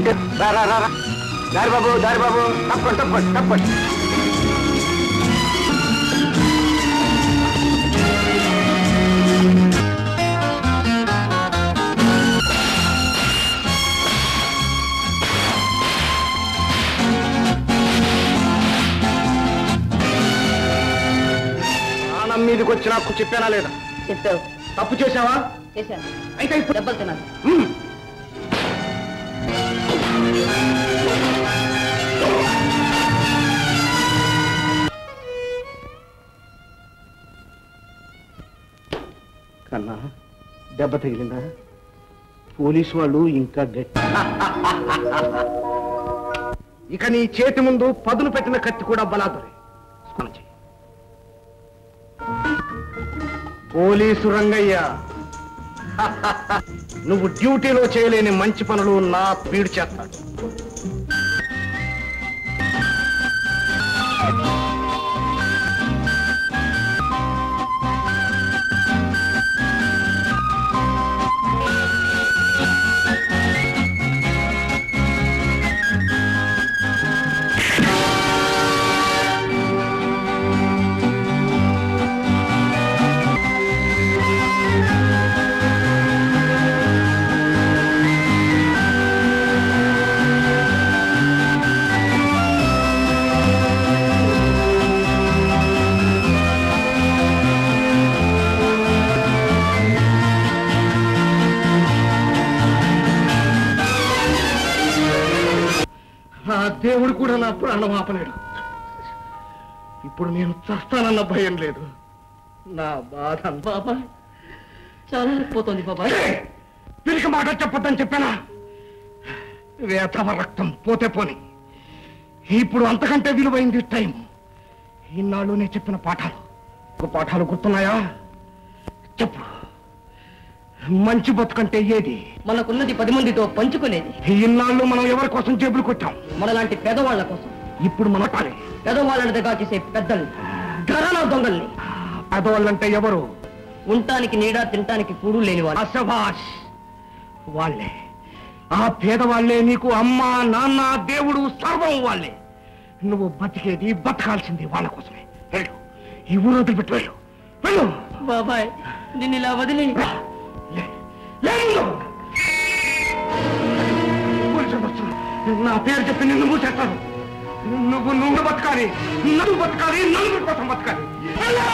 ఇటు రా రా రా రా. దారి బాబు దారి బాబు తప్పండి తప్పండి తప్పండి ప్రాణం మీదకి వచ్చి నాకు చెప్పానా లేదా చెప్పావు తప్పు చేశావా చేశాను అయితే ఇప్పుడు దెబ్బలు తిన్నాను హ్మ్. కన్నా దెబ్బ తగిలిందా పోలీసు వాళ్ళు ఇంకా గట్టి ఇక నీ చేతి ముందు పదును పెట్టిన కత్తి కూడా బలాదురే స్మరణ చెయ్యి పోలీసు రంగయ్య నువ్వు డ్యూటీలో చేయలేని మంచి పనులు నా పీడు చేస్తాడు ఆ దేవుడు కూడా నా ప్రాణం ఆపలేడు ఇప్పుడు నేను చస్తానన్న భయం లేదు నా బాధ అంతా బాబాయ్ చాలా పోతుంది బాబాయ్ పిరికి మాట చెప్పొద్దని చెప్పానా వేతవ రక్తం పోతే పోని ఇప్పుడు అంతకంటే విలువైంది టైం ఇన్నాళ్ళు నేను చెప్పిన పాఠాలు ఒక పాఠాలు గుర్తున్నాయా చెప్పు మంచి బతుకంటే ఏది మనకున్నది పది మందితో పంచుకునేది ఇన్నాళ్ళు మనం ఎవరి కోసం జేబులు కొట్టాం మనలాంటి పేదవాళ్ల కోసం ఇప్పుడు మన పని పేదవాళ్ళని దగ్గర చేసే పెద్దల్ని ఘరానా దొంగల్ని పెదవాళ్ళంటే ఎవరు ఉండటానికి నీడ తినటానికి కూడు లేని వాళ్ళు అసభాష్ వాళ్ళే ఆ పేదవాళ్లే నీకు అమ్మ నాన్న దేవుడు సర్వం వాళ్ళే నువ్వు బతికేది బతకాల్సింది వాళ్ళ కోసమే వెళ్ళు ఈ ఊరు వదిలిపెట్టి వెళ్ళు వెళ్ళు బాబాయ్ నిన్ను ఇలా వదిలి రా. లే. లే ముందు. పోలీసులు వస్తున్నారు. నా పేరు చెప్పి నిన్ను మూసేస్తాను నువ్వు నువ్వు బతకాలి నువ్వు బతకాలి నలుగురి కోసం బతకాలి వెళ్ళు.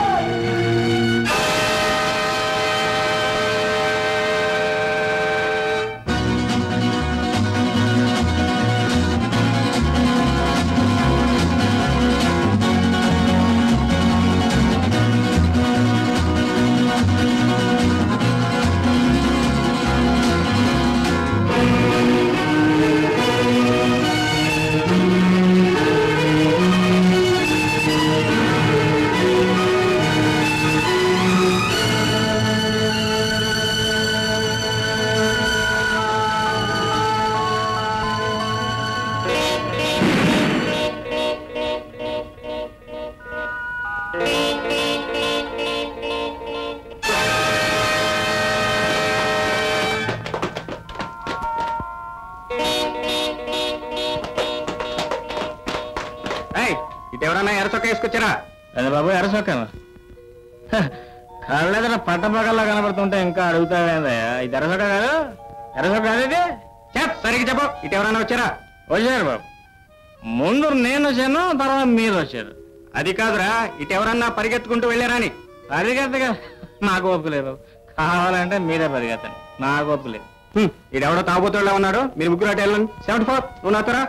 ఏయ్, ఇటు ఎవరన్నా ఎరసొక్క వేసుకొచ్చారా అదే బాబు ఎరసొక్కాను కళ్ళెదర పట్టపగల్లా కనబడుతుంటే ఇంకా అడుగుతావేందయ్యా ఇది ఎరసొక్క కాదు ఎరసొక్క కాదు ఇది చెప్ సరిగ్గా చెప్పు ఇటు ఎవరన్నా వచ్చారా వచ్చారు బాబు ముందు నేను వచ్చాను తర్వాత మీరు వచ్చారు అది కాదురా ఇటు ఎవరన్నా పరిగెత్తుకుంటూ వెళ్ళారా అని పరిగెత్తగా నాకు ఓపిక లేదు బాబు కావాలంటే మీరే పరిగెత్తండి నాకు ఓపిక లేదు హ్మ్, ఈడెవడో తాగుబోతుల్లో ఉన్నాడు మీరు ముగ్గురు అటు వెళ్ళండి సెవెంటీ ఫోర్ నువ్వు నాతోరా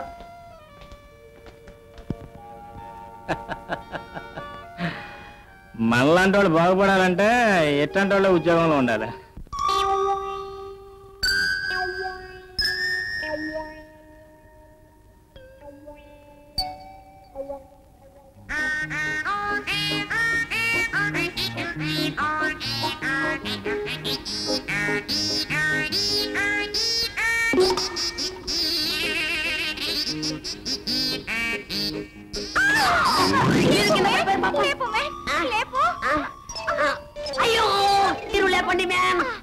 మనలాంటి వాళ్ళు బాగుపడాలంటే ఎట్లాంటి వాళ్ళు ఉద్యోగంలో ఉండాలి లేపు మే, లేపు. అయ్యో మీరు లేపండి మ్యామ్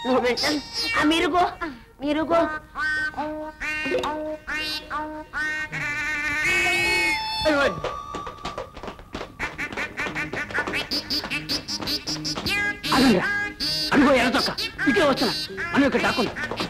నువ్వు మెంటల్ ఆ మీరుగో మీరుగో అదండి అదిగో ఎర్ర చొక్క ఇటే వస్తున్నా మనం ఇక్కడ దాక్కుంది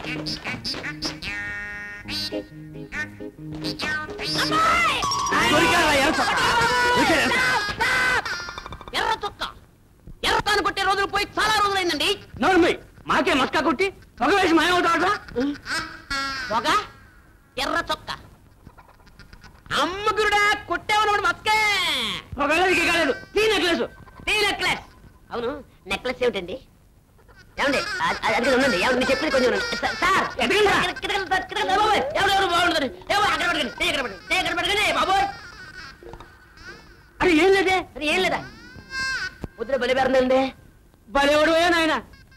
దొరికారా ఎర్ర చొక్క దొరికారా ఎర్ర చొక్క? ఎర్ర చొక్క ఎర్ర తాను కొట్టే రోజులు పోయి చాలా రోజులైందండి నోర్మి మాకే మస్కా కొట్టి పొగ వేసి మాయమవుతాడా ఒక ఎర్ర చొక్క అమ్మగురుడా కొట్టేవనోడు మస్కే పొగ లేదు కాలేదు తీ నెక్లెస్ టీ నెక్లెస్ అవును నెక్లెస్ ఏమిటండి ఏమండి అ- అ- అది ఉండండి ఏమండి మీరు చెప్పింది కొంచెం ఉండండి. స- సార్ ఎదగండి. కిటకిట- కిటకిట- కిటకిట- బాబోయ్, ఎవరు ఎవరు బాగుంటుంది ఏమో అక్కడ పడకండి టీ ఎక్కడ పడకండి టీ ఎక్కడ పడకండి బాబోయ్ అది ఏం లేదే అది ఏం లేదా ముద్ర బలి పేరుందండి బలేవాడు నాయన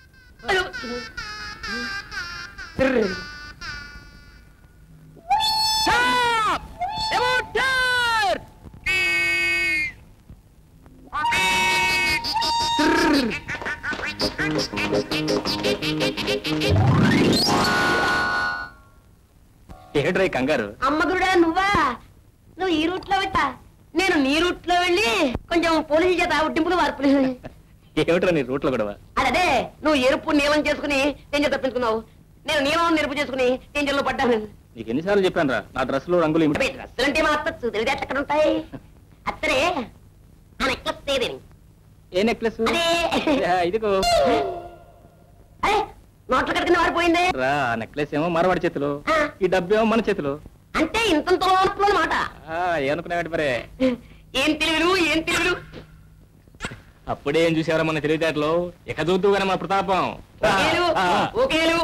ఏడ్రై కంగారు అమ్మగురుడా నువ్వా నువ్వు ఈ రూట్ లో పెట్టా నేను నీ రూట్ లో వెళ్ళి కొంచెం పోలీసు చేత ఉడ్డింపులు వార్పులు ఏమిట్రా నీ రూట్లో గొడవ అదే నువ్వు ఎరుపు నీలం చేసుకుని డేంజర్ తప్పించుకున్నావు నేను నీలం నెరుపు చేసుకుని డేంజర్ లో పడ్డాను నీకు ఎన్నిసార్లు చెప్పాను రా నా డ్రెస్ లో రంగులు ఏమిటి? అబ్బే, డ్రెస్సులంటే మా అత్త తెలివితే ఎక్కడ ఉంటాయి అత్తరే ఆ నెక్లెస్ తేదేని ఏ నెక్లెస్ అదే ఇదిగో అరే నోట్ల కట్టుకుని వారిపోయిందే రా ఆ నెక్లెస్ ఏమో మరవాడి చేతిలో ఆ. ఈ డబ్బు ఏమో మన చేతిలో అంటే ఇంతంతో అనమాట ఆ, ఏమనుకున్నావు మరే ఏం తెలివిలు ఏం తెలివిలు అప్పుడే ఏం చూసేవారా మన తెలివితేటలో ఇక చూద్దు మన ప్రతాపం ఆ, ఓకేలు ఆ. ఓకేలు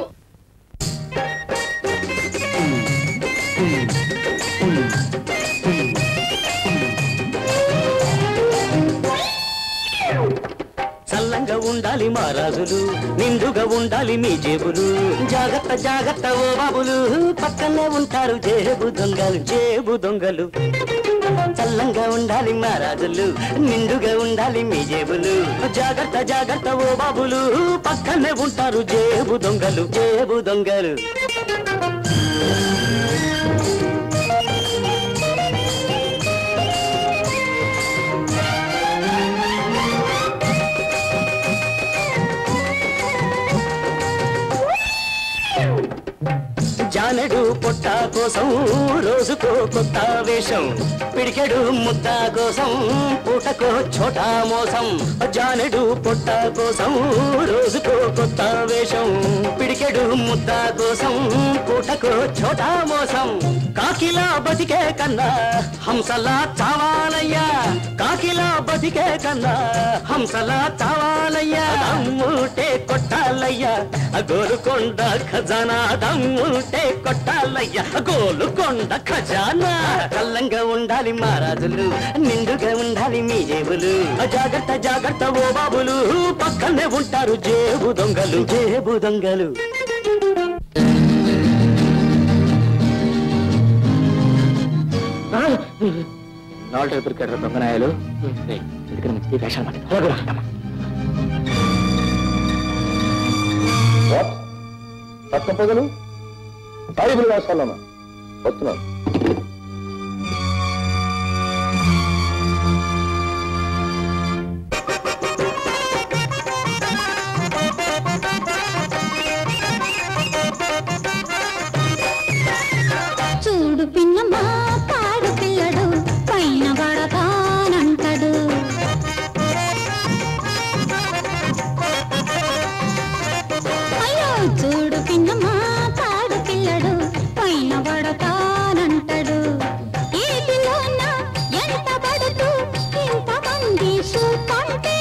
చల్లంగా ఉండాలి మా రాజులు నిండుగా ఉండాలి మీ జేబులు జాగ్రత్త జాగ్రత్త ఓ బాబులు పక్కనే ఉంటారు జేబు దొంగలు జేబు దొంగలు చల్లంగా ఉండాలి మా రాజులు నిండుగా ఉండాలి మీ జేబులు జాగ్రత్త జాగ్రత్త ఓ బాబులు పక్కనే ఉంటారు జేబు దొంగలు జేబు దొంగలు జానెడు పొట్ట కోసం రోజుకో కొత్త వేషం పిడికెడు ముద్ద కోసం పూటకో చోటా మోసం జానెడు పొట్ట కోసం రోజుకో కొత్త వేషం పిడికెడు ముద్ద కోసం పూటకో చోటా మోసం కాకిలా బతికే కన్నా హంసలా చావాలయ్యా కాకిలా బతికే కన్నా హంసలా చావాలయ్యా దమ్ముటే కొట్టాలయ్యా గోలుకొండ ఖజానా దమ్ముటే కొట్టాలయ్యా గోలుకొండ ఖజానా కల్లంగా ఉండాలి మహారాజులు నిండుగా ఉండాలి మీ జేబులు జాగ్రత్త జాగ్రత్త ఓ బాబులు పక్కనే ఉంటారు జేబు దొంగలు జేబు దొంగలు నాలుగు టైపు కట్టారు దొంగనాయాలు రేయ్, ఎందుకని మంచిది వేషాలు మాట పక్క పొగలు సాయిబులు వేసుకోవాలన్నా వస్తున్నాను చూడు పిన్నమ్మా పాడు పిల్లడు పైన పడతానంటాడు అయ్యో చూడు పిన్నమ్మా పాడు పిల్లడు పైన పడతానంటాడు ఏటిలోన ఎంత పడుతూ ఇంతమంది చూపంటే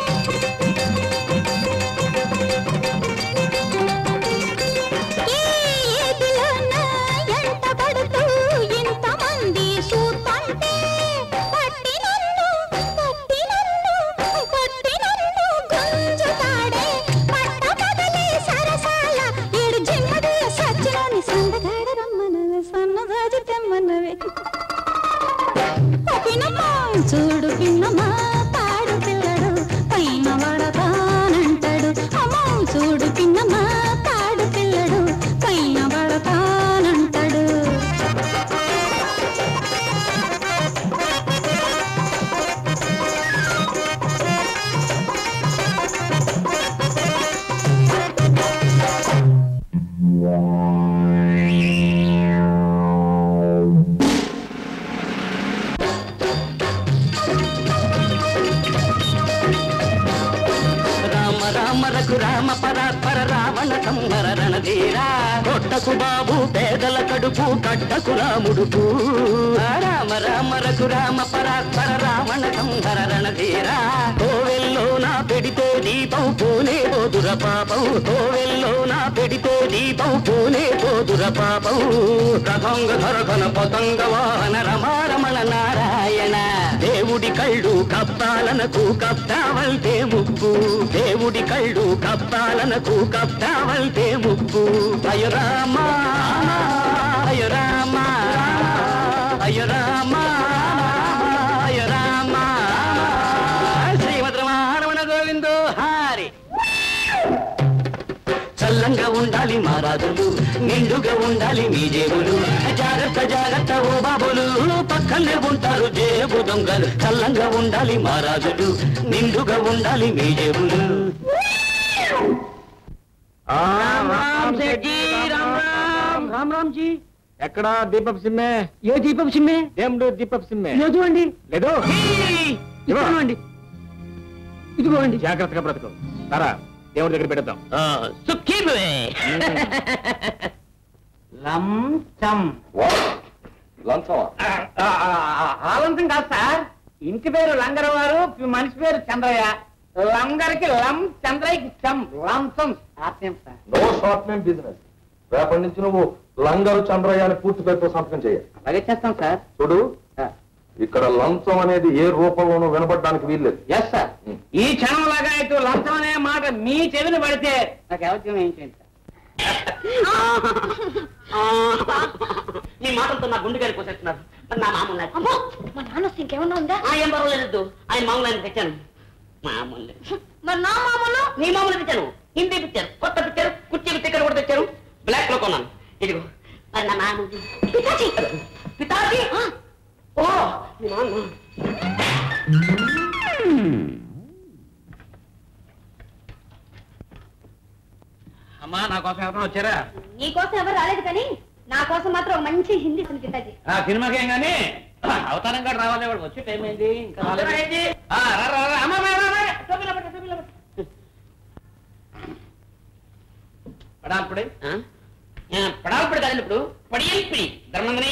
ఈ ఏటిలోన ఎంత పడుతూ ఇంతమంది చూపంటే పట్టి నన్ను పట్టి నన్ను పట్టి నన్ను గుంజుతాడే పట్ట పగలే సరసాల ఏడు జిమ్మడి సచ్చిలోని సందగాడ రమ్మనవే సన్నదాజు తెమ్మన్నవే పిన్నమ్మా చూడు పిన్నమ్మా పాడు పిల్లడు పైన పడతానంటాడు అమ్మో చూడు పిన్న పిన్నమా తాడు పిల్లడు పైన పడతానంటాడు రామ రామ రఘు రామ పరాత్పర రావణ సంహర రణధీరా కొట్టకు బాబు పేదల కడుపు కట్టకు రాముడుకు రామ రామ రఘు రామ పరాత్పర రావణ సంహర రణధీరా కోవెల్లో నా పెడితే దీపం పూనే పోదుర పాపం కోవెల్లో నా పెడితే దీపం పూనే పోదుర పాపం రథంగ ధరఘన పతంగ వాహన రమారమణ నారాయణ దేవుడి కళ్ళు కప్పాలనకు కప్తావల్తే ముప్పు దేవుడి కళ్ళు కప్పాలనకు కప్తావల్తే ముప్పు అయ రామ అయ రామ అయ రామ అయ రామ శ్రీమద్ రమారమణ గోవిందో హారి చల్లంగా ఉండాలి మా రాజులు నిండుగా ఉండాలి మీ జేబులు జాగ్రత్త జాగ్రత్త ఓ బాబులు పక్కనే ఉంటారు జేబు దొంగలు చల్లంగా ఉండాలి మా రాజులు నిండుగా ఉండాలి మీ జేబులు రామ్ రామ్ సేఠీ రామ్ రామ్ రామ్ రామ్ జీ ఎక్కడ దీపప్ సిమ్మే ఏ దీపం సిమ్మే దేవుడు దీపప్ సిమ్మే లేదు అండి లేదు ఇదిగో అండి ఇదిగో అండి జాగ్రత్తగా బ్రతుకు సరా దేవుడి దగ్గర పెడతాం లంచం లంచమా ఆలంతం కాదు సార్ ఇంటి పేరు లంగరవారు మనిషి పేరు చంద్రయ్య లంగర్కి లం చంద్రయ్యకి చం లంచం ఆత్మీయం sir no short name business రేపటి నుంచి నువ్వు లంగరు చంద్రయ్య అని పూర్తి పేరుతో సంతకం చేయాలి అలాగే చేస్తాం సార్ చూడు ఇక్కడ లంచం అనేది ఏ రూపంలోనూ వినపడడానికి వీల్లేదు ఎస్ సార్ ఈ క్షణం లాగా అయితే లంచం అనే మాట మీ చెవిని పడితే నాకు ఎవరికీ ఏం చేయండి సార్ మీ మాటలతో నా గుండె గారికి వచ్చేస్తున్నారు మరి నా మామూలు అమ్మో మా నాన్న వస్తే ఇంకేమన్నా ఉందా ఆ, ఏం పర్వాలేదు ఆయన మామూలు ఆయన తెచ్చాను మామూలు మరి నా మామూలు నీ మామూలు తెచ్చాను హిందీ పిక్చర్ కొత్త పిక్చర్ కుర్చీ టికెట్ కూడా తెచ్చారు బ్లాక్ లో కొన్నాను ఇదిగో మరి నా మామూలు పితాజీ పితాజీ ఆ, ఓ మీ నాన్న అమ్మా నా కోసం ఎవరైనా వచ్చారా నీ కోసం ఎవరు రాలేదు కానీ నా కోసం మాత్రం ఒక మంచి హిందీ సినిమా పితాజీ ఆ సినిమాకి ఏం కానీ అవతారం కూడా రావాలి వాడు వచ్చి టైం అయింది ఇంకా రాలేదు ఆ, రా, రా, రా. అమ్మా, అమ్మా, అమ్మా, అమ్మా. టోపీలో పెట్టు, టోపీలో పెట్టు. పడాల్పుడి పడాలప్పుడు కదండి ఇప్పుడు పడియల్పిడి ధర్మంగని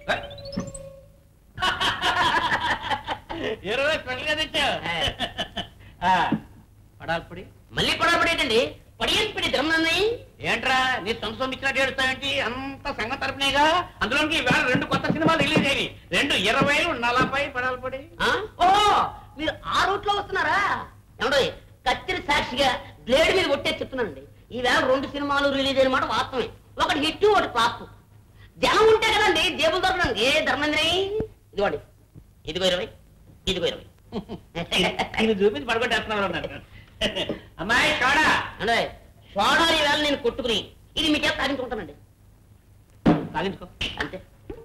ఇరవై స్పెషల్ గా తెచ్చావు ఆ, పడాల్పుడి మళ్ళీ పడాలపడి ఏంటండి పడియల్పిడి ధర్మంగని ఏంట్రా నీ సొంత సొమ్ము ఇచ్చినట్టు ఏడుస్తావేంటి అంత సంగతి తరపునేగా అందులోకి ఈవేళ రెండు కొత్త సినిమాలు రిలీజ్ అయ్యి రెండు ఇరవై నలభై పడాల్పడి ఓ మీరు ఆ రూట్ లో వస్తున్నారా ఏమండో కత్తిరి సాక్షిగా బ్లేడ్ మీద కొట్టేసి చెప్తున్నానండి ఈవేళ రెండు సినిమాలు రిలీజ్ అయిన మాట వాస్తవమే ఒకటి హిట్ ఒకటి ఫ్లాప్ జనం ఉంటే కదండి జేబులు దొరకడానికి ఏ ధర్మంగని ఇదిగోండి ఇదిగో ఇరవై ఇదిగో ఇరవై ఇది చూపించి పడగొట్టేస్తున్నావు అన్నారు అమ్మాయి కాడా అంటే సోడా ఈవేళ నేను కొట్టుకుని ఇది మీ చేత తాగించుకుంటానండి సాగించుకో అంతే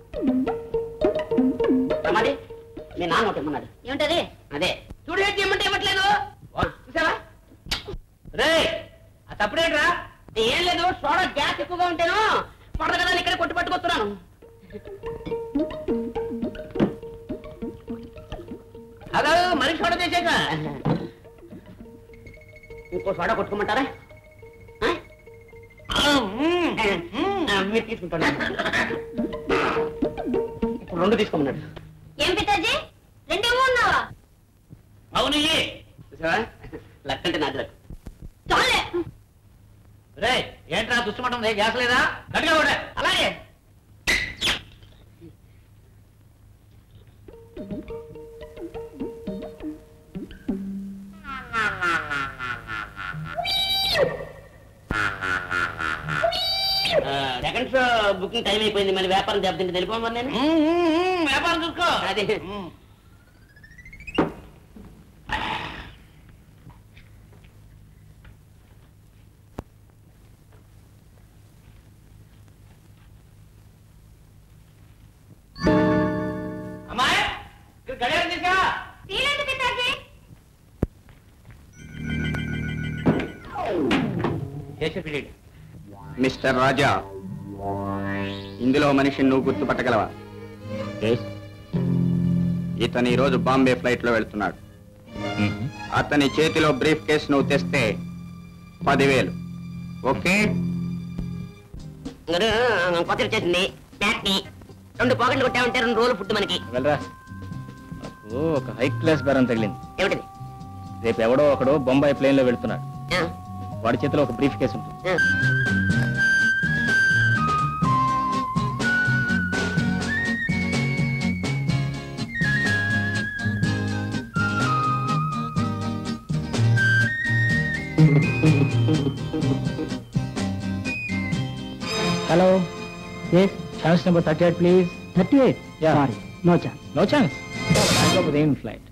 రమాడి మీ నాన్న ఒకటి ఇమ్మన్నాడు ఏమిటది అదే చూడు ఏంటి ఇమ్మంటే ఇవ్వట్లేదు చూసావా రే ఆ తప్పుడేంట్రా ఏం లేదు సోడా గ్యాస్ ఎక్కువగా ఉంటేను పడదు కదా అని ఇక్కడ కొట్టి పట్టుకొస్తున్నాను అదో మనిషి కూడా చేసాక ఇంకో సోడా కొట్టుకోమంటారా ఆ? ఆ, మీరు తీసుకుంటాను ఇప్పుడు రెండు తీసుకోమన్నాడు ఏం పితాజీ రెండేమో ఉన్నావా అవును ఇయ్యి. చూసావా లక్ అంటే నాది లక్ చాలే రే ఏంట్రా దుష్టమటం రే గ్యాస్ లేదా గట్టిగా కూడా అలాగే సెకండ్ షో బుకింగ్ టైం అయిపోయింది మరి వ్యాపారం దెబ్బతింటే తెలిపోను మరి నేను ఉమ్, ఉమ్, ఉమ్, వ్యాపారం చూసుకో అదే ఉమ్. మిస్టర్ రాజా ఇందులో మనిషిని నువ్వు గుర్తుపట్టగలవా ఇతను ఈరోజు బాంబే ఫ్లైట్ లో వెళ్తున్నాడు అతని చేతిలో బ్రీఫ్ కేస్ నువ్వు తెస్తే పదివేలు ఓకే కొత్త వచ్చేసింది ప్యాక్ ని రెండు పాకెట్లు కొట్టామంటే రెండు రోజులు ఫుడ్ మనకి వెళ్ళరా నాకు ఒక హై క్లాస్ బేరం తగిలింది ఏమిటిది రేపు ఎవడో ఒకడు బొంబాయి ప్లేన్ లో వెళ్తున్నాడు ఆ, వాడి చేతిలో ఒక బ్రీఫ్ కేసు ఉంటుంది ఆ. Hello yes chance number thirty eight please thirty eight sorry no chance no chance ఏం ఫ్లైట్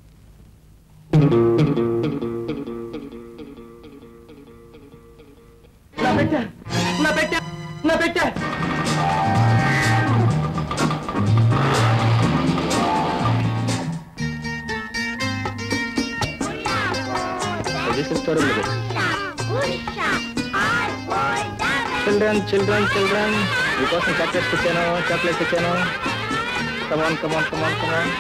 నా పెట్ట నా పెట్ట నా పెట్ట చిల్డ్రన్ చిల్డ్రన్ చిల్డ్రన్ మీకోసం చాక్లెట్స్ ఇచ్చాను చాక్లెట్స్ ఇచ్చాను కమాన్ కమాన్ కమాన్ కమాన్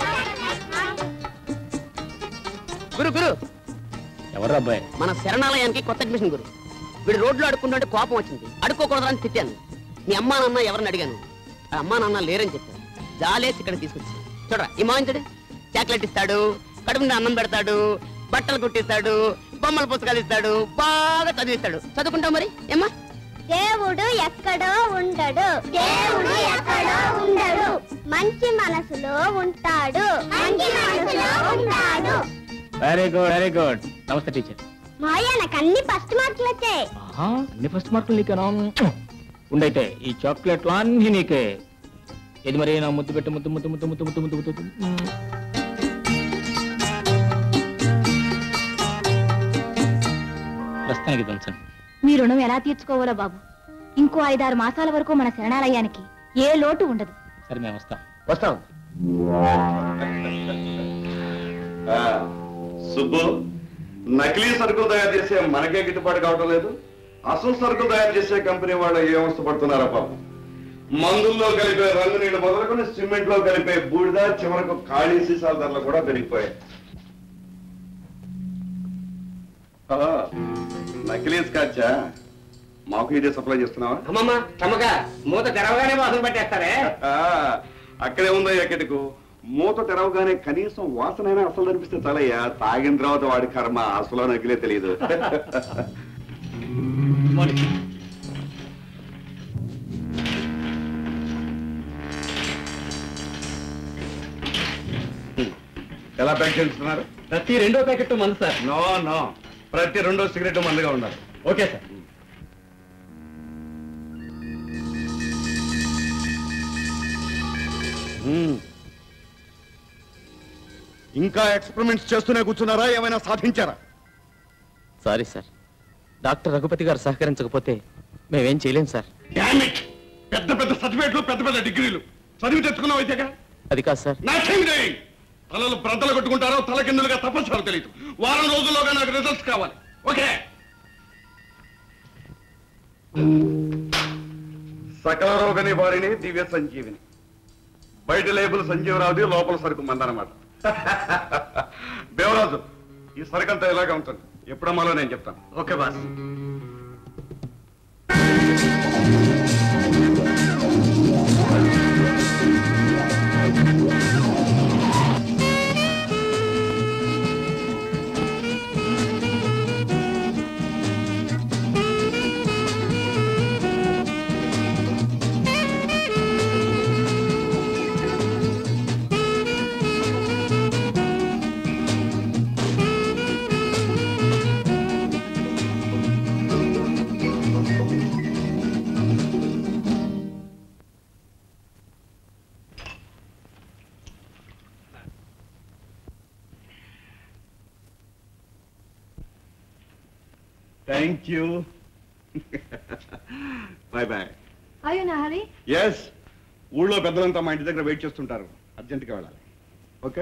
గురు గురు ఎవరు అబ్బాయి మన శరణాలయానికి కొత్త అడ్మిషన్ గురు వీడు రోడ్లో అడుక్కుంటుంటే కోపం వచ్చింది అడుక్కోకూడదని తిట్టాను మీ అమ్మా నాన్న ఎవరిని అడిగాను ఆ అమ్మా నాన్న లేరని చెప్పారు జాలేసి ఇక్కడ తీసుకొచ్చాను చూడరా ఈ మాంచుడు చాక్లెట్ ఇస్తాడు కడుపు నిండా అన్నం పెడతాడు బట్టలు కుట్టిస్తాడు బొమ్మల పుస్తకాలు ఇస్తాడు బాగా చదివిస్తాడు చదువుకుంటావు మరి ఏమ్మా దేవుడు ఎక్కడో ఉండడు దేవుడు ఎక్కడో ఉండడు మంచి మనసులో ఉంటాడు మంచి మనసులో ఉంటాడు వెరీ గుడ్ వెరీ గుడ్ నమస్తే టీచర్ మాయ నాకు అన్ని ఫస్ట్ మార్కులు వచ్చాయి అన్ని ఫస్ట్ మార్కులు నీకేనా ఉండైతే ఈ చాక్లెట్లు అన్ని నీకే ఇది మరి నా ముద్దు పెట్టు ముద్దు ముద్దు ముద్దు ముద్దు ముద్దు ముద్దు ముద్దు ముద్దు. ప్రస్తుతానికి దంచండి మీ రుణం ఎలా తీర్చుకోవాలో బాబు ఇంకో ఐదారు మాసాల వరకు మన శరణాలయానికి ఏ లోటు ఉండదు సరే మేము వస్తాం వస్తాం సుబ్బు నకిలీ సరుకులు తయారు చేసే మనకే గిట్టుబాటు కావటం లేదు అసలు సరుకులు తయారు చేసే కంపెనీ వాళ్ళు ఏ అవస్థ పడుతున్నారా పాపం మందుల్లో కలిపే రంగు నీళ్లు మొదలుకొని సిమెంట్ లో కలిపే బూడిద చివరకు ఖాళీ సీసాల ధరలు కూడా పెరిగిపోయాయి ఆహా, నకిలీ స్కాచా మాకు ఇదే సప్లై చేస్తున్నావా అమ్మమ్మ చమ్మక మూత తెరవగానే వాసన పట్టేస్తారే ఆ, అక్కడే ఉందో ఎక్కడికు మూత తెరవగానే కనీసం వాసనైనా అసలు అనిపిస్తే చాలయ్యా తాగిన తర్వాత వాడి కర్మ అసలు నకిలే తెలియదు ఎలా ప్యాక్ చేస్తున్నారు ప్రతి రెండో ప్యాకెట్ మంది సార్ నో నో ప్రతి రెండో సిగరెట్ మందుగా ఉండాలి ఓకే సార్ ఇంకా ఎక్స్పెరిమెంట్స్ చేస్తూనే కూర్చున్నారా ఏమైనా సాధించారా సారీ సార్ డాక్టర్ రఘుపతి గారు సహకరించకపోతే మేమేం చేయలేం సార్ Damn it! పెద్ద పెద్ద సర్టిఫికేట్లు పెద్ద పెద్ద డిగ్రీలు చదివి తెచ్చుకున్నావు అయితే అది కాదు సార్ నథింగ్ డూయింగ్ తలలు బ్రద్దలు కొట్టుకుంటారో తల కిందులుగా తప్పచ్చారో తెలియదు వారం రోజుల్లోగా నాకు రిజల్ట్స్ కావాలి ఓకే సకల రోగ నివారిణి దివ్య సంజీవిని బయట లేబుల్ సంజీవరావుది లోపల సరుకు మందనమాట దేవరాజు ఈ సరుకంతా ఇలాగే ఉంటుంది ఎప్పుడమ్మాలో నేను చెప్తాను okay boss thank you bye bye అయ్యో నా హరి ఎస్ ఊళ్ళో పెద్దలంతా మా ఇంటి దగ్గర వెయిట్ చేస్తుంటారు అర్జెంట్గా వెళ్ళాలి ఓకే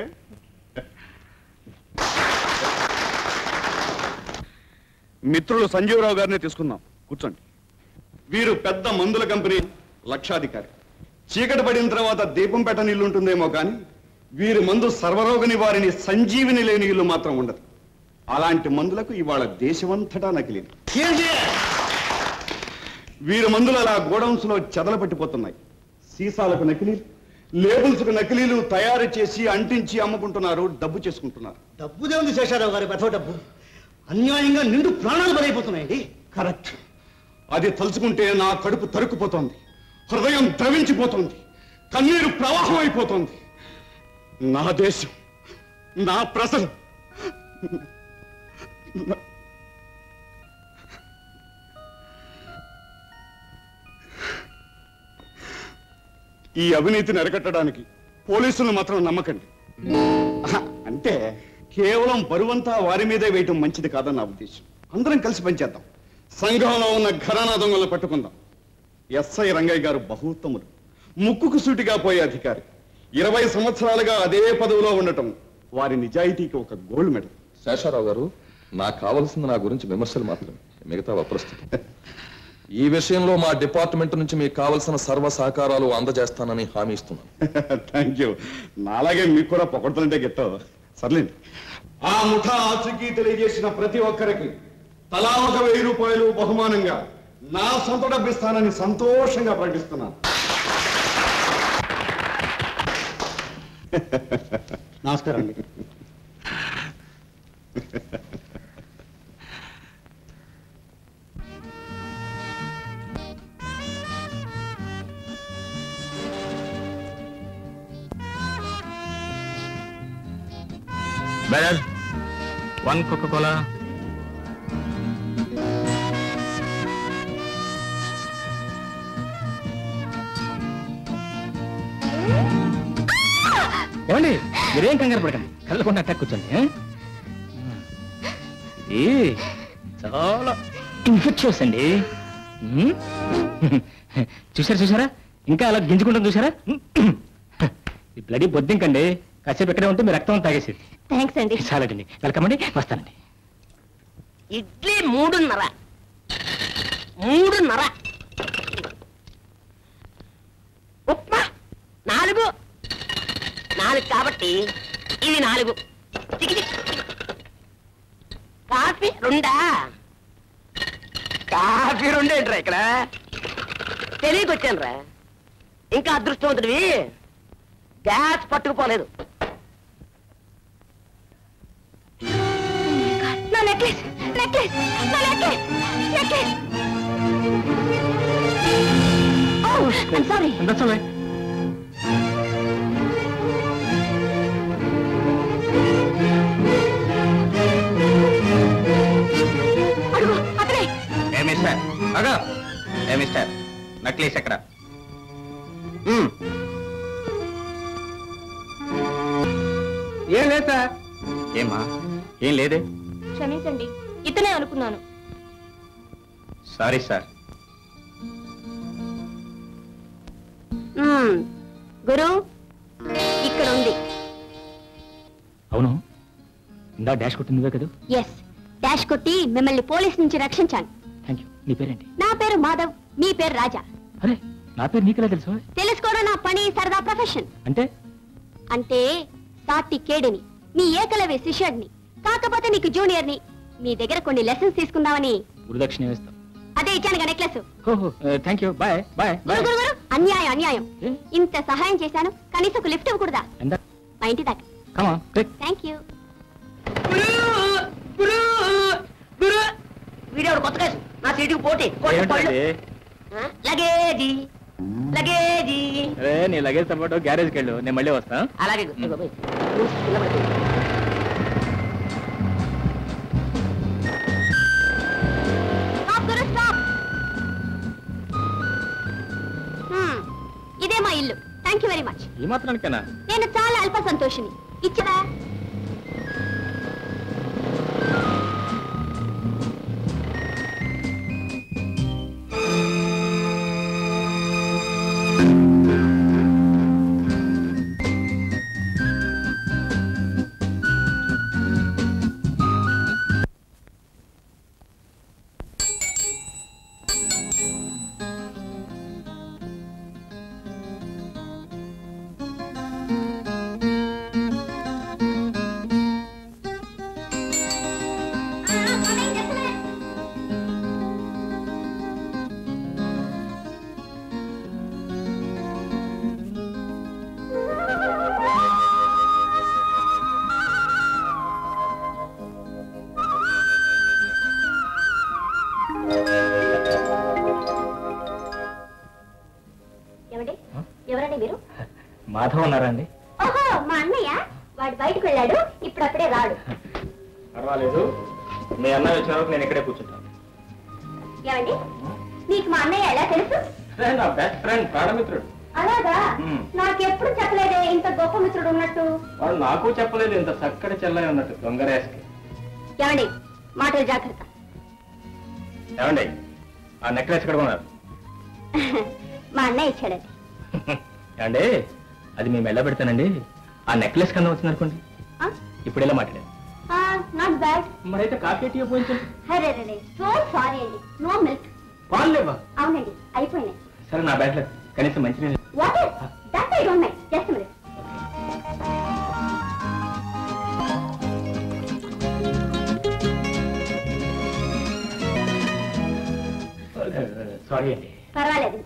మిత్రులు సంజీవరావు గారిని తీసుకుందాం కూర్చోండి వీరు పెద్ద మందుల కంపెనీ లక్షాధికారి చీకటి పడిన తర్వాత దీపం పెట్టని ఇల్లు ఉంటుందేమో కానీ వీరి మందు సర్వరోగ నివారిని సంజీవిని లేని ఇల్లు మాత్రం ఉండదు అలాంటి మందులకు ఇవాళ దేశమంతటా నకిలీలు వీరి మందులు అలా గోడౌన్స్ లో చెదల పట్టిపోతున్నాయి సీసాలకు నకిలీలు లేబుల్స్ కు నకిలీలు తయారు చేసి అంటించి అమ్ముకుంటున్నారు డబ్బు చేసుకుంటున్నారు డబ్బుదే ఉంది శేషారావు గారి పెద్ద డబ్బు అన్యాయంగా నిండు ప్రాణాలు బలైపోతున్నాయండి కరెక్ట్ అది తలుచుకుంటే నా కడుపు తరుక్కుపోతోంది హృదయం ద్రవించిపోతోంది కన్నీరు ప్రవాహం అయిపోతోంది నా దేశం నా ప్రజలు నా- ఈ అవినీతిని అరికట్టడానికి పోలీసులు మాత్రం నమ్మకండి ఆహా, అంటే కేవలం బరువంతా వారి మీదే వేయటం మంచిది కాదని నా ఉద్దేశం అందరం కలిసి పనిచేద్దాం సంఘంలో ఉన్న ఘరానా దొంగలను పట్టుకుందాం ఎస్ఐ రంగయ్య గారు బహుత్తములు ముక్కుకు సూటిగా పోయే అధికారి ఇరవై సంవత్సరాలుగా అదే పదవిలో ఉండటం వారి నిజాయితీకి ఒక గోల్డ్ మెడల్ శేషారావు గారు నాకు కావలసింది నా గురించి విమర్శలు మాత్రమే మిగతా అప్రస్తుతం ఈ విషయంలో మా డిపార్ట్మెంట్ నుంచి మీకు కావలసిన సర్వ సహకారాలు అందజేస్తానని హామీ ఇస్తున్నాను థ్యాంక్ యూ నాలాగే మీకు కూడా పొగడుతుంటే గెట్టవు సర్లేండి ఆ ముఠా ఆచూకీ తెలియజేసిన ప్రతి ఒక్కరికి తలా ఒక వెయ్యి రూపాయలు బహుమానంగా నా సొంత డబ్బు ఇస్తానని సంతోషంగా ప్రకటిస్తున్నాను నమస్కారం అండి బెరర్ వన్ కోకా కోలా ఏమండి మీరేం కంగారు పడకండి కళ్ళకుండా అట్టాక్ కూర్చోండి ఏ? ఇది చాలా ఇన్ఫెక్షన్స్ అండి ఉమ్. చూసారా చూసారా ఇంకా అలా గింజుకుంటాం చూసారా ఈ బ్లడీ బొద్దింకండి కాసేపు ఇక్కడే ఉంటే మీ రక్తం తాగేసేది థ్యాంక్స్ అండి చాలండి వెల్కమ్ అండి వస్తానండి ఇడ్లీ మూడున్నర మూడున్నర ఉప్మా నాలుగు నాలుగు కాబట్టి ఇది నాలుగు చికి చికి. కాఫీ రెండా కాఫీ రెండేంట్రా ఇక్కడ తెలియకొచ్చాను రా ఇంకా అదృష్టవంతుడివి గ్యాస్ పట్టుకుపోలేదు నా నెక్లెస్ నెక్లెస్ నా necklace necklace sorry That's all right. అడుగు అతనే ఏ మిస్టర్ అగా ఏ మిస్టర్ నక్లీస్ ఎక్కడ మ్మ్. ఏం లేదు సార్ ఏమా ఏం లేదే క్షమించండి ఇతనే అనుకున్నాను సారీ సార్ మ్మ్. గురు ఇక్కడ ఉంది అవును ఇందా డాష్ కొట్టిందివే కదా ఎస్ డాష్ కొట్టి మిమ్మల్ని పోలీస్ నుంచి రక్షించాను థ్యాంక్ యూ నీ పేరేంటి నా పేరు మాధవ్ మీ పేరు రాజా అరే నా పేరు నీకెలా తెలుసు తెలుసుకోవడం నా పని సరదా ప్రొఫెషన్ అంటే అంటే సాటి కేడిని మీ ఏకలవ్య శిష్యుడిని కాకపోతే నీకు జూనియర్ని మీ దగ్గర కొన్ని లెసన్స్ తీసుకుందామని గురుదక్షిణ వేస్తాం అదే ఇచ్చాను నెక్లెస్ ఓహో థ్యాంక్ యూ బాయ్ బాయ్ గురు గురు గురు అన్యాయం అన్యాయం ఇంత సహాయం చేశాను కనీసం ఒక లిఫ్ట్ ఇవ్వకూడదా ఎంత మా ఇంటి దాకా కమా క్విక్ థ్యాంక్ యూ గురు గురు వీడెవడు కొత్త కేసు నా సీటుకు పోటీ కొట్టు పళ్ళు. ఆ, లగేజీ లగేజీ అరే నీ లగేజ్ తో పాటు గ్యారేజ్కి వెళ్ళు నేను మళ్ళీ వస్తా అలాగే గు- ఇదిగో పోయి. నువ్వు కింద పడిపోయి. స్టాప్ గురు స్టాప్ ఇదే మా ఇల్లు థ్యాంక్ యూ వెరీ మచ్ ఈ మాత్రానికేనా నేను చాలా అల్ప సంతోషిని ఇచ్చరా మాధవ్ ఉన్నారా అండి ఓహో మా అన్నయ్య వాడు బయటకు వెళ్ళాడు ఇప్పుడప్పుడే రాడు పర్వాలేదు మీ అన్నయ్య వచ్చిన వరకు నేను ఇక్కడే కూర్చుంటాను ఏమండి నీకు మా అన్నయ్య ఎలా తెలుసు నా బెస్ట్ ఫ్రెండ్ ప్రాణమిత్రుడు అలాగా మ్మ్. నాకెప్పుడు చెప్పలేదే ఇంత గొప్ప మిత్రుడు ఉన్నట్టు వాడు నాకు చెప్పలేదు ఇంత చక్కటి చెల్లై ఉన్నట్టు దొంగరేస్కి ఏమండి మాటలు జాగ్రత్త ఏమండి ఆ నెక్లెస్ ఎక్కడ కొన్నారు మా అన్నయ్య ఇచ్చాడండి ఏమండి అది మేము ఎలా పెడతానండి ఆ నెక్లెస్ కన్నా వచ్చింది అనుకోండి ఆ? ఇప్పుడు ఎలా మాట్లాడాను నాట్ బ్యాడ్ మరైతే కాఫీ టీ పోయించండి హరే రే సో సారీ అండి నో మిల్క్ పాలు లేవా అవునండి అయిపోయినాయి సరే నా బ్యాట్లో కనీసం మంచినీళ్ళు what that I don't mind just minute sorry అండి పర్వాలేదు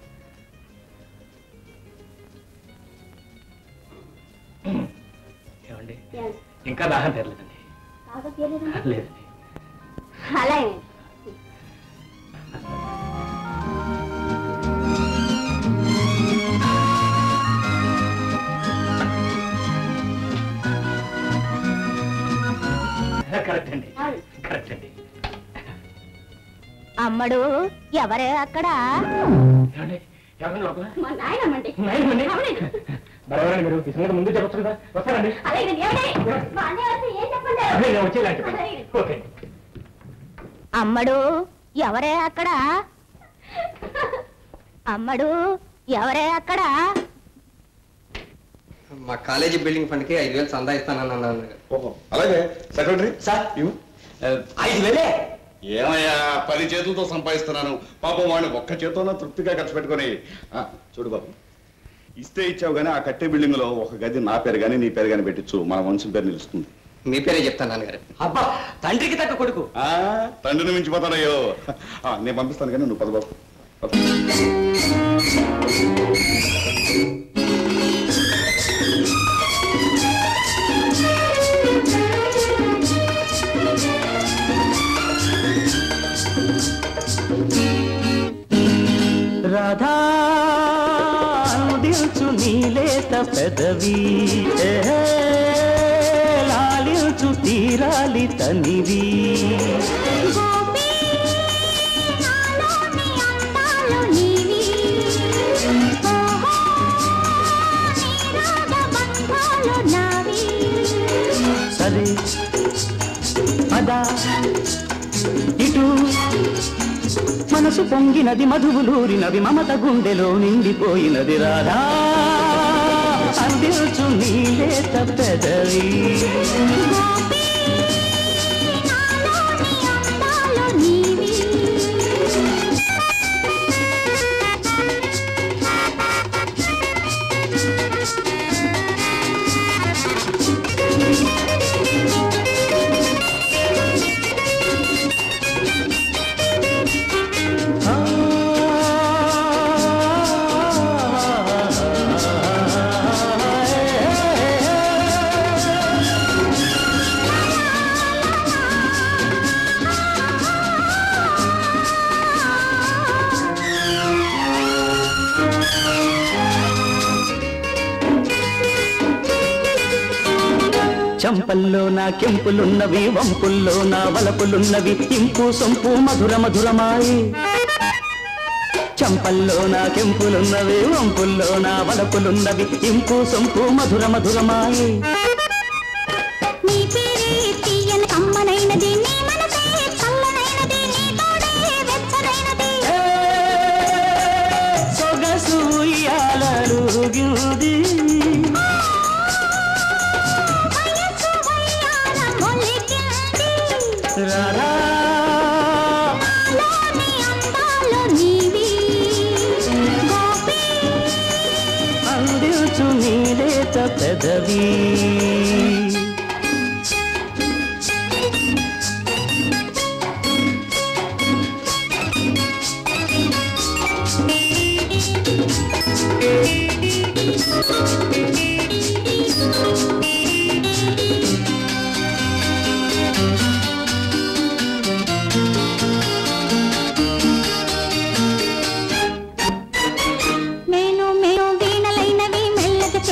ఏమండి ఏమండి? ఇంకా దాహం తెరలేదండి బాగా తీయలేదండి లేదండి అలాగే కరెక్ట్ అండి అవును. కరెక్ట్ అండి అమ్మడు ఎవరే అక్కడ ఏమండి ఏమండి లోపల మా నాయనమ్మండి నాయనమ్మండి? అవునండి బరవరండి మీరు ఈ సంగతి ముందు చెప్పొచ్చు కదా వస్తారండి అలాగే ఏమండి మా అన్నయ్య వస్తే ఏం చెప్పండి అదే నేను వచ్చేలాంటి అలాగే. ఓకే అమ్మడు ఎవరే అక్కడ అమ్మడు ఎవరే అక్కడ మా కాలేజీ బిల్డింగ్ ఫండ్ కి ఐదు వేలు సందా ఇస్తానన్నాను నాన్నగారు. ఓహో అలాగే సెక్రటరీ సార్ ఇవ్వు. ఐదు వేలే ఏమయ్యా పది చేతులతో సంపాదిస్తున్నాను పాపం వాడిని ఒక్క చేతితో తృప్తిగా ఖర్చు పెట్టుకొని ఆ, చూడు బాబు ఇస్తే ఇచ్చావు కానీ ఆ కట్టే బిల్డింగ్ లో ఒక గది నా పేరు కానీ నీ పేరు కానీ పెట్టించు మన వంశం పేరు నిలుస్తుంది మీ పేరే చెప్తాను నాన్నగారు అబ్బా తండ్రికి తగ్గ కొడుకు ఆ, తండ్రిని మించిపోతానయ్యో ఆ, నేను పంపిస్తాను కానీ నువ్వు పద బాబు పద. రాధా అనుదించు నీలేత పెదవి ఏ, లాలించు తీరాలి తనివి గోపి నాలోని అందాలు నీవి ఓహో నీరాగ బంధాలు నావి సరే పద ఇటు మనసు పొంగినది మధువులూరినవి మమత గుండెలో నిండిపోయినది రాధా అందించు నీలేత పెదవి గోపి నాలోని అందాలు నీవి చంపల్లో నా కెంపులున్నవి వంపుల్లో నా వలపులున్నవి ఇంపు సొంపు మధుర మధురమాయి చంపల్లో నా కెంపులున్నవి వంపుల్లో నా వలపులున్నవి ఇంపు సొంపు మధుర మధురమాయి నీ పేరే తీయని అమ్మనైనది నీ మనసే చల్లనైనది నీ తోడే వెచ్చనైనది సొగసు ఉయ్యాలలుగింది వయసు వయ్యాల మొలికింది రారా నాలోని అందాలు నీవి గోపి అందించు నీలేత పెదవి మేను మేను వీణలైనవి మెల్లగా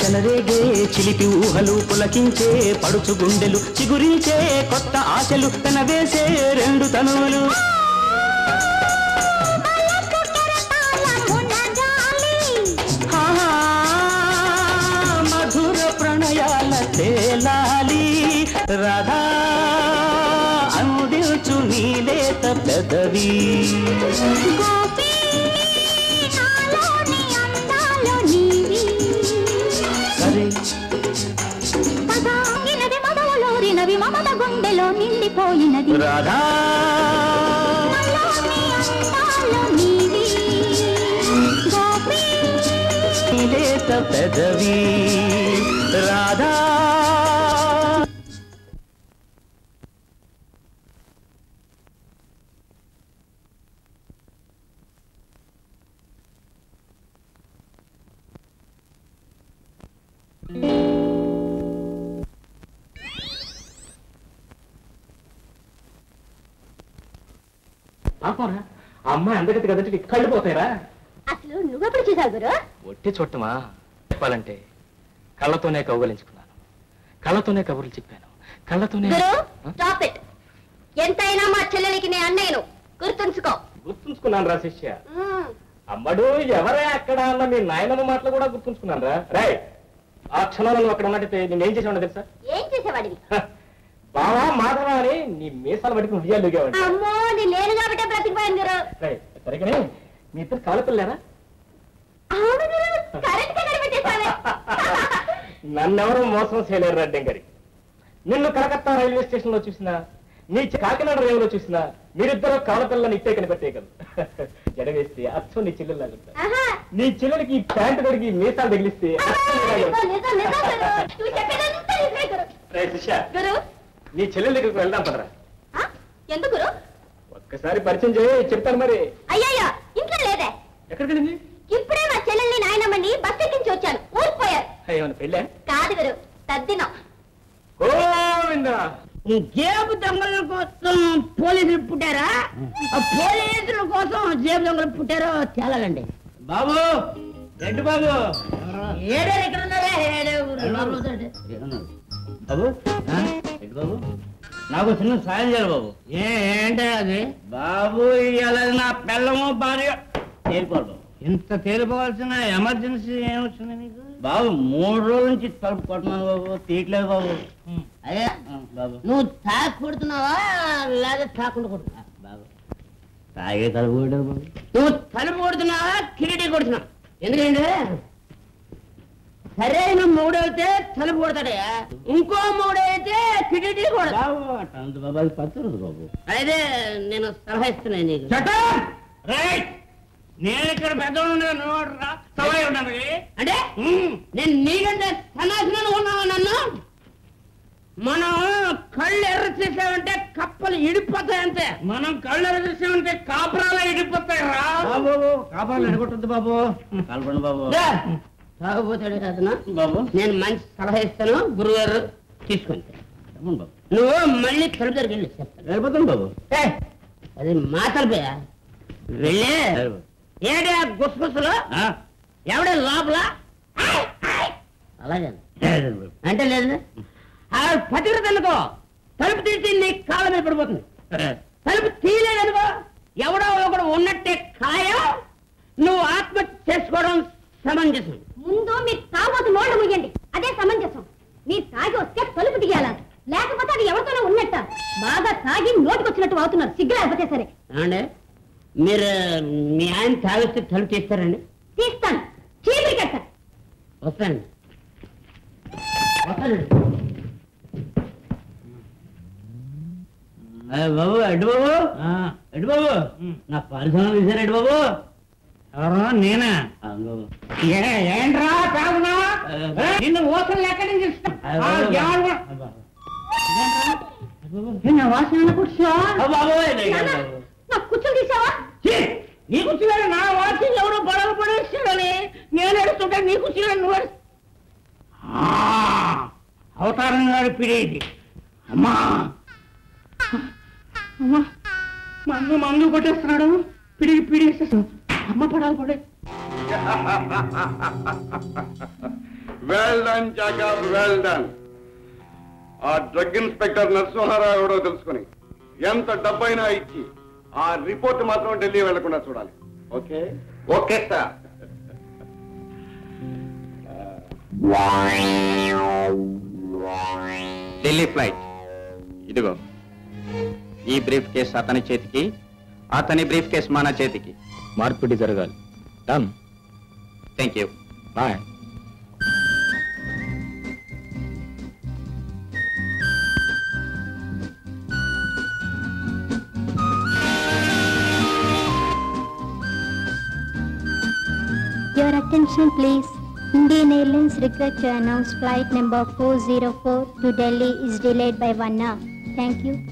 చెలరేగే చిలిపి ఊహలు పులకించే పడుచు గుండెలు చిగురించే కొత్త ఆశలు పెనవేసే రెండు తనువులు ఆహా, మధుర ప్రణయాల తేలాలి రాధా అందించు నీలేత పెదవి సరే మదవలోరినవి మమత గుండెలో నిండిపోయినది రాధా అందాలు నీవి. గోపీ నీలేత పెదవి రాధా పాపరా ఆ అమ్మాయి అందగతి కదంటే నీకు కళ్ళు పోతాయిరా అసలు నువ్వెప్పుడు చూసావు గురు ఒట్టి చుట్టమా చెప్పాలంటే కళ్ళతోనే కౌగలించుకున్నాను కళ్ళతోనే కబుర్లు చెప్పాను కళ్ళతోనే గురు స్టాప్ ఇట్ ఎంతైనా మా చెల్లెలికి నే అన్నయ్యను గుర్తుంచుకో గుర్తుంచుకున్నాను రా శిష్య మ్మ్. అమ్మడు ఎవరే అక్కడ అన్న మీ నాయనమ్మ మాటలు కూడా గుర్తుంచుకున్నాను రా రాయ్ ఆ క్షణంలో నువ్వు అక్కడ ఉన్నట్టు నేను ఏం చేసావు తెలుసా ఏం చేసేవాడివి బావా మాటవా అని నీ మీసాలు పట్టుకుని ఉయ్యాలు దిగేవాడి అమ్మో నీ లేను కాబట్టే బ్రతికిపోయాను గురు రాయ్ సరిగానే మీ ఇద్దరు కాలపిల్లారా అవును గురు కరెక్ట్ గా కనిపెట్టేశావే నన్నెవరూ మోసం చేయలేరు రెడ్డి గారి నిన్ను కలకత్తా రైల్వే స్టేషన్ లో చూసినా నీ చె- కాకినాడ రైలులో చూసినా మీరిద్దరూ కాలపిల్లని ఇట్టే కనిపెట్టేయగలరు జడవేస్తే అచ్చం నీ చెల్లెలు లాగుంటారు ఆహా. నీ చెల్లెలకి ఈ ప్యాంటు తొడిగి మీసాలు తగిలిస్తే అచ్చం నీలాగే నిజం, ఉంటుంది. నిజం, నిజం గురు. నువ్వు చెప్పేదంతా నిజమే గురు. రేయ్ శిష్య, గురు నీ చెల్లెల దగ్గరికి వెళ్దాం పదరా ఆ? ఎందుకు గురు ఒక్కసారి పరిచయం చేయి చెప్తాను మరి అయ్యయ్యో ఇంట్లో లేదే ఎక్కడికి వెళ్ళింది ఇప్పుడే మా చెల్లెల్ని నాయనమ్మని బస్ ఎక్కించి వచ్చాను ఊరిపోయారు ఏమన్నా పెళ్ళా కాదు గురు తద్దినం గోవిందా ఈ జేబు దొంగల కోసం పోలీసులు పుట్టారా ఆ పోలీసుల కోసం జేబు దొంగలు పుట్టారో తేలాలండి బాబు రెడ్డి బాబు ఏడే ఎక్కడ ఉన్నారా ఏడే ఊరు. బాబు ఆ? రెడ్డి బాబు నాకు చిన్న సాయం చేయాలి బాబు ఏ ఏంటే అది బాబు ఇవాళ నా పిల్లము భార్య తేలిపోవాలి బాబు ఇంత తేలిపోవాల్సిన ఎమర్జెన్సీ ఏమొచ్చింది నీకు బాబు మూడు రోజుల నుంచి తలుపు కొట్టున్నాను బాబు తీయట్లేదు బాబు అదే బాబు నువ్వు తాకి కొడుతున్నావా లేదా తాకుండా కొడుతున్నా బాబు తాగే తలుపు కొట్టావు బాబు నువ్వు తలుపు కొడుతున్నావా కిరీటి కొడుతున్నావు ఎందుకంటే సరైన మూడైతే తలుపు కొడతాడయ్యా ఇంకో మూడైతే కిరీటి కూడా బాబు బాబు అది పచ్చదు బాబు అయితే నేను సలహా ఇస్తున్నాను నీకు నేను ఇక్కడ పెద్దవాడు సలహా ఉన్నాను అంటే నేను నీకంటే సన్నాసినాను ఉన్నావా నన్ను మనం కళ్ళు ఎర్ర చేసామంటే కప్పలు ఇడిపోతాయంతే మనం కళ్ళు ఎర్ర చేసామంటే కాపురాలు ఇడిపోతాయి రా బాబు కాపురాలు ఎడగొట్టద్దు బాబు కాల్పండి బాబు తాగపోతాడు అతను బాబు నేను మంచి సలహా ఇస్తాను గురుగారు తీసుకోండి బాబు నువ్వు మళ్ళీ తలుపు దగ్గరికి వెళ్ళి చెప్తాను వెళ్ళిపోతాను బాబు అది మా తలుపే వెళ్ళి ఏడే గుసగుసలు ఎవడే లోపల అలాగే అంటే లేదు ఆ పతివ్రత అనుకో తలుపు తీసి నీ కాళ్ళ మీద పడిపోతుంది తలుపు తీయలేదనుకో ఎవడో ఒకడు ఉన్నట్టే ఖాయం నువ్వు ఆత్మహత్య చేసుకోవడం సమంజసం ముందు మీరు తాగోతు నోళ్ళు ముయ్యండి అదే సమంజసం మీరు తాగి వస్తే తలుపు తీయాలా లేకపోతే అది ఎవరితోనో ఉన్నట్ట బాగా తాగి నోటికొచ్చినట్టు అవుతున్నారు సిగ్గు లేకపోతే సరే ఏమండి మీరు మీ ఆయన తాగిస్తే తలుపు తీస్తారండి తీస్తాను చీపురి కట్టాను వస్తానండి వస్తానండి బాబు అడ్డు బాబు అడ్డు బాబు నా పరిశ్రమ తీశారు అడ్డు బాబు ఎవరు నేనా బాబు ఏంట్రా కాదునా నిన్ను ఓసలు ఎక్కడి నుంచి ఇస్తాం వాసన కూర్చో బాబు నాకు కూర్చొని తీసావా నీ కూర్చున్నాడు నా వాసి ఎవరు గొడవ పడేస్తాడని నేను ఎడుతుంటే నీ కూర్చున్నాడు నువ్వు ఎడు- ఆ, అవతారం గారి పిడేది అమ్మా అమ్మా మందు మందు కొట్టేస్తున్నాడు పిడికి పిడేసేస్తాడు అమ్మ పడాలి పడే well done Jacob well done ఆ డ్రగ్ ఇన్స్పెక్టర్ నరసింహారావు ఎవడో తెలుసుకుని ఎంత డబ్బైనా ఇచ్చి ఆ రిపోర్ట్ మాత్రం ఢిల్లీ వెళ్లకుండా చూడాలి okay okay sir Delhi flight ఇదిగో ఈ బ్రీఫ్ కేస్ అతని చేతికి అతని బ్రీఫ్ కేస్ మన చేతికి మార్పిడి జరగాలి done thank you bye Your attention please. Indian Airlines regret to announce flight number 404 to Delhi is delayed by one hour. Thank you.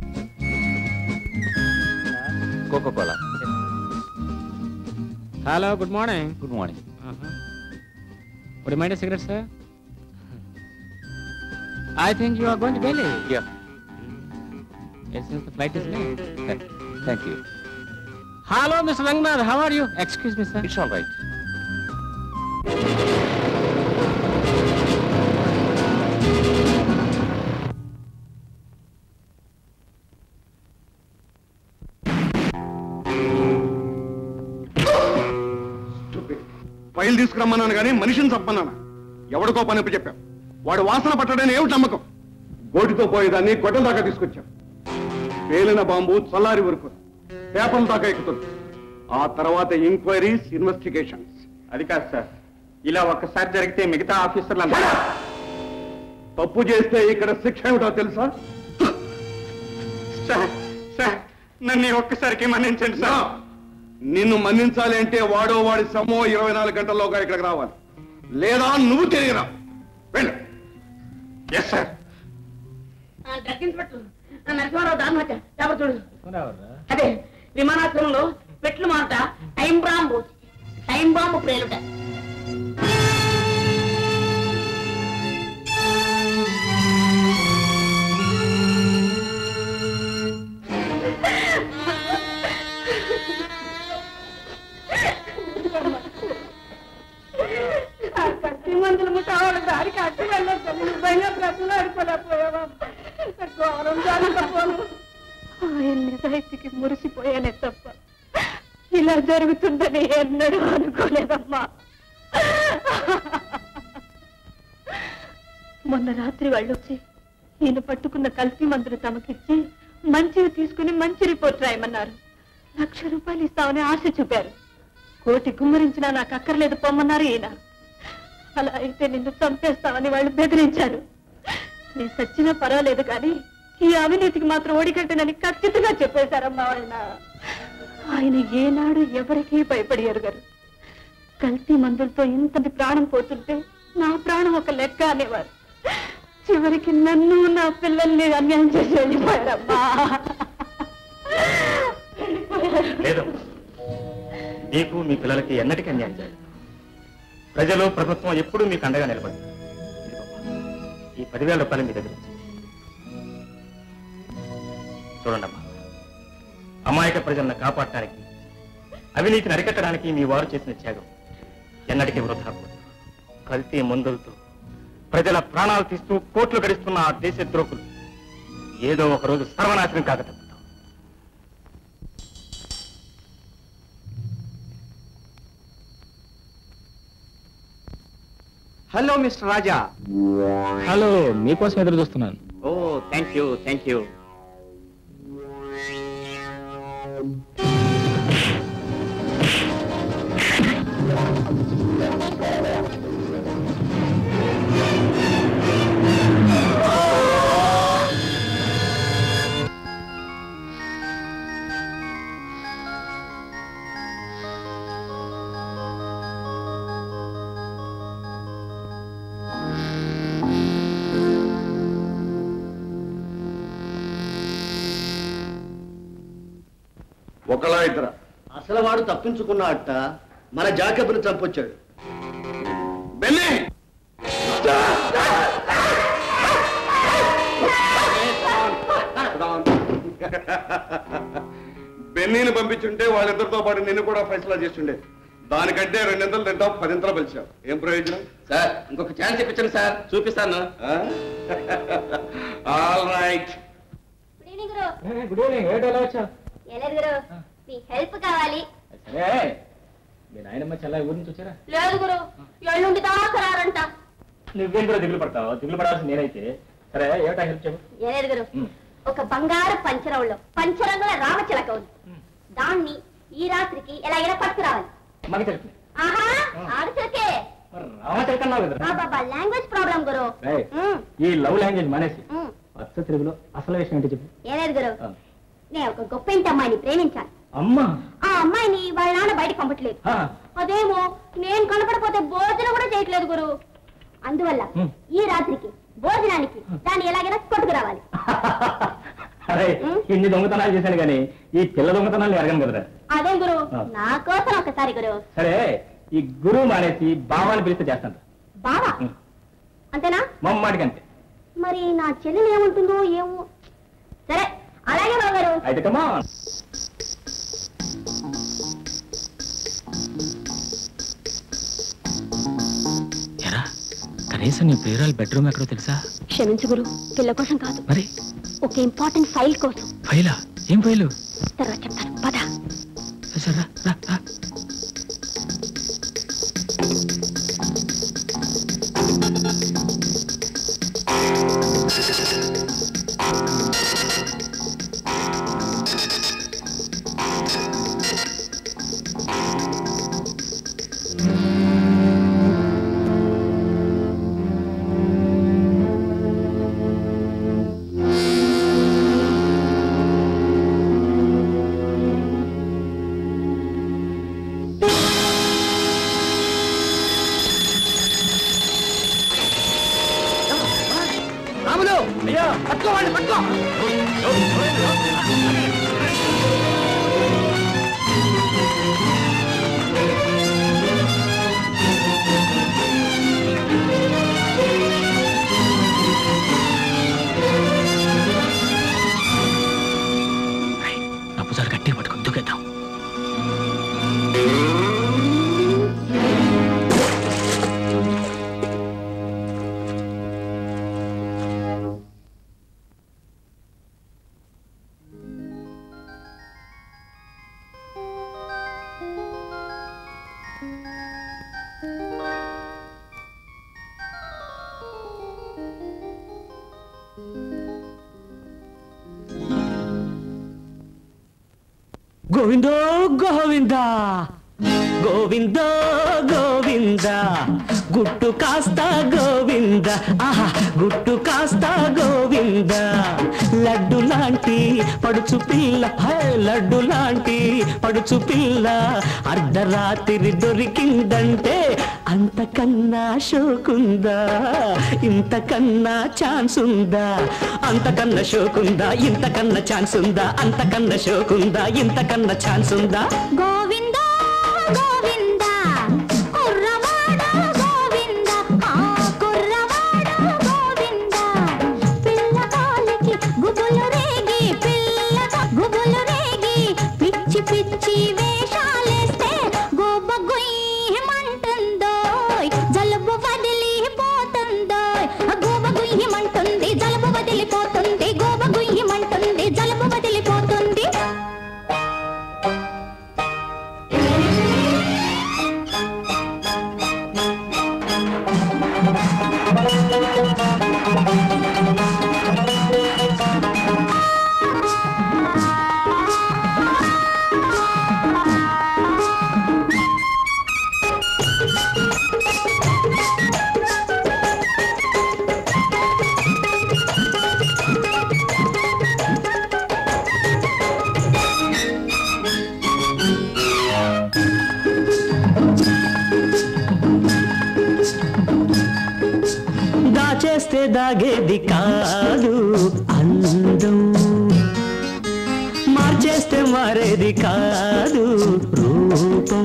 Coca cola hello good morning good morning Would you mind a cigarette, sir? I think you are going to Delhi. Yeah. Yes, since the flight is late. Thank you Hello, Mr. Rangnath. How are you? Excuse me, sir. It's all right file తీసుకురమ్మన్నాను కానీ మనిషిని చంపన్నాను ఎవడికో పని చెప్పాం వాడు వాసన పట్టడని ఏమిటి నమ్మకం గోటితో పోయేదాన్ని గొడ్డల దాకా తీసుకొచ్చాం పేలిన బాంబు చల్లారి వరకు పేపర్ల దాకా ఎక్కుతుంది ఆ తర్వాత ఎంక్వైరీస్ ఇన్వెస్టిగేషన్స్ అది కాదు సార్ ఇలా ఒక్కసారి జరిగితే మిగతా ఆఫీసర్లు తప్పు చేస్తే ఇక్కడ శిక్ష ఏమిటో తెలుసా సార్ సార్ నన్ను ఈ ఒక్కసారికి మన్నించండి సార్ నిన్ను మన్నించాలి అంటే వాడో వాడి సమ్మో ఇరవై నాలుగు గంటల్లోగా ఇక్కడికి రావాలి లేదా నువ్వు తిరిగి రా వెళ్ళు yes sir drug inspector Narasimharao దాన్ని పేపర్ చూడు అదే విమానాశ్రయంలో పెట్లు మాట టైం బాంబు టైం బాంబు ప్రేలుట కత్తి మందులు కావాలి దారికి అడ్డు వెళ్ళొద్దు నిజంగా ప్రజలు అడిపోలేకపోయావా ఘోరం జరగకపోను ఆయన నిజాయితీకి మురిసిపోయానే తప్ప ఇలా జరుగుతుందని ఎన్నడూ అనుకోలేదమ్మా మొన్న రాత్రి వాళ్ళు వచ్చి ఈయన పట్టుకున్న కల్తీ మందులు తమకిచ్చి మంచివి తీసుకుని మంచి రిపోర్ట్ రాయమన్నారు లక్ష రూపాయలు ఇస్తామని ఆశ చూపారు కోటి గుమ్మరించినా నాకు అక్కర్లేదు పొమ్మన్నారు ఈయన అలా అయితే నిన్ను చంపేస్తామని వాళ్ళు బెదిరించారు నీ సచ్చినా పర్వాలేదు కానీ ఈ అవినీతికి మాత్రం ఓడికట్టనని ఖచ్చితంగా చెప్పేశారమ్మా ఆయన ఆయన ఏనాడు ఎవరికీ భయపడి ఎరుగరు కల్తీ మందులతో ఇంతటి ప్రాణం పోతుంటే నా ప్రాణం ఒక లెక్క అనేవారు చివరికి నన్ను నా పిల్లల్ని అన్యాయం చేసి వెళ్ళిపోయారమ్మా లేదు మీకు మీ పిల్లలకి ఎన్నటికీ అన్యాయం చేయాలి ప్రజలు ప్రభుత్వం ఎప్పుడూ మీకు అండగా నిలబడింది ఈ పదివేల రూపాయలు మీ దగ్గర ఉంచండి. చూడండి అమ్మా అమాయక ప్రజలను కాపాడటానికి అవినీతిని అరికట్టడానికి మీ వారు చేసిన త్యాగం ఎన్నటికీ వృధా పోదు. కల్తీ మందులతో ప్రజల ప్రాణాలు తీస్తూ కోట్లు గడిస్తున్న ఆ దేశ ద్రోహులు ఏదో ఒక రోజు సర్వనాశనం కాక తప్పదు. హలో మిస్టర్ రాజా హలో మీకోసం ఎదురు చూస్తున్నాను ఓ థ్యాంక్ యూ థ్యాంక్ యూ ఒకలా ఇద్దరా అసలు వాడు తప్పించుకున్నట్ట మన జాకబ్ని చంపొచ్చాడు బెన్నీ బెన్నీని పంపించుంటే వాళ్ళిద్దరితో పాటు నిన్ను కూడా ఫైసలా చేస్తుండే దానికంటే రెండింతలు తింటావు పదింతలు పిలిచావు ఏం ప్రయోజనం సార్ ఇంకొక ఛాన్స్ ఇప్పించండి సార్ చూపిస్తాను ఆల్ రైట్ గుడ్ ఈవినింగ్ ఏటో ఎలా వచ్చావు ఎలారు మీ హెల్ప్ కావాలి సరే మీ నాయనమ్మ చల్ల ఊరి నుంచి వచ్చారా లేదు గురు ఎల్లుండి దాకా రారంట నువ్వేం కూడా దిగులు పడతావు దిగులు పడాల్సి నేనైతే సరే ఏటా హెల్ప్ చెప్పు ఎలారు గురు ఒక బంగారు పంచరంలో పంచరంగుల రామచిలక ఉంది దాన్ని ఈ రాత్రికి ఎలాగైనా పట్టుకురావాలి మనకి తెలుసు ఆహా ఆడచిలకే రామచరికన్నావు కదా బాబా లాంగ్వేజ్ ప్రాబ్లం గురు రేయ్, ఉమ్, ఈ లవ్ లాంగ్వేజ్ మానేసి ఉమ్. పచ్చ తెలుగులో అసలు విషయం ఏంటో చెప్పు ఏలేదు గురు ఆ. నేను ఒక గొప్ప ఇంటి అమ్మాయిని ప్రేమించాను అమ్మా ఆ అమ్మాయిని వాళ్ళ నాన్న బయట పంపట్లేదు ఆ. అదేమో నేను కనపడపోతే భోజనం కూడా చేయట్లేదు గురు అందువల్ల ఉమ్. ఈ రాత్రికి భోజనానికి దాన్ని ఎలాగైనా పట్టుకురావాలి అరే ఇన్ని దొంగతనాలు చేశాను కానీ ఈ పిల్ల దొంగతనాలు ఎరగను కదరా అదే గురు ఆ. నా కోసం ఒకసారి గురు సరే ఈ గురువు మానేసి బావాని పిలిస్తే చేస్తాను బావా ఉమ్. అంతేనా మమ్మాటికంతే మరి నా చెల్లెలు ఏముంటుందో ఏమో సరే అలాగే బావగారు అయితే కమా ఎరా కనీసం నీ ప్రియురాలు బెడ్రూమ్ ఎక్కడో తెలుసా క్షమించు గురు పిల్ల కోసం కాదు మరి ఒక ఇంపార్టెంట్ ఫైల్ కోసం ఫైలా ఏం ఫైలు తర్వాత చెప్తాను పద సరే రా, రా, రా. రాములు అయ్యా పట్టుకోవాలి పట్టుకో నా భుజాలు గట్టిగా పట్టుకొని దూకేద్దాం గోవిందో గోవింద గోవింద గోవింద గుట్టు కాస్త గోవింద ఆహా గుట్టు కాస్త గోవింద లడ్డు లాంటి పడుచు పిల్ల హే, లడ్డు లాంటి పడుచు పిల్ల అర్ధరాత్రి దొరికిందంటే అంతకన్నా షోకుందా ఇంతకన్నా ఛాన్స్ ఉందా అంతకన్నా షోకుందా ఇంతకన్నా ఛాన్స్ ఉందా అంతకన్నా షోకుందా ఇంతకన్నా ఛాన్స్ ఉందా గోవింద గోవింద కుర్రవాడ గోవింద ఆ కుర్రవాడ గోవింద పిల్లగాలికి గుబులు రేగి పిల్లగా గుబులు రేగి పిచ్చి పిచ్చి వేషాలేస్తే గోబ గుయ్యమంటుందో జలుబు వదిలిపోతుందో గోబ గుయ్యమంటుంది జలుబు వదిలిపోతుంది గోబ గుయ్యమంటుంది జలుబు వదిలిపోతుంది దాచేస్తే దాగేది కాదు అందం మార్చేస్తే మారేది కాదు రూపం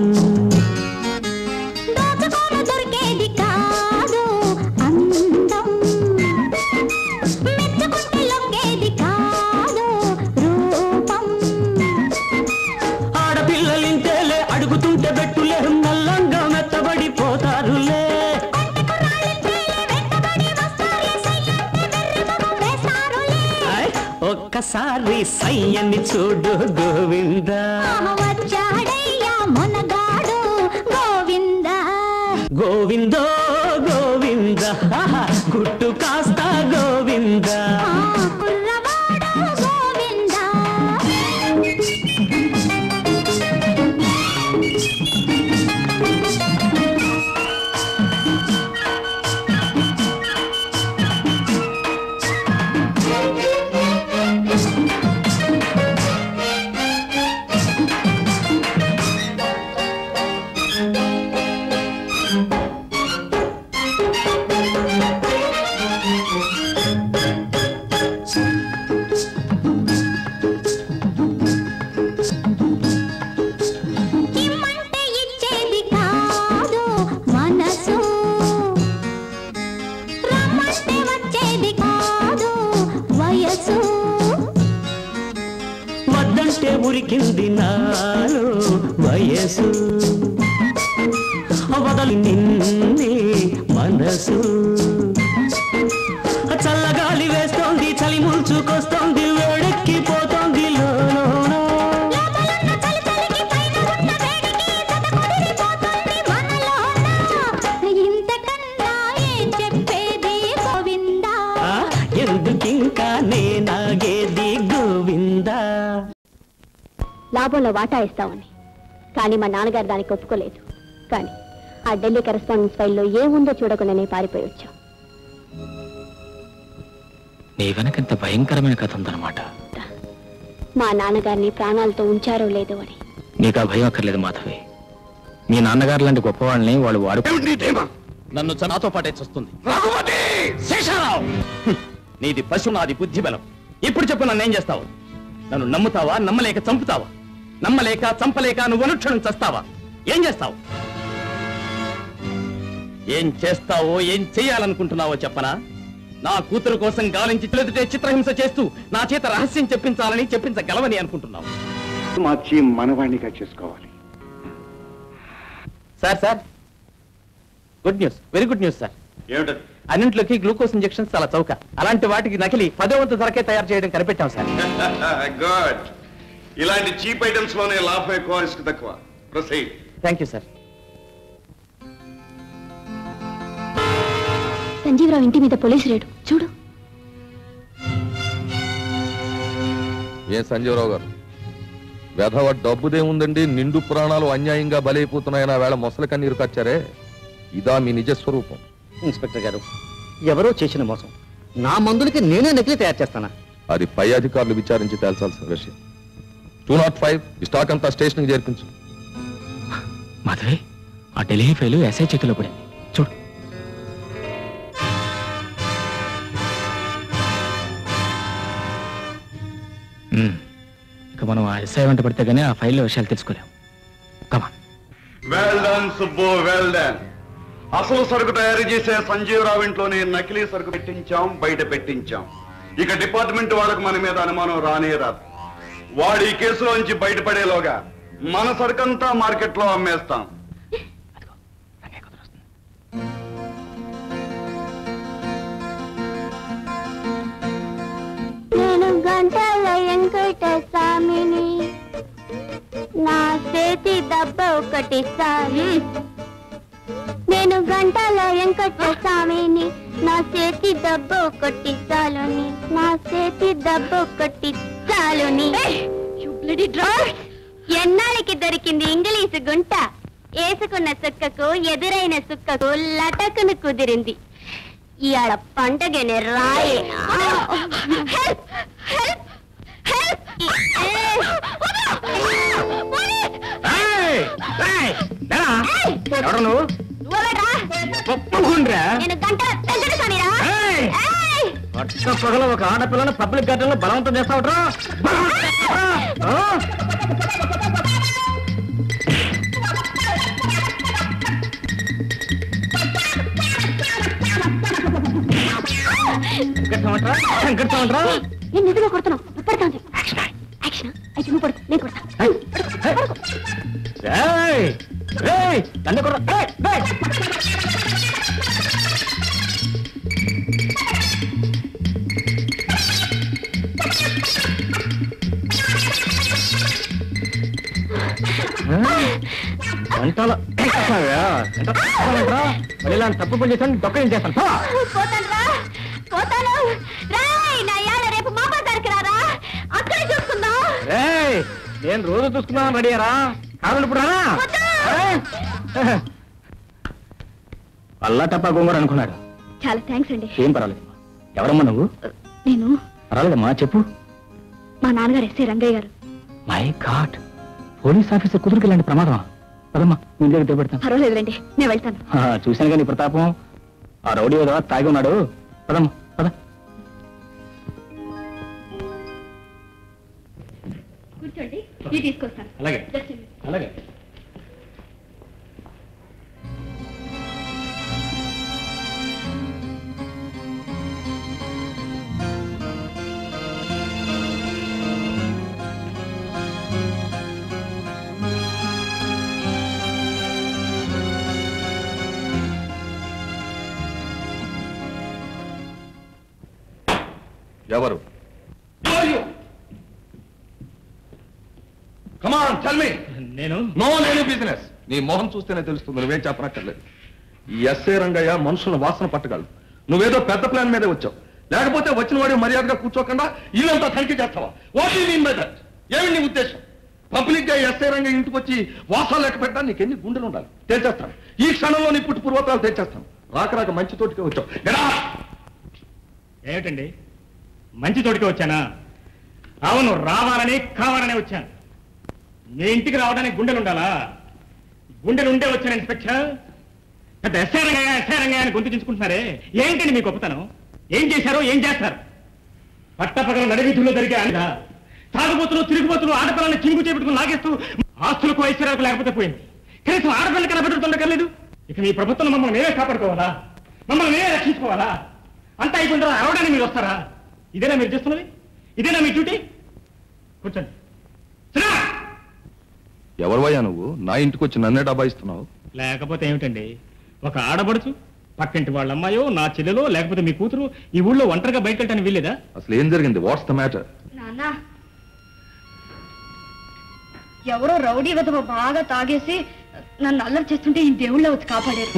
దోచుకోను దొరికేది కాదు అందం మెచ్చుకుంటే లొంగేది కాదు రూపం ఆడపిల్లలింతేలే అడుగుతుంటే బెట్టులే నల్ల ఒక్కసారి సయ్యని చూడు గోవిందా వచ్చాడయ్యా మునగాడు గోవింద గోవిందో గోవింద ఆహా, గుట్టు కాస్త గోవింద కుర్రవాడు గోవింద ఇమ్మంటే ఇచ్చేది కాదు మనసు రమ్మంటే వచ్చేది కాదు వయసు వద్దంటే ఉరికింది నాలో వయసు వదలి నిన్నే మనసు చల్లగాలి వేస్తోంది చలి ముంచుకొస్తోంది వేడెక్కిపోతోంది లోలోనో ఇంతకన్నా ఏం చెప్పేది గోవిందా ఆ, ఎందుకింకా నేనాగేది గోవిందా లాభంలో వాటా ఇస్తామని కానీ మా నాన్నగారు దానికి ఒప్పుకోలేదు కానీ ఆ ఢిల్లీ కరెస్పాండెన్స్ ఫైల్లో ఏముందో చూడకుండానే పారిపోయి వచ్చాం నీ వెనకంత భయంకరమైన కథ ఉందన్నమాట మా నాన్నగారిని ప్రాణాలతో ఉంచారో లేదో అని నీకు ఆ భయం అక్కర్లేదు మాధవి మీ నాన్నగారు లాంటి గొప్పవాళ్ళని వాళ్ళు వాడు నన్ను చ- నాతో పాటే చస్తుంది శేషారావు హ్మ్. నీది పశు నాది బుద్ధి బలం ఇప్పుడు చెప్పు నన్ను ఏం చేస్తావు నన్ను నమ్ముతావా నమ్మలేక చంపుతావా నమ్మలేక చంపలేక నువ్వు అనుక్షణం చస్తావా ఏం చేస్తావు ఏం చేస్తావో ఏం చెయ్యాలనుకుంటున్నావో చెప్పనా నా కూతురు కోసం గాలించి చెలుదుటే చిత్రహింస చేస్తూ నా చేత రహస్యం చెప్పించాలని చెప్పించగలవని అనుకుంటున్నావు మార్చి మనవాణ్ణిగా చేసుకోవాలి sir sir good news very good news sir ఏమిటది అన్నింటిలోకి గ్లూకోజ్ ఇంజెక్షన్స్ చాలా చౌక అలాంటి వాటికి నకిలీ పదో వంతు ధరకే తయారు చేయడం కనిపెట్టాం సార్ గుడ్ ఇలాంటి చీప్ ఐటమ్స్ లోనే లాభం ఎక్కువ రిస్క్ తక్కువ proceed thank you sir Sanjeevarao ఇంటి మీద పోలీసు రేడు చూడు ఏం సంజీవరావు గారు వెధవ డబ్బుదేముందండి నిండు ప్రాణాలు అన్యాయంగా బలైపోతున్నాయని ఆ వేళ మొసలి కన్నీరు కచ్చారే ఇదా మీ నిజ స్వరూపం ఇన్స్పెక్టర్ గారు ఎవరో చేసిన మోసం నా మందులకి నేనే నకిలీ తయారు చేస్తానా అది పై అధికారులు విచారించి తేల్చాల్సిన విషయం టూ నాట్ ఫైవ్ స్టాక్ అంతా స్టేషన్కి చేర్పించు మాధవి ఆ ఢిల్లీ ఫైలు ఎస్ఐ చేతిలో పడింది చూడు ఉమ్. ఇక మనం ఆ ఎస్ఐ వెంట పడితే గానీ ఆ ఫైల్లో విషయాలు తెలుసుకోలేం well done Subbu well done అసలు సరుకు తయారు చేసే సంజీవరావు ఇంట్లోనే నకిలీ సరుకు పెట్టించాం బయట పెట్టించాం ఇక డిపార్ట్మెంట్ వాళ్ళకు మన మీద అనుమానం రానే రాదు వాడు ఈ కేసులోంచి బయటపడేలోగా మన సరుకంతా మార్కెట్ లో అమ్మేస్తాం నేను గంటల వెంకట స్వామిని నా చేతి దెబ్బ ఒకటి సారి నేను గంటల వెంకట స్వామిని నా చేతి దెబ్బ ఒకటి చాలుని నా చేతి దెబ్బ ఒకటి చాలుని ఎన్నాళ్ళకి దొరికింది ఇంగ్లీషు గుంట వేసుకున్న సుక్కకు ఎదురైన సుక్కకు లటకును కుదిరింది ఇవాళ పండగనే రాయే హెల్ప్ హెల్ప్ హెల్ప్ ఎవరు నువ్వు ఒప్పుకుండ్రా నేను గంటల వెంకట స్వామిరా పట్ట పగల ఒక ఆడపిల్లని పబ్లిక్ గార్డెన్ లో బలవంతం చేస్తావుట్రా వెంకటరామంటరా నేను నిజంగా కొడుతున్నావు పడతాను యాక్షన్ అయితే నువ్వు పడు నేను కొడతా ఏయ్! ఏయ్! నన్ను కొడ- ఏయ్! ఏయ్! గంటల వెంకటరామయ్య, వెంకటరామయ్య, మళ్ళీ ఇలాంటి తప్పు పని చేశాను దొక్కని చేస్తాను పో. పోతాను రా పోతాను రాయ్ నా యాడ రేపు మా బజార్కి రారా అక్కడే చూసుకుందాం ఏయ్, నేను రోజు చూసుకున్నాను రెడీయరా కాదు ఇప్పుడు రానా ఏయ్. అల్లా టప్పా గోంగూర అనుకున్నాడు చాలా థ్యాంక్స్ అండి ఏం పర్వాలేదు ఎవరమ్మా నువ్వు నేను పర్వాలేదమ్మా చెప్పు మా నాన్నగారు ఎస్ఐ రంగయ్య గారు మై గాడ్ పోలీస్ ఆఫీసర్ కుదురుకి ఇలాంటి ప్రమాదం పదమ్మా మీ దగ్గర దిగబెడతాను పర్వాలేదులేండి నేను వెళ్తాను ఆ, చూశాను కానీ ప్రతాపం ఆ రౌడీ ఏదో తాగి ఉన్నాడు పదమ్మా పద కూర్చోండి టీ తీసుకొస్తాను అలాగే Just a minute. అలాగే ఎవరు కమాన్ టెల్ మీ నేను నో లేని బిజినెస్ నీ మొహం చూస్తేనే తెలుస్తుంది నువ్వేం చెప్పనక్కర్లేదు ఈ ఎస్ఏ రంగయ్య మనుషుల వాసన పట్టగలడు నువ్వేదో పెద్ద ప్లాన్ మీదే వచ్చావు లేకపోతే వచ్చిన వాడి మర్యాదగా కూర్చోకుండా ఇల్లంతా తనిఖీ చేస్తావా what you mean by that ఏమి నీ ఉద్దేశం పబ్లిక్ గా ఎస్ఐ రంగ ఇంటికి వచ్చి వాసాలు లెక్క పెట్టా నీకు ఎన్ని గుండెలు ఉండాలి తెచ్చేస్తాను ఈ క్షణంలో నీ పుట్టు పూర్వతాలు తెచ్చేస్తాను రాక రాక మంచి తోటికి వచ్చావు ఎడా ఏమిటండి మంచి తోటికి వచ్చానా అవును రావాలని కావాలని వచ్చాను మీ ఇంటికి రావడానికి గుండెలు ఉండాలా గుండెలు ఉండే వచ్చాను ఇన్స్పెక్టర్ పెద్ద ఎస్ఐ రంగయ్య ఎస్ఐ రంగయ్య అని గొంతు చించుకుంటున్నారే ఏంటండి మీ గొప్పతనం ఏం చేశారో ఏం చేస్తారు పట్టపగల నడివీధుల్లో జరిగే ఆయన తాగుబోతులు తిరుగుబోతులు ఆడపిల్లల్ని చింగు చేపెట్టుకుని లాగేస్తూ ఆస్తులకు ఐశ్వర్యాలకు లేకపోతే పోయింది కనీసం ఆడపిల్లకి కనబెట్టుతుండకలేదు ఇక మీ ప్రభుత్వం మమ్మల్ని మేమే కాపాడుకోవాలా మమ్మల్ని మేమే రక్షించుకోవాలా అంతా అయిపోయిన అరవడానికి మీరు వస్తారా ఇదేనా మీరు చేస్తున్నది ఇదేనా మీ డ్యూటీ కూర్చోండి సినా! ఎవరివయ్యా నువ్వు నా ఇంటికి వచ్చి నన్నే డబాయిస్తున్నావు లేకపోతే ఏమిటండి ఒక ఆడబడుచు పక్కింటి వాళ్ళ అమ్మాయో నా చెల్లెలో లేకపోతే మీ కూతురు ఈ ఊళ్ళో ఒంటరిగా బయటకు వెళ్ళటానికి వీల్లేదా అసలు ఏం జరిగింది వాట్స్ ద మ్యాటర్ నాన్న ఎవరో రౌడీ విధవ బాగా తాగేసి నన్ను అల్లరి చేస్తుంటే ఈ దేవుళ్ళ వచ్చి కాపాడారు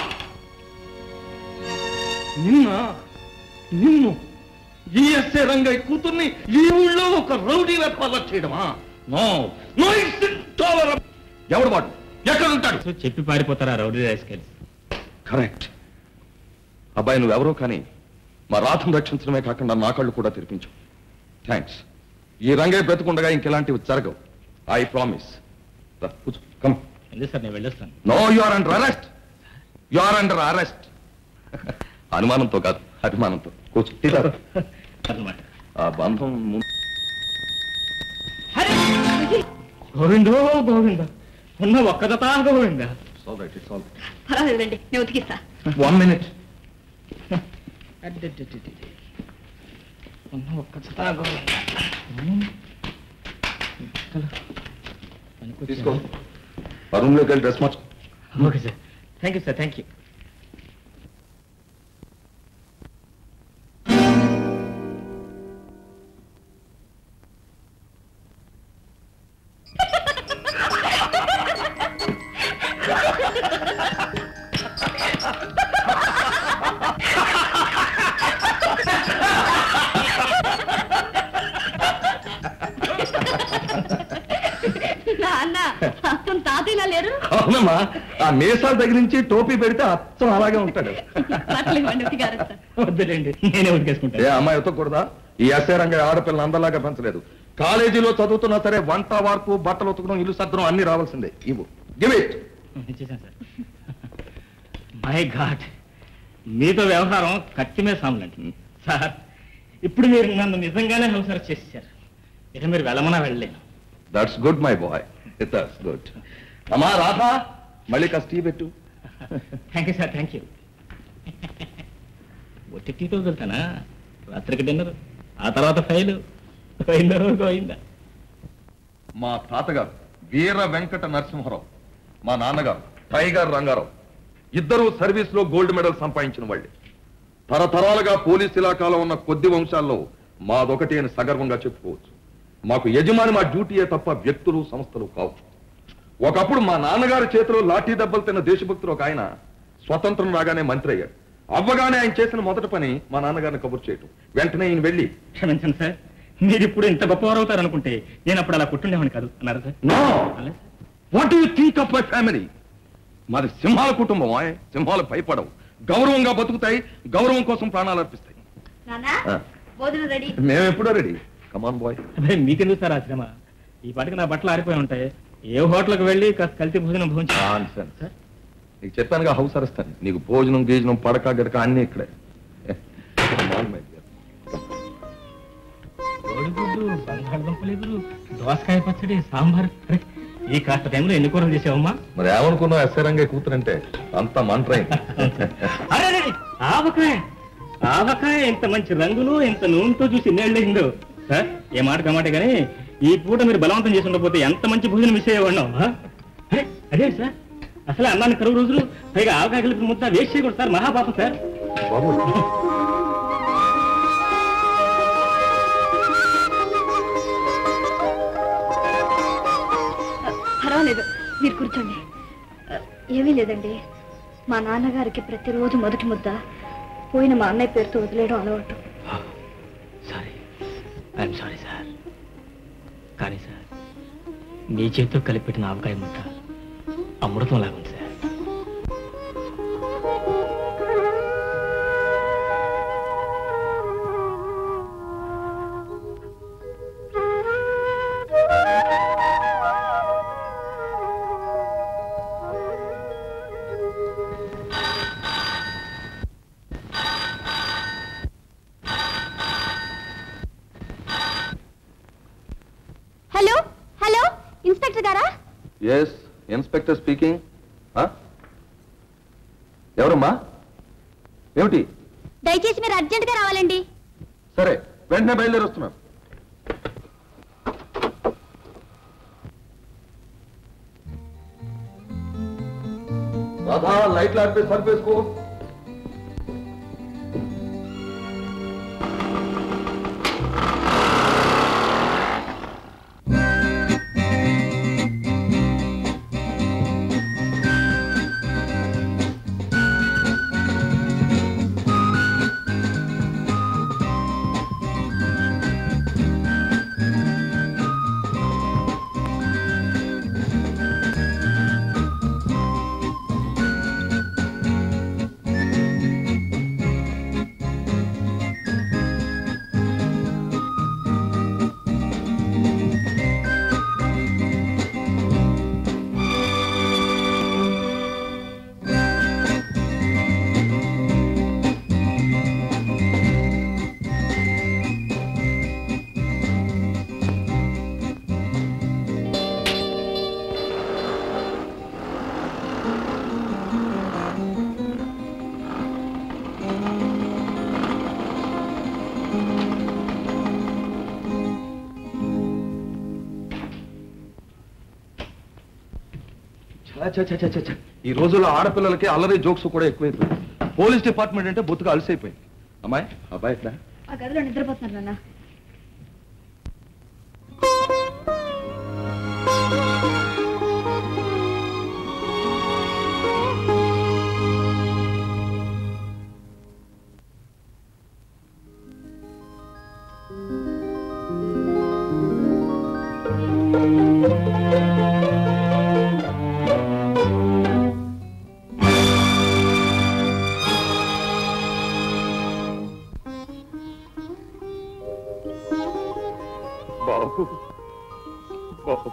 నిన్న నిన్ను ఈ ఎస్ఏ రంగయ్య కూతుర్ని ఈ ఊళ్ళో ఒక రౌడీ వ్యాపారం చేయడమా నో నో ఎవడు వాడు ఎక్కడ ఉంటాడు సో చెప్పి పారిపోతారా రౌడీ రాసుకెళ్ళి కరెక్ట్ అబ్బాయి నువ్వెవరో కానీ మా రాధను రక్షించడమే కాకుండా నా కళ్ళు కూడా తెరిపించు థ్యాంక్స్ ఈ రంగయ్య బ్రతుకుండగా ఇంకెలాంటివి జరగవు ఐ ప్రామిస్ కమ్ ఎందుకు సార్ నేను వెళ్ళొస్తాను no you are under arrest you are under arrest అనుమానంతో కాదు అభిమానంతో కూర్చో తీరా. అన్నమాట ఆ బంధం ము- గోవిందో గోవింద ఉన్న ఒక్కదతా Govinda It's all right, it's all right. పర్వాలేదండి నేను ఉతికిస్తా One minute. ఉన్న ఒక్కదతా గోవింద తీసుకో ఆ రూమ్ లోకి వెళ్ళి డ్రెస్ మార్చు okay sir thank you sir thank you నాన్న అర్థం తాతయ్యలా లేరు అవునమ్మా ఆ మీసాల దగ్గర నుంచి టోపీ పెడితే అచ్చం అలాగే ఉంటాడు పర్లేదండి ఉతికారేస్తా వద్దులేండి నేనే ఉతికేసుకుంటాను ఏ అమ్మాయి ఉతకూడదా ఈ ఎస్ఐ రంగ ఆడపిల్లని అందలాగా పెంచలేదు కాలేజీలో చదువుతున్నా సరే వంట వార్పు బట్టలు ఉతకడం ఇల్లు సర్దడం అన్ని రావాల్సిందే ఇవ్వు గివ్ ఇట్ ఇచ్చేసాను సార్ మై గాడ్ మీతో వ్యవహారం కత్తి మీద సాములండి సార్ ఇప్పుడు మీరు నన్ను నిజంగానే హౌస్ అరెస్ట్ చేసేసారు ఇక మీరు వెళ్ళమన్నా వెళ్ళలేను that's good my boy that's good అమ్మా రాధా మళ్ళీ కాస్త టీ పెట్టు thank you sir thank you ఒట్టి టీతో వెళ్తానా రాత్రికి డిన్నర్ ఆ తర్వాత ఫైలు పోయిందో పోయిందా మా తాతగారు వీర వెంకట నరసింహరావు మా నాన్నగారు టైగర్ రంగారావు ఇద్దరు సర్వీస్ లో గోల్డ్ మెడల్ సంపాదించిన వాళ్ళే తరతరాలుగా పోలీస్ ఇలాకాలో ఉన్న కొద్ది వంశాల్లో మాదొకటి అని సగర్వంగా చెప్పుకోవచ్చు మాకు యజమాని మా డ్యూటీయే తప్ప వ్యక్తులు సంస్థలు కావు ఒకప్పుడు మా నాన్నగారి చేతిలో లాఠీ దెబ్బలు తిన్న దేశభక్తుడు ఒక ఆయన స్వతంత్రం రాగానే మంత్రి అయ్యాడు అవ్వగానే ఆయన చేసిన మొదటి పని మా నాన్నగారిని కబురు చేయటం వెంటనే ఈయన వెళ్ళి క్షమించండి సార్ మీరు ఇప్పుడు ఇంత గొప్పవారు అవుతారు అనుకుంటే నేను అప్పుడు అలా కుట్టుండేవాడిని కాదు అన్నారు sir no what you think of my family మాది సింహాల కుటుంబం ఆయ్. సింహాలు భయపడవు గౌరవంగా బతుకుతాయి గౌరవం కోసం ప్రాణాలు అర్పిస్తాయి నానా ఆ. భోజనం రెడీ మేము ఎప్పుడో రెడీ కమాన్ బాయ్ అదే మీకెందుకు సార్ ఆ శ్రమ ఈ పాటికి నా బట్టలు ఆరిపోయి ఉంటాయి ఏ హోటల్కి వెళ్ళి కాస్త కల్తీ భోజనం భోజనం నీకు చెప్పానుగా హౌస్ అరుస్తాను నీకు భోజనం గీజనం పడక గడక అన్ని ఇక్కడే Come on, my dear. కోడిగుడ్డు బంగాళదుంపలు ఎగురు దోసకాయ పచ్చడి సాంబార్ అరే, ఈ కాస్త టైంలో ఎన్ని కూరలు చేసావమ్మా మరి ఏమనుకున్నావు ఎస్ఐ రంగే కూతురంటే అంత మంట్రైంది అరే అరే, అరే, ఆవకాయ ఆవకాయ ఇంత మంచి రంగులు ఇంత నూనెతో చూసి ఎన్నేళ్ళయిందో సార్ ఏ మాట కమాట కానీ ఈ పూట మీరు బలవంతం చేసి ఉండకపోతే ఎంత మంచి భోజనం మిస్ అయ్యేవాడినాం ఆ? అరే అదే సార్ అసలు అన్నాన్ని కరువు రోజులు పైగా ఆవకాయ కలిపి ముద్ద వేస్ట్ చేయకూడదు సార్ మహాపాపం సార్ బాబు పర్వాలేదు మీరు కూర్చోండి ఆ, ఏమీ లేదండి మా నాన్నగారికి ప్రతిరోజు మొదటి ముద్ద పోయిన మా అన్నయ్య పేరుతో వదిలేయడం అలవాటు సారీ ఐఎమ్ సారీ సార్ కానీ సార్ మీ చేతితో కలిపెట్టిన ఆవకాయ ముద్ద అమృతం లాగుంది సార్ హలో హలో ఇన్స్పెక్టర్ గారా ఎస్ ఇన్స్పెక్టర్ స్పీకింగ్ ఎవరమ్మా ఏమిటి దయచేసి మీరు అర్జెంట్ గా రావాలండి సరే వెంటనే బయలుదేరి వస్తున్నాను రాధా లైట్లు ఆడితే సరిపేసుకో ఛ, ఛ, ఛ, ఛ, ఛ, ఛ. ఈ రోజుల్లో ఆడపిల్లలకి అల్లరి జోక్స్ కూడా ఎక్కువైపోయింది పోలీస్ డిపార్ట్మెంట్ అంటే బొత్తుగా అలసైపోయింది అమ్మాయి అబ్బాయి ఇక్కడ ఆ గదిలో నిద్రపోతున్నారు నాన్న బాబు బాబు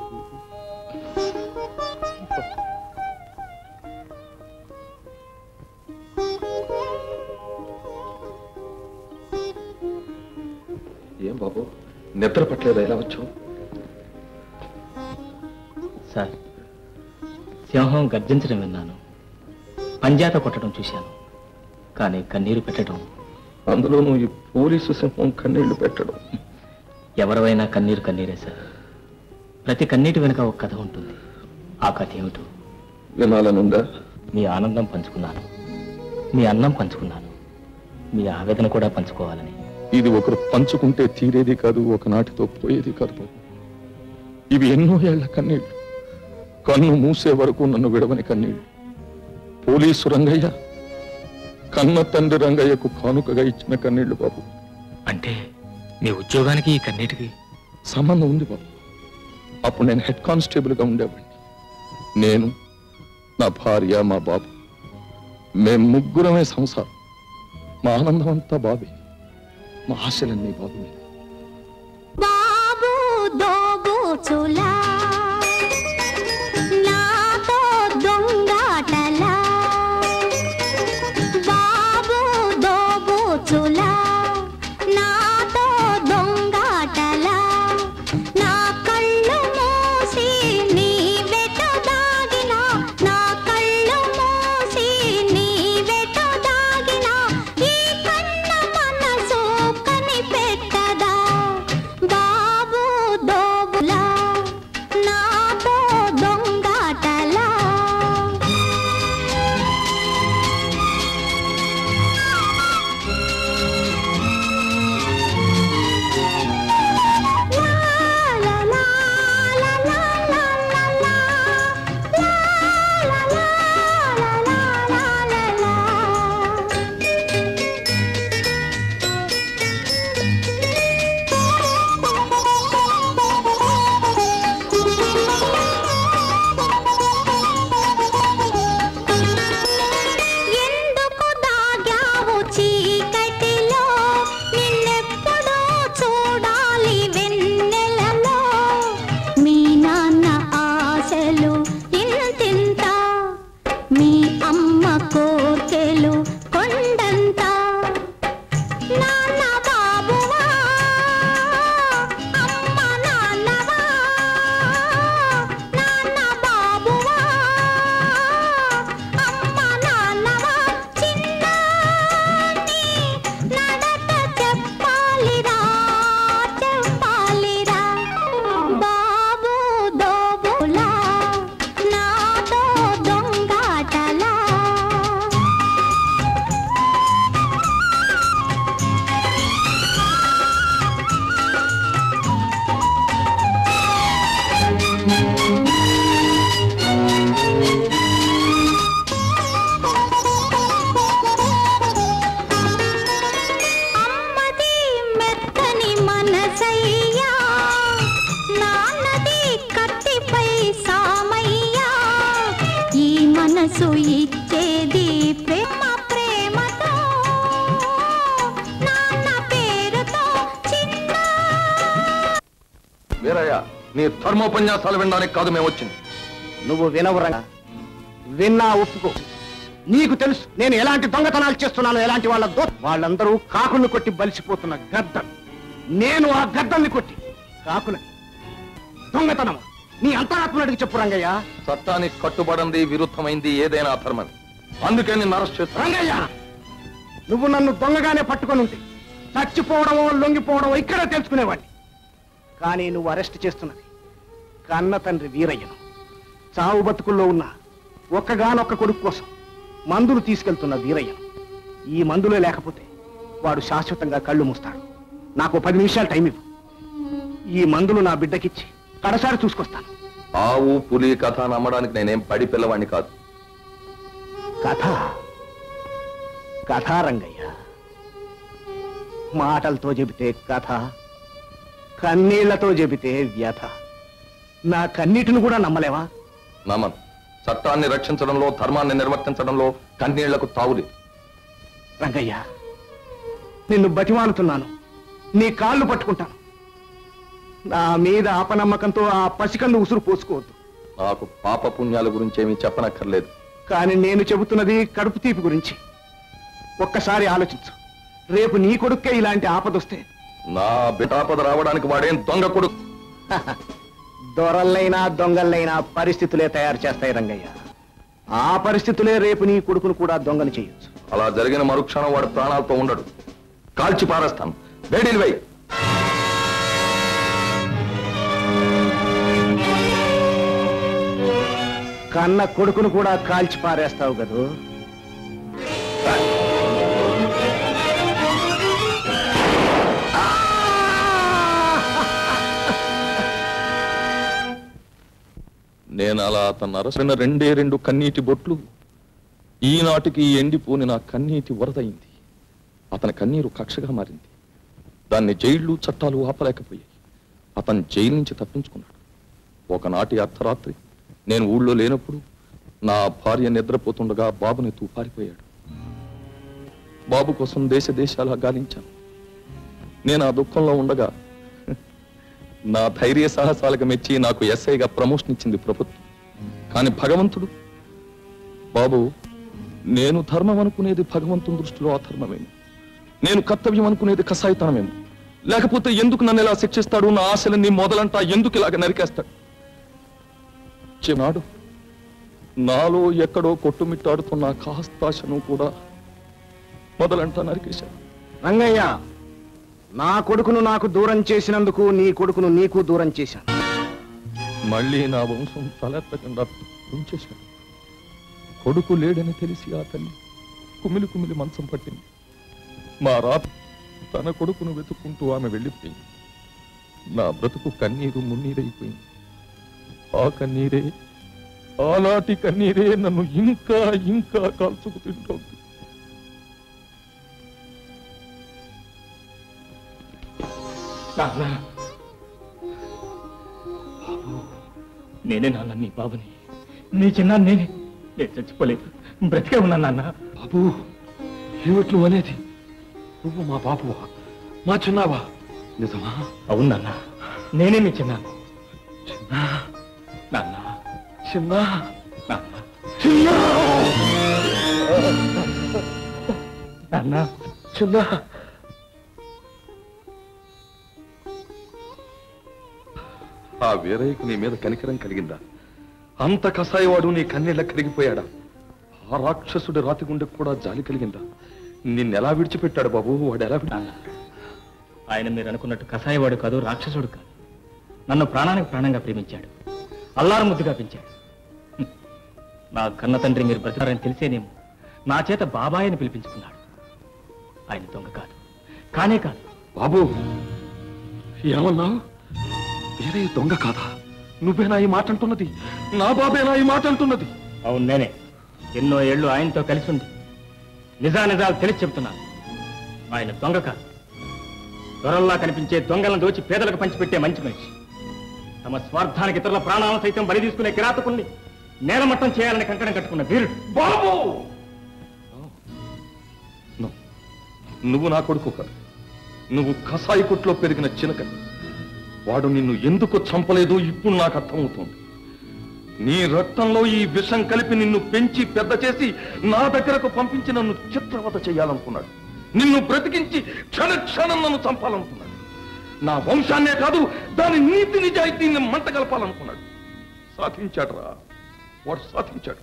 ఏం బాబు నిద్ర పట్టలేదా ఎలా వచ్చావు సార్ సింహం గర్జించడం విన్నాను పంజాత కొట్టడం చూశాను కానీ కన్నీరు పెట్టడం అందులోనూ ఈ పోలీసు సింహం కన్నీళ్లు పెట్టడం ఎవరివైనా కన్నీరు కన్నీరే సార్ ప్రతి కన్నీటి వెనుక ఒక కథ ఉంటుంది ఆ కథ ఏమిటో వినాలనుందా మీ ఆనందం పంచుకున్నాను మీ అన్నం పంచుకున్నాను మీ ఆవేదన కూడా పంచుకోవాలని ఇది ఒకరు పంచుకుంటే తీరేది కాదు ఒకనాటితో పోయేది కాదు బాబు ఇవి ఎన్నో ఏళ్ల కన్నీళ్లు కన్ను మూసే వరకు నన్ను విడవని కన్నీళ్ళు పోలీసు రంగయ్య కన్న తండ్రి రంగయ్యకు కానుకగా ఇచ్చిన కన్నీళ్లు బాబు అంటే మీ ఉద్యోగానికి ఈ కన్నీటికి సంబంధం ఉంది బాబు అప్పుడు నేను హెడ్ కానిస్టేబుల్గా ఉండేవాడిని నేను నా భార్య మా బాబు మేం ముగ్గురమే సంసారం మా ఆనందం అంతా బాబే మా ఆశలన్నీ బాబు మీద బాబు దోబూచులా నాతో దొంగాటలా బాబు దోబూచులా నాతో దొంగాటలా నా కళ్ళు మూసి నీ వెట దాగిన నా కళ్ళు మూసి నీ వెట దాగిన ఈ కన్న మనసు కనిపెట్టదా బాబు దోబులా నాతో దొంగాటలా ఎందుకు దాగావు చీకటిలో నిన్నెప్పుడూ చూడాలి వెన్నెలలో మీ నాన్న ఆశలు ఇంతింత మీ అమ్మ కోర్కెలు కొండంత నాన్న బాబువా అమ్మ నాన్నవా నాన్న బాబువా అమ్మ నాన్నవా చిన్నాని నడక చెప్పాలిరా చెప్పాలిరా బాబు దోబులా నాతో దొంగాటలా అమ్మది మెత్తని మనసయ్యా నాన్నది కత్తిపై సామయ్యా ఈ మనసు ఇచ్చేది ప్రేమ ప్రేమతో నాన్న పేరుతో చిన్న వీరయ్య నీ ధర్మోపన్యాసాలు వినడానికి కాదు మేము వచ్చింది నువ్వు వినవరంగా విన్నా ఒప్పుకో నీకు తెలుసు నేను ఎలాంటి దొంగతనాలు చేస్తున్నాను ఎలాంటి వాళ్ళ దో వాళ్ళందరూ కాకుల్ని కొట్టి బలిసిపోతున్న గద్దలు నేను ఆ గద్దల్ని కొట్టి కాకులని దొంగతనమా నీ అంతరాత్మను అడిగి చెప్పు రంగయ్య చట్టానికి కట్టుబడింది విరుద్ధమైంది ఏదైనా అధర్మం అందుకే నిన్ను అరెస్ట్ చేస్తాను రంగయ్య నువ్వు నన్ను దొంగగానే పట్టుకొని ఉంటే చచ్చిపోవడమో లొంగిపోవడమో ఇక్కడే తెలుసుకునేవాడిని కానీ నువ్వు అరెస్ట్ చేస్తున్నది కన్న తండ్రి వీరయ్యను చావు బతుకుల్లో ఉన్న ఒక్కగానొక్క కొడుకు కోసం మందులు తీసుకెళ్తున్న వీరయ్యను ఈ మందులే లేకపోతే వాడు శాశ్వతంగా కళ్ళు మూస్తాడు నాకు పది నిమిషాలు టైం ఇవ్వు ఈ మందులు నా బిడ్డకిచ్చి కడసారి చూసుకొస్తాను ఆవు పులి కథ నమ్మడానికి నేనేం పడి పిల్లవాడిని కాదు కథ కథ రంగయ్య మాటలతో చెబితే కథ కన్నీళ్లతో చెబితే వ్యథ నా కన్నీటిని కూడా నమ్మలేవా నమ్మను చట్టాన్ని రక్షించడంలో ధర్మాన్ని నిర్వర్తించడంలో కన్నీళ్లకు తావులేదు రంగయ్య నిన్ను బతిమాలుతున్నాను నీ కాళ్ళు పట్టుకుంటాను నా మీద అపనమ్మకంతో ఆ పసికన్ను ఉసురు పోసుకోవద్దు నాకు పాప పుణ్యాల గురించి ఏమీ చెప్పనక్కర్లేదు కానీ నేను చెబుతున్నది కడుపు తీపి గురించి ఒక్కసారి ఆలోచించు రేపు నీ కొడుక్కే ఇలాంటి ఆపదొస్తే నా బిటాపద రావడానికి వాడేం దొంగ కొడుకు దొరల్లైనా దొంగల్లైనా పరిస్థితులే తయారు చేస్తాయి రంగయ్య ఆ పరిస్థితులే రేపు నీ కొడుకును కూడా దొంగని చేయొచ్చు అలా జరిగిన మరుక్షణం వాడు ప్రాణాలతో ఉండడు కాల్చి పారేస్తాను వేడిని వై కన్న కొడుకును కూడా కాల్చి పారేస్తావు కదూ నేను అలా అతను అరసిన రెండే రెండు కన్నీటి బొట్లు ఈనాటికి ఎండిపోని నా కన్నీటి వరదయింది అతని కన్నీరు కక్షగా మారింది దాన్ని జైళ్లు చట్టాలు ఆపలేకపోయాయి అతను జైలు నుంచి తప్పించుకున్నాడు ఒకనాటి అర్ధరాత్రి నేను ఊళ్ళో లేనప్పుడు నా భార్య నిద్రపోతుండగా బాబుని తూపారిపోయాడు బాబు కోసం దేశ దేశాలా గాలించాను నేను ఆ దుఃఖంలో ఉండగా నా ధైర్య సాహసాలకు మెచ్చి నాకు ఎస్ఐగా ప్రమోషన్ ఇచ్చింది ప్రభుత్వం కానీ భగవంతుడు బాబు నేను ధర్మం అనుకునేది భగవంతుని దృష్టిలో అధర్మమేమో నేను కర్తవ్యం అనుకునేది కసాయితనమేమో లేకపోతే ఎందుకు నన్ను ఇలా శిక్షిస్తాడు నా ఆశలన్నీ మొదలంటా ఎందుకు ఇలాగ నరికేస్తాడు చిన్నాడు నాలో ఎక్కడో కొట్టుమిట్టాడుతున్న కాస్తాశను కూడా మొదలంటా నరికేశాడు రంగయ్య నా కొడుకును నాకు దూరం చేసినందుకు నీ కొడుకును నీకు దూరం చేశాను మళ్ళీ నా వంశం తలెత్తకుండా ఉంచేశాడు కొడుకు లేడని తెలిసి ఆ తల్లి కుమిలి కుమిలి మంచం పట్టింది మా రాత తన కొడుకును వెతుక్కుంటూ ఆమె వెళ్ళిపోయింది నా బ్రతుకు కన్నీరు మున్నీరైపోయింది ఆ కన్నీరే ఆనాటి కన్నీరే నన్ను ఇంకా ఇంకా కాల్చుకు తింటోంది నాన్న బాబు, నేనే నాన్న నీ బాబుని నీ చిన్న నేనే నేను చచ్చిపోలేదు బ్రతికే ఉన్నా నాన్న బాబు ఏమిటి నువ్వు అనేది నువ్వు మా బాబువా మా చిన్నావా నిజమా అవును నాన్న నేనే మీ చిన్న నాన్న చిన్న నాన్న చిన్న నాన్న చిన్న ఆ వీరయ్యకు నీ మీద కనికరం కలిగిందా అంత కసాయివాడు నీ కన్నీళ్ళ కరిగిపోయాడా ఆ రాక్షసుడి రాతి గుండెకు కూడా జాలి కలిగిందా నిన్నెలా విడిచిపెట్టాడు బాబు వాడు ఎలా విడి ఆయన మీరు అనుకున్నట్టు కసాయవాడు కాదు రాక్షసుడు కాదు నన్ను ప్రాణానికి ప్రాణంగా ప్రేమించాడు అల్లారు ముద్దుగా పెంచాడు హ్మ్. నా కన్న తండ్రి మీరు బ్రతికారని తెలిసేనేమో నా చేత బాబాయిని పిలిపించుకున్నాడు ఆయన దొంగ కాదు కానే కాదు బాబు ఏమన్నావు వేరే దొంగ కాదా నువ్వేనా ఈ మాట అంటున్నది నా బాబేనా ఈ మాట అంటున్నది అవును నేనే ఎన్నో ఏళ్ళు ఆయనతో కలిసి ఉంది నిజానిజాలు తెలిసి చెప్తున్నాను ఆయన దొంగ కాదు దొరల్లా కనిపించే దొంగలను దోచి పేదలకు పంచిపెట్టే మంచి మనిషి తమ స్వార్థానికి ఇతరుల ప్రాణాలను సైతం బలి తీసుకునే కిరాతకుల్ని నేలమట్టం చేయాలని కంకణం కట్టుకున్న వీరుడు బాబు నువ్వు నా కొడుకు కాదు నువ్వు కసాయి కొట్లో పెరిగిన చిలక వాడు నిన్ను ఎందుకు చంపలేదు ఇప్పుడు నాకు అర్థమవుతోంది నీ రక్తంలో ఈ విషం కలిపి నిన్ను పెంచి పెద్ద చేసి నా దగ్గరకు పంపించి నన్ను చిత్రవత చేయాలనుకున్నాడు నిన్ను బ్రతికించి క్షణ క్షణం నన్ను చంపాలనుకున్నాడు నా వంశాన్నే కాదు దాని నీతి నిజాయితీని మంట కలపాలనుకున్నాడు సాధించాడు రా వాడు సాధించాడు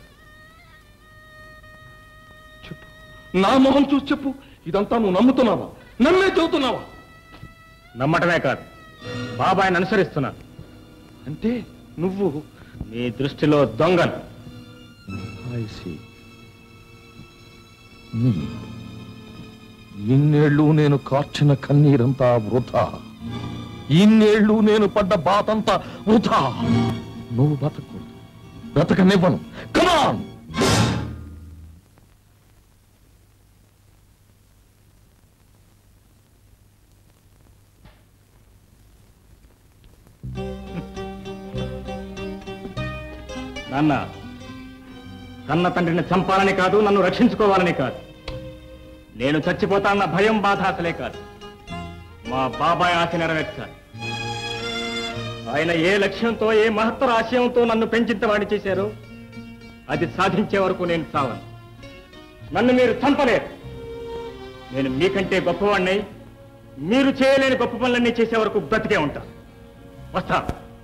చెప్పు నా మొహం చూసి చెప్పు ఇదంతా నువ్వు నమ్ముతున్నావా నమ్మే చెబుతున్నావా నమ్మటమే కాదు బాబాయిని అనుసరిస్తున్నాను అంటే నువ్వు నీ దృష్టిలో దొంగను ఇన్నేళ్ళు నేను కార్చిన కన్నీరంతా వృధా ఇన్నేళ్ళు నేను పడ్డ బాతంతా వృధా నువ్వు బతకూడదు బ్రతకనివ్వను కమాన్ నాన్న కన్న తండ్రిని చంపాలని కాదు నన్ను రక్షించుకోవాలని కాదు నేను చచ్చిపోతాన్న భయం బాధ అసలే కాదు మా బాబాయ్ ఆశ నెరవేర్చాలి ఆయన ఏ లక్ష్యంతో ఏ మహత్తర ఆశయంతో నన్ను పెంచింతవాడి చేశారో అది సాధించే వరకు నేను చావను నన్ను మీరు చంపలేరు నేను మీకంటే గొప్పవాడినై మీరు చేయలేని గొప్ప పనులన్నీ చేసే వరకు బ్రతికే ఉంటాను వస్తా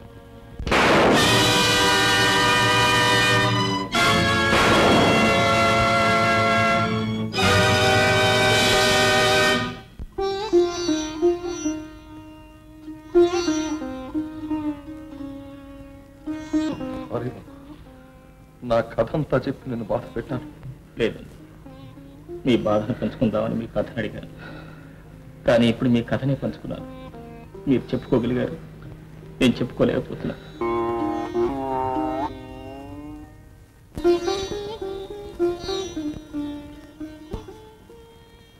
సారీ బాబు. నా కథ అంతా చెప్పి నేను బాధ పెట్టాను లేదు మీ బాధను పంచుకుందామని మీ కథను అడిగాను కానీ ఇప్పుడు మీ కథనే పంచుకున్నాను మీరు చెప్పుకోగలిగారు నేను చెప్పుకోలేకపోతున్నాను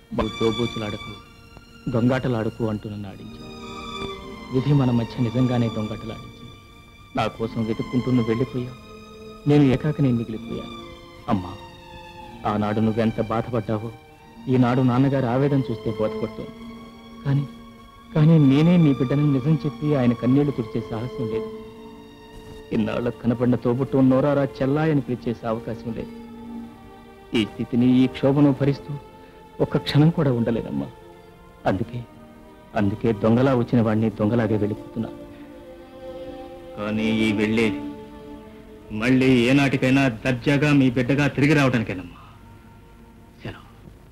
వాళ్ళు తోబూచులాడకు దొంగాటలాడుకు అంటూ నన్ను ఆడించింది విధి మన మధ్య నిజంగానే దొంగాటలాడించింది నా కోసం వెతుక్కుంటూ నువ్వు వెళ్ళిపోయావు నేను ఏకాకనే మిగిలిపోయాను అమ్మా ఆనాడు నువ్వెంత బాధపడ్డావో ఈనాడు నాన్నగారి ఆవేదన చూస్తే బోధపడుతోంది కానీ కానీ నేనే నీ బిడ్డను నిజం చెప్పి ఆయన కన్నీళ్లు తుడిచే సాహసం లేదు ఇన్నాళ్ళకు కనపడిన తోబుట్టు నోరారా చెల్లాయని పిలిచేసే అవకాశం లేదు ఈ స్థితిని ఈ క్షోభను భరిస్తూ ఒక్క క్షణం కూడా ఉండలేనమ్మా అందుకే అందుకే దొంగలా వచ్చిన వాడిని దొంగలాగే వెళ్ళిపోతున్నా కానీ ఈ వెళ్ళేది మళ్ళీ ఏనాటికైనా దర్జాగా మీ బిడ్డగా తిరిగి రావడానికేనమ్మా సెలవు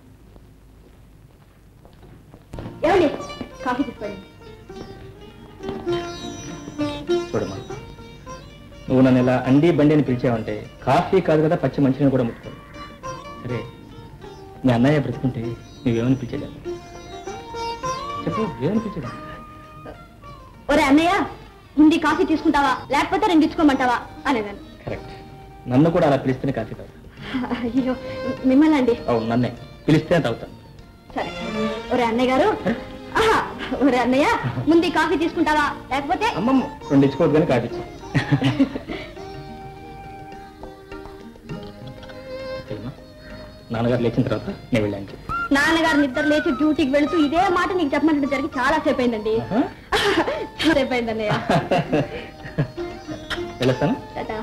ఏమండి కాఫీ తీసుకోండి చూడమ్మా నువ్వు నన్ను ఇలా అండి బండి అని పిలిచావంటే కాఫీ కాదు కదా పచ్చి మంచిని కూడా ముట్టుకోను సరే మీ అన్నయ్య బ్రతుకుంటే నువ్వేమని పిలిచేదా చెప్పు ఏమని పిలిచేదా ఒరే అన్నయ్య ముందు ఈ కాఫీ తీసుకుంటావా లేకపోతే రెండు ఇచ్చుకోమంటావా అనేదాన్ని కరెక్ట్ నన్ను కూడా అలా పిలిస్తేనే కాఫీ తాగుతా అయ్యో మిమ్మల్ని అండి అవును నన్నే పిలిస్తే తాగుతాను సరే ఒరే అన్నయ్య గారు ఆహా, ఒరే అన్నయ్య ముందు ఈ కాఫీ తీసుకుంటావా లేకపోతే అమ్మమ్మ రెండు ఇచ్చుకోవద్దు కానీ కాఫీ ఇచ్చి ఏమ్మా? నాన్నగారు లేచిన తర్వాత నేను వెళ్ళాను చెప్పు నాన్నగారు నిద్ర లేచి డ్యూటీకి వెళుతూ ఇదే మాట నీకు చెప్పమంటే జరిగి చాలా సేపు అయిందండి చాలా సేపు అయిందన్నయ్య వెళ్ళొస్తాను టాటా.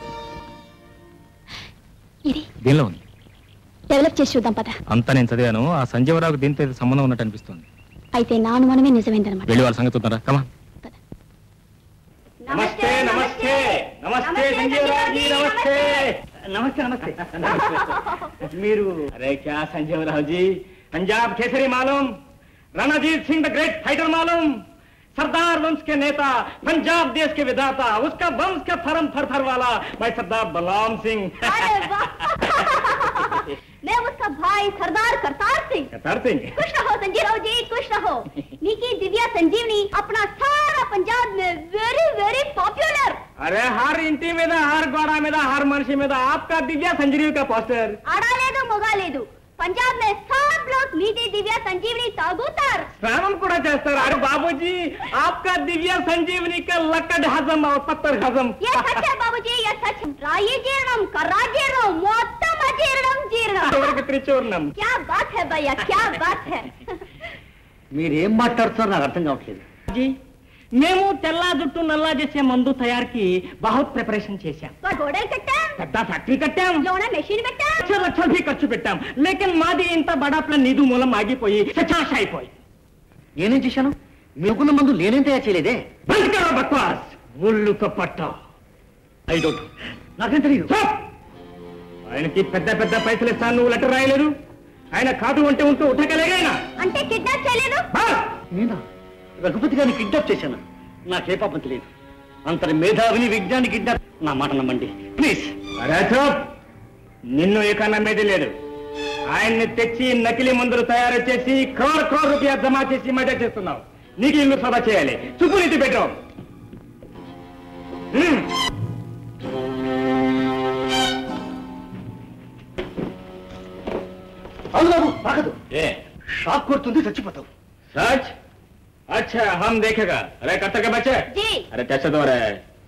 దీనిలో ఉంది డెవలప్ చేసి చూద్దాం పద అంతా నేను చదివాను ఆ సంజీవరావుకు దీంతో ఏదో సంబంధం ఉన్నట్టు అనిపిస్తుంది అయితే నా అనుమానమే నిజమైందనమాట వెళ్ళి వాళ్ళ సంగతి ఉన్నారా కమా నమస్తే నమస్తే నమస్తే సంజీవరావు జీ నమస్తే నమస్తే నమస్తే మీరు అరే క్యా సంజీవరావు జీ పంజాబ్ కేసరి मालूम Ranjit Singh the great fighter मालूम सरदार वंश के नेता पंजाब देश के विधाता उसका वंश का फरम फर फर वाला मैं सरदार बलराम सिंह मैं उसका भाई सरदार करतार सिंह करतार सिंह खुश रहो संजय राव जी खुश रहो निकी दिव्या संजीवनी अपना सारा पंजाब में वेरी वेरी पॉपुलर अरे हर इंटी మీద हर గోడ మీద हर మనిషి మీద आपका दिव्या संजीवनी का पोस्टर आड़ा లేదు మొగా లేదు पंजाब में सब लोग नीति दिव्या संजीवनी तागूतर స్నానం కూడా చేస్తారు అరే బాబూజీ आपका दिव्या संजीवनी का लकड़ हजम और पत्थर हजम ये सच है बाबूजी ये सच राई जीर्णम कर्रा जीर्णम మొత్తం అజీర్ణం జీర్ణం చివరికి త్రిచూర్ణం क्या बात है भैया क्या बात है మీరు ఏం మాట్లాడుతున్నారో నాకు అర్థం కావట్లేదు జీ మేము తెల్ల జుట్టు నల్లా చేసే మందు తయారీకి బహుత్ ప్రిపరేషన్ చేశాం గోడలు కట్టాం పెద్ద ఫ్యాక్టరీ కట్టాం లోన మెషిన్ పెట్టాం లక్ష లక్షలు భీ ఖర్చు పెట్టాం లేకిన్ మాది ఇంత బడా ప్లాన్ నిధు మూలం ఆగిపోయి సచాష అయిపోయి నేనేం చేశాను మీకున్న మందు నేనేం తయారు చేయలేదే బంద్ కరో బక్వాస్ ఒళ్ళు కప్పట్ట ఐ డోంట్ నాకేం తెలియదు ఆయనకి పెద్ద పెద్ద పైసలు ఇస్తాను నువ్వు లెటర్ రాయలేదు ఆయన కాదు అంటే ఉంటూ ఉట్టకలేగా అంటే కిడ్నాప్ చేయలేదు నేనా రఘుపతి గారిని కిడ్నాప్ చేశాను నాకే పాపం తెలియదు అంతటి మేధావిని విజ్ఞాని కిడ్నాప్ నా మాట నమ్మండి ప్లీజ్ అరే చూప్ నిన్ను ఇక నమ్మేది లేదు ఆయన్ని తెచ్చి నకిలీ మందులు తయారు చేసి క్రోర్ క్రోర్ రూపాయ జమా చేసి మజా చేస్తున్నావు నీకు ఇల్లు సభ చేయాలి చుప్పు నీతి పెట్టావు అవును బాబు బాగదు ఏ షాక్ కొడుతుంది చచ్చిపోతావు सच अच्छा हम देखेगा अरे कब तक है बच्चे जी अरे कैसे तो रहे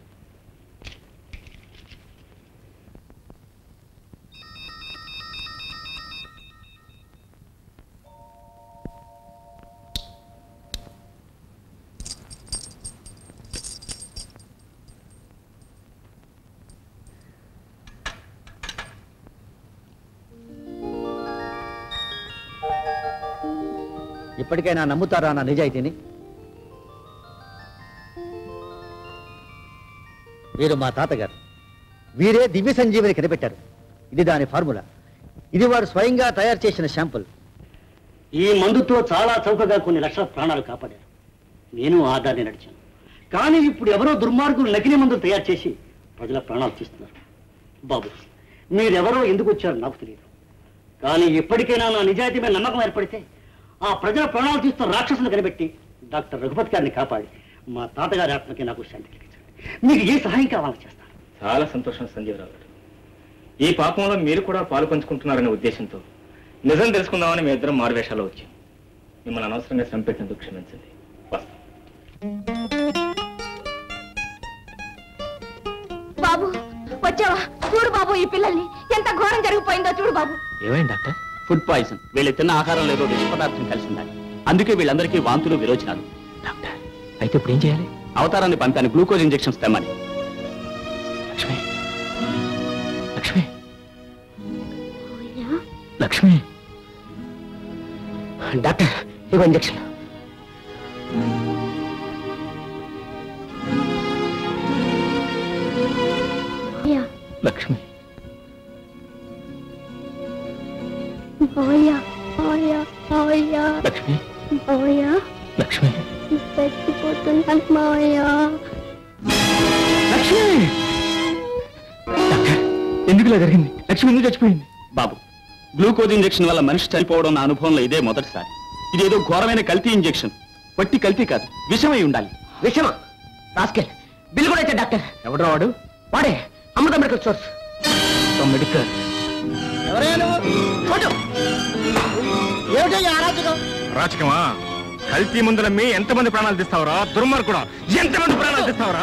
ఇప్పటికైనా నమ్ముతారా నా నిజాయితీని వీరు మా తాతగారు వీరే దివ్య సంజీవని కనిపెట్టారు ఇది దాని ఫార్ములా ఇది వారు స్వయంగా తయారు చేసిన శాంపుల్ ఈ మందుతో చాలా చౌకగా కొన్ని లక్షల ప్రాణాలు కాపాడారు నేను ఆదాన్ని నడిచాను కానీ ఇప్పుడు ఎవరో దుర్మార్గులు నకిలీ మందులు తయారు చేసి ప్రజల ప్రాణాలు తీస్తున్నారు బాబు మీరెవరో ఎందుకు వచ్చారో నాకు తెలియదు కానీ ఎప్పటికైనా నా నిజాయితీ మీద నమ్మకం ఏర్పడితే ఆ ప్రజల ప్రాణాలు తీస్తున్న రాక్షసులు కనిపెట్టి డాక్టర్ రఘుపతి గారిని కాపాడి మా తాతగారి ఆత్మకి నాకు శాంతి కలిగించండి మీకు ఏ సహాయం కావాలో చేస్తాను చాలా సంతోషం సంజీవరావు గారు ఈ పాపంలో మీరు కూడా పాలు పంచుకుంటున్నారనే ఉద్దేశంతో నిజం తెలుసుకుందామని మీ ఇద్దరం మారువేషాలు వచ్చాం మిమ్మల్ని అనవసరంగా చంపెట్టినందుకు క్షమించండి వస్తాం బాబు వచ్చావా చూడు బాబు ఈ పిల్లల్ని ఎంత ఘోరం జరిగిపోయిందో చూడు బాబు ఏమైంది డాక్టర్ ఫుడ్ పాయిజన్ వీళ్ళు తిన్న ఆహారం లేదో విష పదార్థం కలిసి ఉండాలి అందుకే వీళ్ళందరికీ వాంతులు విరోచనాలు డాక్టర్ అయితే ఇప్పుడు ఏం చేయాలి అవతారాన్ని పంపాను గ్లూకోజ్ ఇంజెక్షన్స్ తెమ్మని లక్ష్మి లక్ష్మి లక్ష్మి డాక్టర్ ఇగో ఇంజక్షన్ లక్ష్మి మావయ్య మావయ్య మావయ్య లక్ష్మి మావయ్య లక్ష్మి చచ్చిపోతున్నాను మావయ్య లక్ష్మి డాక్టర్ ఎందుకు ఇలా జరిగింది లక్ష్మి ఎందుకు చచ్చిపోయింది బాబు గ్లూకోజ్ ఇంజెక్షన్ వల్ల మనిషి చనిపోవడం నా అనుభవంలో ఇదే మొదటిసారి ఇదేదో ఘోరమైన కల్తీ ఇంజెక్షన్ వట్టి కల్తీ కాదు విషమై ఉండాలి విషమా రాస్కెల్ బిల్ కూడా ఇచ్చా డాక్టర్ ఎవడో వాడు వాడే అమృత మెడికల్ స్టోర్స్ మెడికల్ ఏమిటో ఈ అరాచకం రాచకమా కల్తీ ముందుల మీ ఎంతమంది ప్రాణాలు తీస్తావరా దుర్మార్గుడా ఎంతమంది ప్రాణాలు తీస్తావరా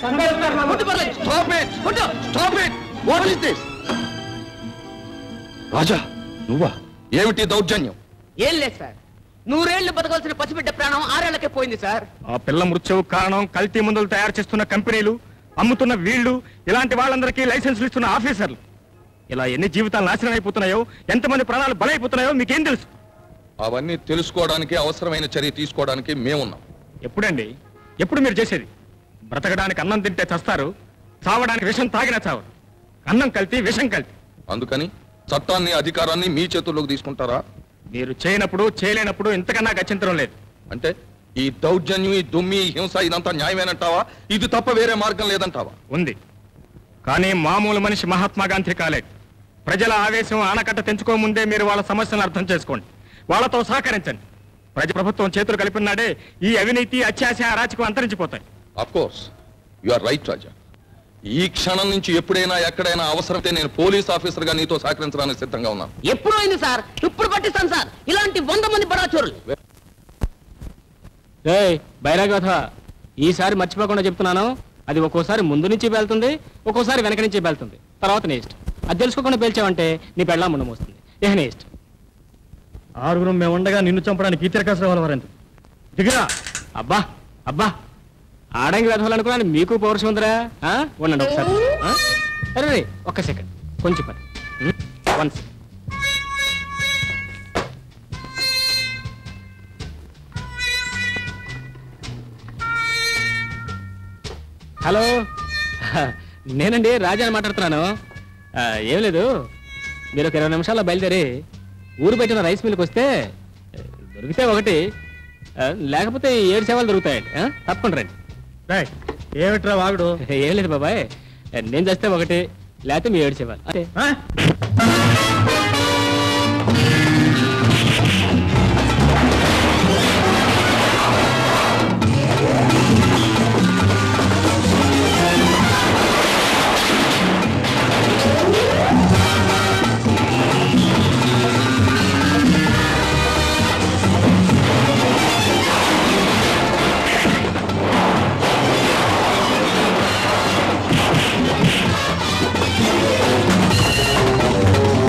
రాజా నువ్వా ఏమిటి దౌర్జన్యం ఏం లేదు సార్ నూరేళ్లు బతకాల్సిన పసిబిడ్డ ప్రాణం ఆరేళ్లకే పోయింది సార్ ఆ పిల్ల మృత్యువు కారణం కల్తీ మందులు తయారు చేస్తున్న కంపెనీలు అమ్ముతున్న వీళ్ళు ఇలాంటి వాళ్ళందరికీ లైసెన్సులు ఇస్తున్న ఆఫీసర్లు ఇలా ఎన్ని జీవితాలు నాశనం అయిపోతున్నాయో ఎంతమంది ప్రాణాలు బలైపోతున్నాయో మీకేం తెలుసు అవన్నీ తెలుసుకోవడానికి అవసరమైన చర్య తీసుకోవడానికి మేమున్నాం ఎప్పుడండి ఎప్పుడు మీరు చేసేది బ్రతకడానికి అన్నం తింటే చస్తారు చావడానికి విషం తాగినా చావరు అన్నం కల్తీ విషం కల్తీ అందుకని చట్టాన్ని అధికారాన్ని మీ చేతుల్లోకి తీసుకుంటారా మీరు చేయనప్పుడు చేయలేనప్పుడు ఇంతకన్నా గచ్చింతరం లేదు అంటే ఈ దౌర్జన్యం ఈ దుమ్మి ఈ హింస ఇదంతా న్యాయమేనంటావా ఇది తప్ప వేరే మార్గం లేదంటావా ఉంది కానీ మామూలు మనిషి మహాత్మా గాంధీ కాలేదు ప్రజల ఆవేశం ఆనకట్ట తెంచుకోముందే మీరు వాళ్ళ సమస్యలను అర్థం చేసుకోండి వాళ్ళతో సహకరించండి ప్రజ ప్రభుత్వం చేతులు కలిపినాడే ఈ అవినీతి అత్యాశ అరాచకం అంతరించిపోతాయి of course you are right Raja ఈ క్షణం నుంచి ఎప్పుడైనా ఎక్కడైనా అవసరమైతే నేను పోలీస్ ఆఫీసర్ గా నీతో సహకరించడానికి సిద్ధంగా ఉన్నాను ఎప్పుడు అయింది సార్ ఇప్పుడు పట్టిస్తాను సార్ ఇలాంటి వంద మంది బడాచోరులు బైరాగథ ఈసారి మర్చిపోకుండా చెప్తున్నాను అది ఒక్కోసారి ముందు నుంచి వెళ్తుంది ఒక్కోసారి వెనక నుంచి వెళ్తుంది తర్వాత నీ ఇష్టం అది తెలుసుకోకుండా పేల్చావంటే నీ పెళ్ళాం ముండం వస్తుంది ఏ నీ ఇష్టం ఆరుగురు మేము ఉండగా నిన్ను చంపడానికి ఈ తిరకాసు వారెంత దిగిరా అబ్బా అబ్బా ఆడంగి వెధవాలనుకున్నాను మీకు పౌరుషం ఉందిరా ఆ? ఉండండి ఒకసారి ఆ? అరే రే, ఒక్క సెకండ్ కొంచెం పని వన్ సెకండ్ హలో నేనండి రాజాని మాట్లాడుతున్నాను ఆ, ఏం లేదు మీరు ఒక ఇరవై నిమిషాల్లో బయలుదేరి ఊరు పెట్టిన రైస్ మిల్కి వస్తే ఆ, దొరికితే ఒకటి ఆ, లేకపోతే ఈ ఏడు సేవలు దొరుకుతాయండి ఆ? తప్పకుండా రండి ఏమిట్రా వాగుడు ఏం లేదు బాబాయ్ నేను చేస్తే ఒకటి లేకపోతే మీ ఏడు సేవలు అంతే ఆ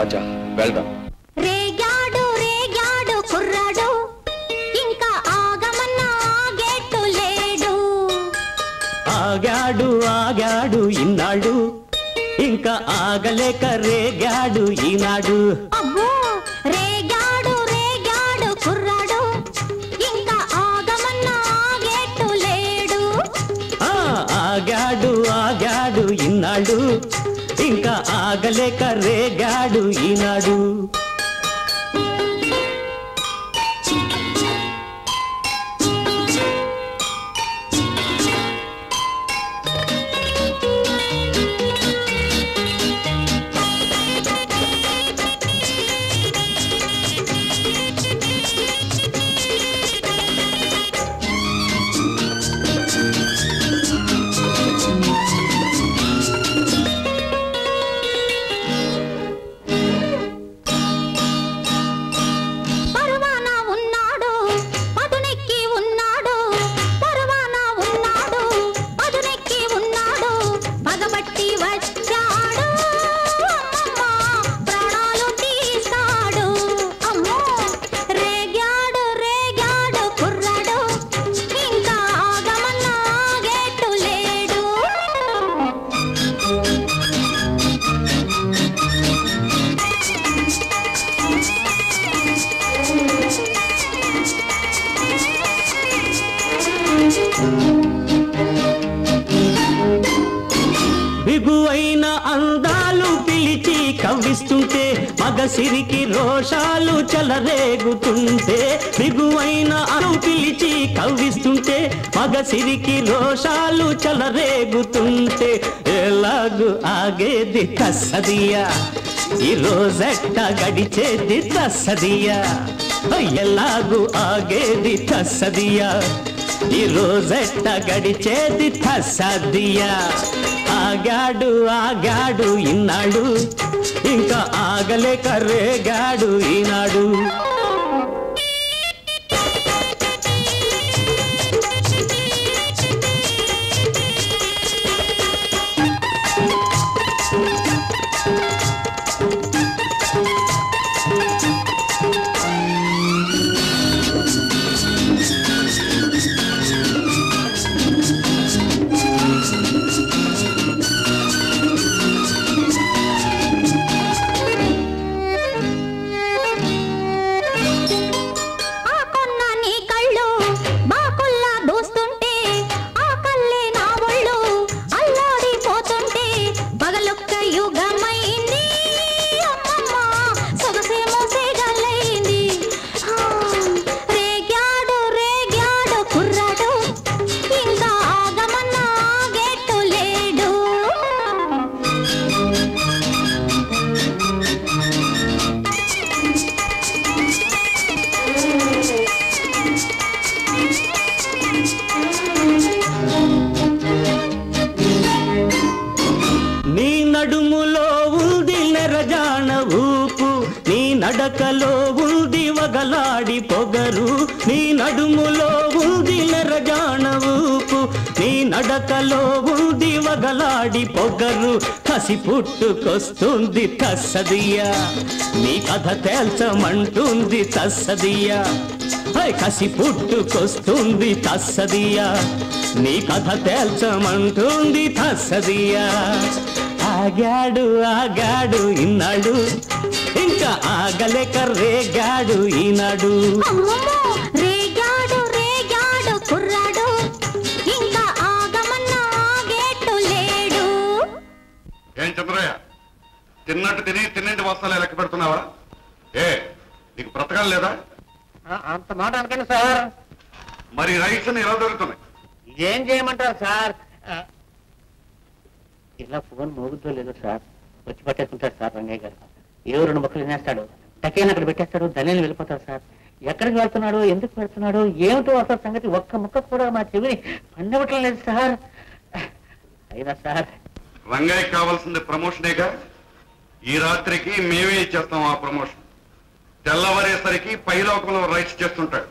రాజా వెళ్దాం రేగాడు రేగాడు కుర్రాడు ఇంకా ఆగమన్నా ఆగేట్టు లేడు ఆగాడు ఆగాడు ఇన్నాడు ఇంకా ఆగలేక రేగాడు ఈనాడు అబ్బో రేగాడు రేగాడు కుర్రాడు ఇంకా ఆగమన్నా ఆగేట్టు లేడు ఆ ఆగాడు ఆగాడు ఇన్నాడు ఇంకా ఆగలేక రేగాడు ఈనాడు పరవాన ఉన్నాడు పదునెక్కి ఉన్నాడు పరవాన ఉన్నాడు పదునెక్కి ఉన్నాడు పగబట్టి వచ్చాడు అమ్మమ్మ ప్రాణాలు తీస్తాడు అమ్మో రేగాడు రేగాడు కుర్రాడు ఇంకా ఆగమన్నా ఆగేట్టు లేడు బిగువైన అందాలు పిలిచి కవ్విస్తుంటే మగ సిరికి రోషాలు చెలరేగుతుంటే బిగువైన అను పిలిచి కవ్విస్తుంటే మగ సిరికి రోషాలు చెలరేగుతుంటే ఎలాగు ఆగేది కసదియా ఈ రోజెట్ట గడిచేది తస్సదియా ఎలాగు ఆగేది తస్సదియా ఈ రోజెట్ట గడిచేది తస్సదియా ఆగాడు ఆగాడు ఇన్నాడు ఇంకా ఆగలేక రేగాడు ఈనాడు ఆ కొన్న నీ కళ్ళు బాకుల్లా దూస్తుంటే ఆ కళ్ళే నా ఒళ్ళు అల్లాడిపోతుంటే పగలొక్క యుగమైంది అమ్మమ్మ సొగసేమో సేగలైంది ఆ, రేగాడు రేగాడు కుర్రాడు ఇంకా ఆగమన్నా ఆగేట్టు లేడు నీ నడుములో ఉంది నెరజాన ఊపు నీ నడకలో ఉంది వగలాడి పొగరు నీ నడుములో ఉంది నెరజాన ఊపు నీ నడకలో ఉంది వగలాడి పొగరు కసి పుట్టుకొస్తుంది తస్సదియా నీ కథ తేల్చమంటుంది తస్సదియా హై కసి పుట్టుకొస్తుంది తస్సదియా నీ కథ తేల్చమంటుంది తస్సదియా ఆగాడు ఆగాడు ఇన్నాడు ఇంకా ఆగలేక రేగాడు ఈనాడు అమ్మమ్మో రేగాడు రేగాడు కుర్రాడు ఇంకా ఆగమన్నా ఆగేట్టు లేడు ఏం చంద్రయ్య తిన్నట్టు తిని తిన్నింటి వస్తాలే లెక్క పెడుతున్నావా ఏ నీకు బ్రతకాలు లేదా అంత మాట అనకండి సార్ మరి రైట్స్ ఎలా దొరుకుతున్నాయి ఏం చేయమంటారు సార్ ఆ, ఇలా ఫోన్ మోగుతో లేదు సార్ వచ్చి పట్టేసుకుంటాడు సార్ రంగయ్య గారు ఏ రెండు మొక్కలు తినేస్తాడు టకేన్ అక్కడ పెట్టేస్తాడు ధన్యాన్ని వెళ్ళిపోతాడు సార్ ఎక్కడికి వెళ్తున్నాడు ఎందుకు వెళ్తున్నాడు ఏమిటో అసలు సంగతి ఒక్క ముక్క కూడా మా చెవిని పండవటం లేదు సార్ అయినా సార్ రంగయ్యకి కావాల్సింది ప్రమోషనేగా ఈ రాత్రికి మేమే ఇచ్చేస్తాం ఆ ప్రమోషన్ తెల్లవారేసరికి పైలోకంలో రైట్స్ చేస్తుంటాడు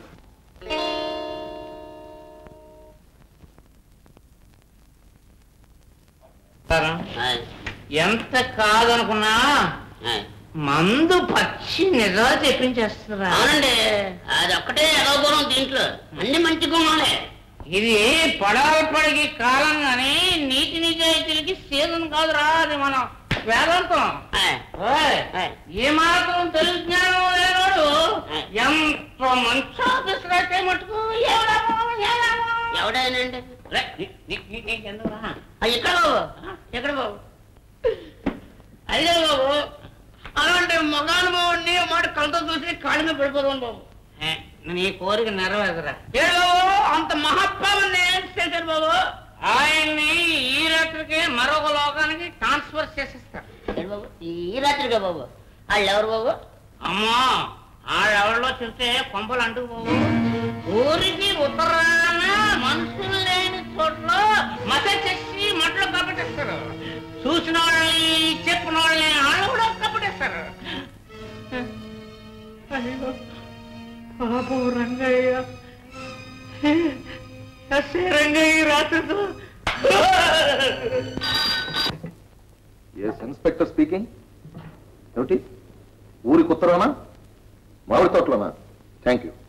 ఎంత కాదనుకున్నా మందు పచ్చి నిజాలు చెప్పించేస్తారా అవునండి అది ఒక్కటే ఎగవగుణం దీంట్లో అన్ని మంచి గుణాలే ఇది పడవల పడికి కాలం గాని నీతి నిజాయితీలకి సీజన్ కాదురా అది మనం వేదాంతం ఓయ్, ఏ మాత్రం తెలుగు జ్ఞానం లేనోడు ఎంత మంచి ఆఫీసర్ అయితే మటుకు ఎవడమో, ఎవడమో. ఎవడైనండి రే, నీ- నీ- నీ- నీకెందుకురా? ఆ, ఎక్కడ బాబు ఎక్కడ బాబు అదే బాబు అలాంటి మగానుభావుడిని మాట కలతో చూసి కాళ్ళ మీద పడిపోదాం బాబు ఏ, నీ కోరిక నెరవేరదురా ఏ బాబు అంత మహాత్మాన్ని ఏం చేశారు బాబు ఆయన్ని ఈ రాత్రికి మరొక లోకానికి ట్రాన్స్ఫర్ చేసేస్తారు ఏంటి బాబు ఈ రాత్రిగా బాబు వాళ్ళు ఎవరు బాబు అమ్మా ఆడెవరిలో చూస్తే కొంపలు అంటుకు బాబు ఊరికి ఉత్తరాన మనుషులు లేని చోట్ల మత చేసి మట్లు కప్పటిస్తారు చూసిన వాళ్ళని చెప్పిన వాళ్ళని వాళ్ళు కూడా కప్పటిస్తారు అయ్యో పాపం రంగయ్య ఎస్ఏ రంగయ్య రాత్రితో ఎస్ ఇన్స్పెక్టర్ స్పీకింగ్ ఏమిటి ఊరికి ఉత్తరానా మామిడి తోటలోనా థ్యాంక్ యూ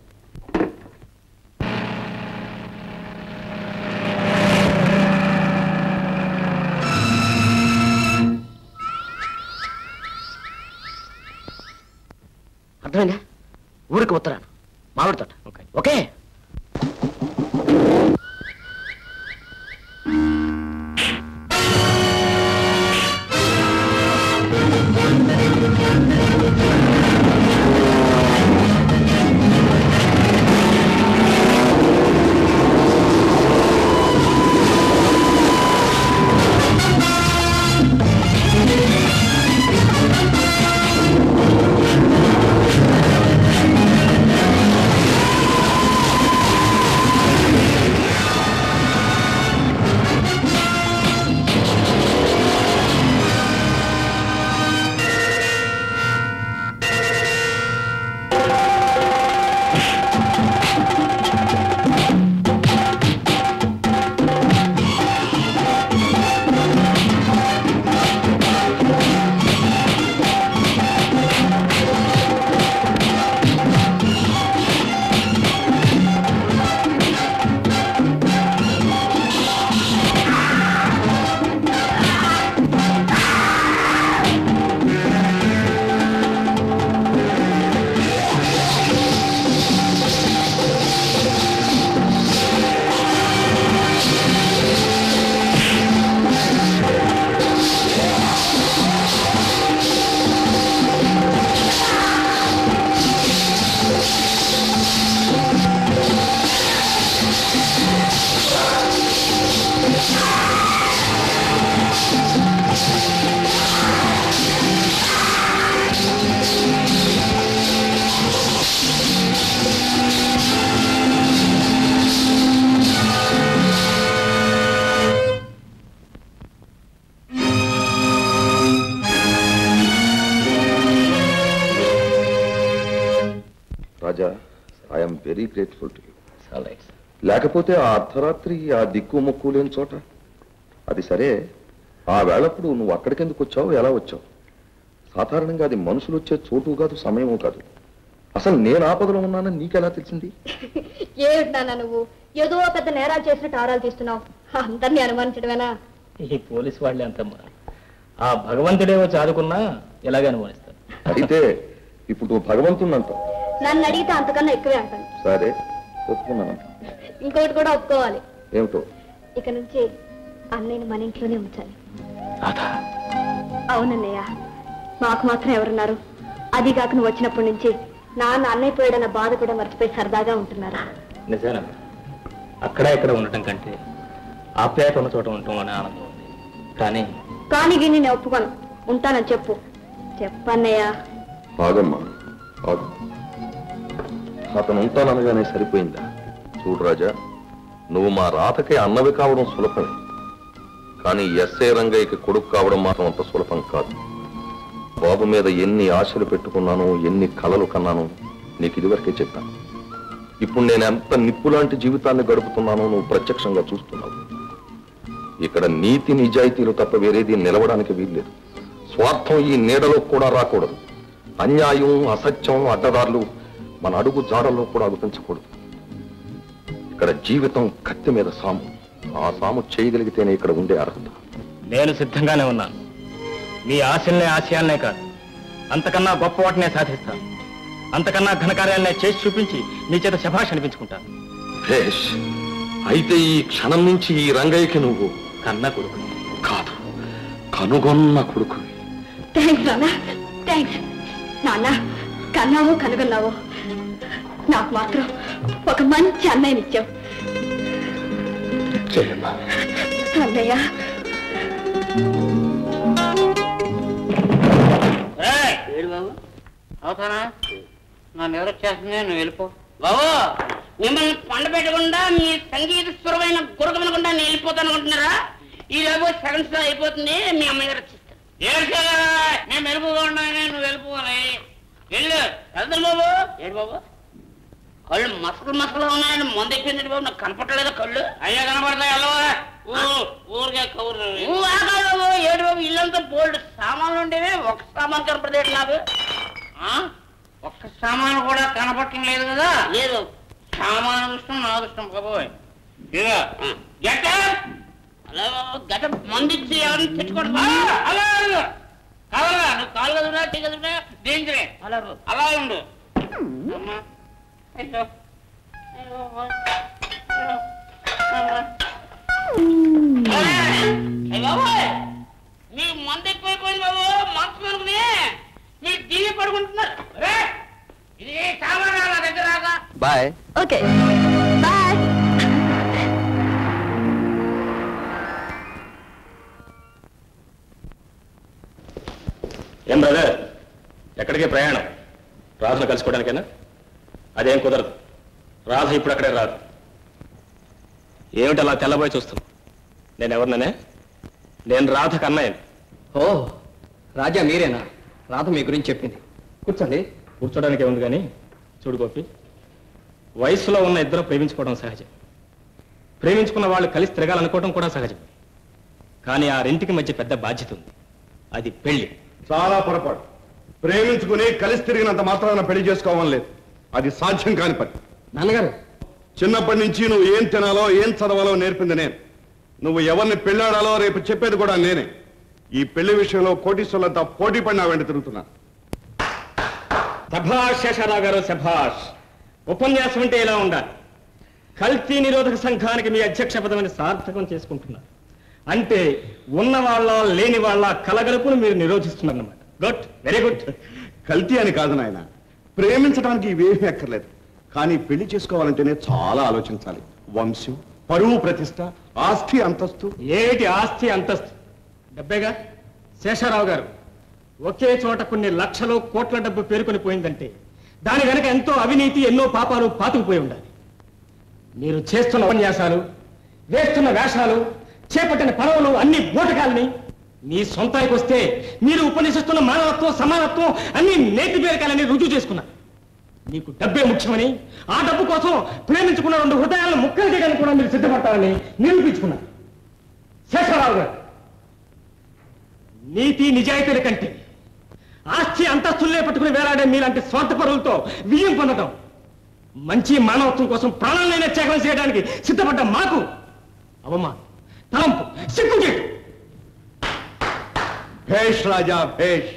అర్థమైందా ఊరికి ఉత్తరాను మామిడి తోట okay Raja I'm very grateful to you లేకపోతే ఆ అర్ధరాత్రి ఆ దిక్కు మొక్కు లేని చోట అది సరే ఆ వేళప్పుడు నువ్వు అక్కడికెందుకు వచ్చావు ఎలా వచ్చావు సాధారణంగా అది మనుషులు వచ్చే చోటు కాదు సమయము కాదు అసలు నేను ఆపదలో ఉన్నానని నీకెలా తెలిసింది ఏమిటన్నా నువ్వు ఏదో పెద్ద నేరాలు చేసినట్టు ఆరాలు తీస్తున్నావు అందరినీ అనుమానించడమేనా ఈ పోలీసు వాళ్ళే అంతమ్మా ఆ భగవంతుడే వచ్చి ఆదుకున్నా ఎలాగే అనుమానిస్తారు అయితే ఇప్పుడు నువ్వు భగవంతున్నంత నన్ను అడిగితే అంతకన్నా ఎక్కువే అంటాను సరే ఒప్పుకున్నానంట ఇంకోటి కూడా ఒప్పుకోవాలి ఏమిటో ఇక నుంచి అన్నయ్యని మన ఇంట్లోనే ఉంచాలి అవునన్నయ్య మాకు మాత్రం ఎవరున్నారు అది కాక నువ్వు వచ్చినప్పటి నుంచి నాన్న అన్నయ్య పోయాడన్న బాధ కూడా మర్చిపోయి సరదాగా ఉంటున్నారు నిజానమ్మా అక్కడ ఇక్కడ ఉండటం కంటే ఆప్యాయత ఉన్న చోట ఉండటం అనే ఆనందం ఉంది కానీ కానీ గిన్ని నేను ఒప్పుకోను ఉంటానని చెప్పు చెప్పన్నయ్య ఆగమ్మా ఆగు అతను ఉంటాననగానే సరిపోయిందా చూడు రాజా నువ్వు మా రాతకి అన్నవి కావడం సులభమే కానీ ఎస్ఏ రంగయ్యకి కొడుకు కావడం మాత్రం అంత సులభం కాదు బాబు మీద ఎన్ని ఆశలు పెట్టుకున్నాను ఎన్ని కలలు కన్నాను నీకు ఇదివరకే చెప్పాను ఇప్పుడు నేను ఎంత నిప్పులాంటి జీవితాన్ని గడుపుతున్నానో నువ్వు ప్రత్యక్షంగా చూస్తున్నావు ఇక్కడ నీతి నిజాయితీలు తప్ప వేరేది నిలవడానికి వీల్లేదు స్వార్థం ఈ నీడలో కూడా రాకూడదు అన్యాయం అసత్యం అడ్డదారులు మన అడుగు జాడల్లో కూడా అగుపించకూడదు ఇక్కడ జీవితం కత్తి మీద సాము ఆ సాము చేయగలిగితేనే ఇక్కడ ఉండే అర్హత నేను సిద్ధంగానే ఉన్నాను మీ ఆశల్నే ఆశయాలనే కాదు అంతకన్నా గొప్ప వాటినే సాధిస్తాను అంతకన్నా ఘనకార్యాలనే చేసి చూపించి మీ చేత శభాష్ అనిపించుకుంటాను భేష్ అయితే ఈ క్షణం నుంచి ఈ రంగయ్యకి నువ్వు కన్న కొడుకు కాదు కనుగొన్న కొడుకు థ్యాంక్స్ నాన్న థ్యాంక్స్ నాన్న కన్నావో కనుగొన్నావో నాకు మాత్రం ఒక మంచి అన్నయ్య ఇచ్చావు చెల్లెమ్మా అన్నయ్య ఏడు బాబు అవుతానా నన్ను ఎవరు చేస్తుంది నువ్వు వెళ్ళిపో బాబు మిమ్మల్ని పండ పెట్టకుండా మీ సంగీత స్వరమైన గురకమనకుండా నేను వెళ్ళిపోతాను అనుకుంటున్నారా ఈ లోపు సెకండ్ స్టార్ అయిపోతుంది మీ అమ్మాయి గారు వచ్చేస్తారు నేను వెళ్ళిపోగా ఉన్నాను నువ్వు వెళ్ళిపోవాలి వెళ్ళు వెళ్తాను బాబు ఏడు బాబు కళ్ళు మసలు మసలు ఉన్నాయని మందు అయిపోయింది బాబు నాకు కనపట్టలేదు కళ్ళు అయ్యా కనపడతాయి అలవా ఊరికే కౌరు బాబు ఏడు బాబు ఇల్లంతా బోల్డ్ సామాన్లు ఉండేవి ఒక సామాన్ కనపడలేదు నాకు ఆ? ఒక్క సామాను కూడా కనపడటం లేదు కదా లేదు సామాను ఇష్టం నా ఇష్టం బాబోయ్ ఇదిగో గట్ట అలా గట్ట మందిచ్చి ఎవరిని తెచ్చుకోండి అలా అలా. కావాలా నువ్వు కాలు కదురా టీ కదురా దేంచలే అలా అలా ఉండు అమ్మా అయ్యో అయ్యో అయ్యో. అమ్మా. అయ్య బాబోయ్ మీ మంద ఎక్కువైపోయింది బాబు మంచం అనుకుని మీరు టీవీ పడుకుంటున్నారు రే, ఇది సామాన్ నా దగ్గర రాగా బాయ్ ఓకే బాయ్ ఏం బ్రదర్ ఎక్కడికి ప్రయాణం రాధను కలుసుకోవడానికేనా అదేం కుదరదు రాధ ఇప్పుడు అక్కడే రాదు ఏమిటి అలా తెల్లబోయి చూస్తున్నా నేను ఎవరిననే నేను రాధ కన్నయ్యని ఓ రాజా మీరేనా రాధ మీ గురించి చెప్పింది కూర్చోండి కూర్చోడానికి ఉంది కానీ చూడు గోపి వయసులో ఉన్న ఇద్దరు ప్రేమించుకోవడం సహజం ప్రేమించుకున్న వాళ్ళు కలిసి తిరగాలనుకోవడం కూడా సహజం కానీ ఆ రెంటికి మధ్య పెద్ద బాధ్యత ఉంది అది పెళ్లి చాలా పొరపాటు ప్రేమించుకుని కలిసి తిరిగినంత మాత్రాన పెళ్లి చేసుకోవడం లేదు అది సాధ్యం కాని పని నాన్నగారు చిన్నప్పటి నుంచి నువ్వు ఏం తినాలో ఏం చదవాలో నేర్పింది నేను నువ్వు ఎవరిని పెళ్ళాడాలో రేపు చెప్పేది కూడా నేనే ఈ పెళ్లి విషయంలో కోటీశ్వరులంతా పోటీ పడినా వెంట తిరుగుతున్నా సభాష్ శేషారావు గారు సభాష్ ఉపన్యాసం అంటే ఎలా ఉండాలి కల్తీ నిరోధక సంఘానికి మీ అధ్యక్ష పదవిని సార్థకం చేసుకుంటున్నారు అంటే ఉన్న వాళ్ళ లేని వాళ్ళ కలగలుపును మీరు నిరోధిస్తున్నారు అన్నమాట గుడ్ వెరీ గుడ్ కల్తీ అని కాదు నాయన ప్రేమించడానికి ఇవేమీ అక్కర్లేదు కానీ పెళ్లి చేసుకోవాలంటేనే చాలా ఆలోచించాలి వంశం పరువు ప్రతిష్ట ఆస్తి అంతస్తు ఏటి ఆస్తి అంతస్తు డబ్బేగా శేషారావు గారు ఒకే చోట కొన్ని లక్షలు కోట్ల డబ్బు పేరుకొని పోయిందంటే దాని వెనక ఎంతో అవినీతి ఎన్నో పాపాలు పాతుకుపోయి ఉండాలి మీరు చేస్తున్న ఉపన్యాసాలు వేస్తున్న వేషాలు చేపట్టిన పడవలు అన్ని బూటకాలని మీ సొంతానికి వస్తే మీరు ఉపన్యసిస్తున్న మానవత్వం సమానత్వం అన్ని నేతి పేరకాలని రుజువు చేసుకున్నారు మీకు డబ్బే ముఖ్యమని ఆ డబ్బు కోసం ప్రేమించుకున్న రెండు హృదయాలను ముక్కలు చేయడానికి కూడా మీరు సిద్ధపడతారని నిరూపించుకున్నారు శేషరావు గారు నీతి నిజాయితీల కంటే ఆస్తి అంతస్తులే పట్టుకుని వేలాడే మీలాంటి స్వార్థ పరులతో విజయం పొందడం మంచి మానవత్వం కోసం ప్రాణాలైన త్యాగం చేయడానికి సిద్ధపడ్డ మాకు అవమానం తలంపు సిగ్గుచేటు భేష్ రాజా భేష్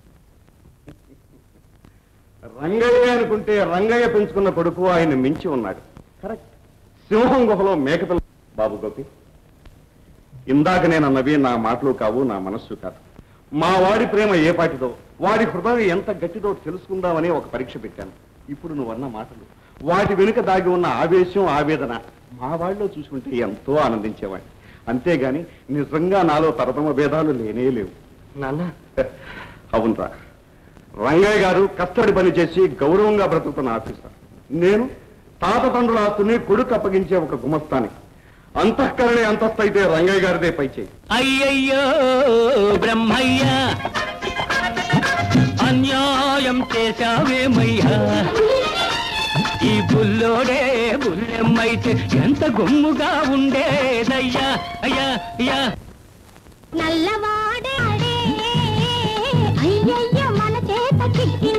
రంగయ్య అనుకుంటే రంగయ్య పెంచుకున్న కొడుకు ఆయన మించి ఉన్నాడు కరెక్ట్ సింహం గుహలో మేకపిల్ల బాబు గోపి ఇందాక నేను అన్నవి నా మాటలు కావు నా మనస్సు కాదు మా వాడి ప్రేమ ఏ పాటిదో వాడి హృదయం ఎంత గట్టిదో తెలుసుకుందామని ఒక పరీక్ష పెట్టాను ఇప్పుడు నువ్వు అన్న మాటలు వాటి వెనుక దాగి ఉన్న ఆవేశం ఆవేదన మా వాళ్ళలో చూసుకుంటే ఎంతో ఆనందించేవాడిని అంతేగాని నిజంగా నాలో తరతమ భేదాలు లేనే లేవు నాన్న అవునరా రంగయ్య గారు కష్టపడి పని చేసి గౌరవంగా బ్రతుకుతున్న ఆఫీసర్ నేను తాత తండ్రుల ఆస్తుని కొడుకు అప్పగించే ఒక గుమస్తానికి అంతఃకరణే అంతస్తు అయితే రంగయ్య గారిదే పై చేయి అయ్యయ్యో బ్రహ్మయ్య అన్యాయం చేశావేమయ్యా ఈ బుల్లోడే బుల్లెమ్మైతే ఎంత గుమ్ముగా ఉండేదయ్యా అయ్యా అయ్యా నల్లవాడే అయ్యయ్య మన చేత చిక్కి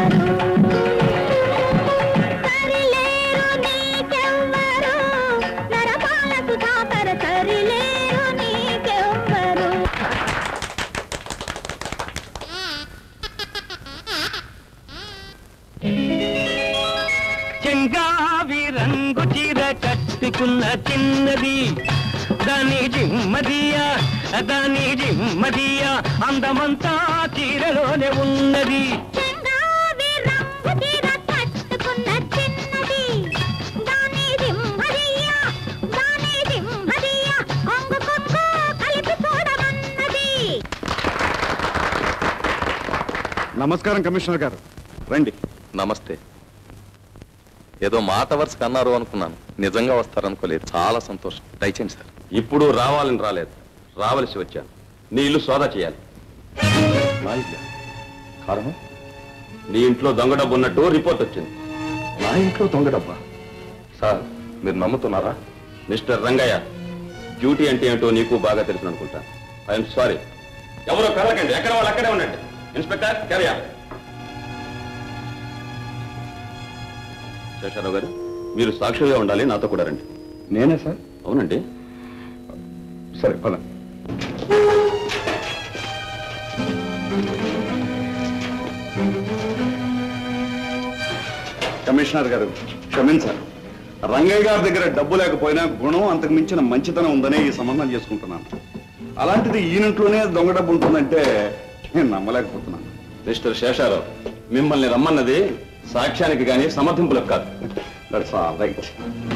సరిలేరు నీకెవ్వరు నరపాల సుధాకర సరిలేరు నీకెవ్వరు చెంగావి రంగు చీర కట్టుకున్న చిన్నది దాని జిమ్మదియా దాని జిమ్మదియా అందమంతా చీరలోనే ఉన్నది చెంగావి రంగు చీర కట్టుకున్న చిన్నది దాని దిమ్మదియ్య దాని దిమ్మదియ్య కొంగు కొంగు కలిపి చూడమన్నది నమస్కారం కమిషనర్ గారు రండి నమస్తే ఏదో మాట వరుసకు అన్నారు అనుకున్నాను నిజంగా వస్తారనుకోలేదు చాలా సంతోషం దయచేయండి సార్ ఇప్పుడు రావాలని రాలేదు రావలసి వచ్చాను నీ ఇల్లు సోదా చేయాలి నా ఇల్లు కారణం నీ ఇంట్లో దొంగ డబ్బు ఉన్నట్టు రిపోర్ట్ వచ్చింది నా ఇంట్లో దొంగ డబ్బా సార్ మీరు నమ్ముతున్నారా మిస్టర్ రంగయ్య డ్యూటీ అంటే ఏంటో నీకు బాగా తెలుసు అనుకుంటా ఐఎమ్ సారీ ఎవరో కదలకండి ఎక్కడ వాళ్ళు అక్కడే ఉండండి ఇన్స్పెక్టర్ క్యారియా శేషారావు గారు మీరు సాక్షిగా ఉండాలి నాతో కూడా రండి నేనే సార్ అవునండి సరే పద కమిషనర్ గారు క్షమించాలి రంగయ్య గారి దగ్గర డబ్బు లేకపోయినా గుణం అంతకు మించిన మంచితనం ఉందనే ఈ సంబంధం చేసుకుంటున్నాను అలాంటిది ఈయనింట్లోనే దొంగ డబ్బు ఉంటుందంటే నేను నమ్మలేకపోతున్నాను మిస్టర్ శేషారావు మిమ్మల్ని రమ్మన్నది సాక్ష్యానికి కానీ సమర్థింపులకు కాదు దట్స్ ఆల్ రైట్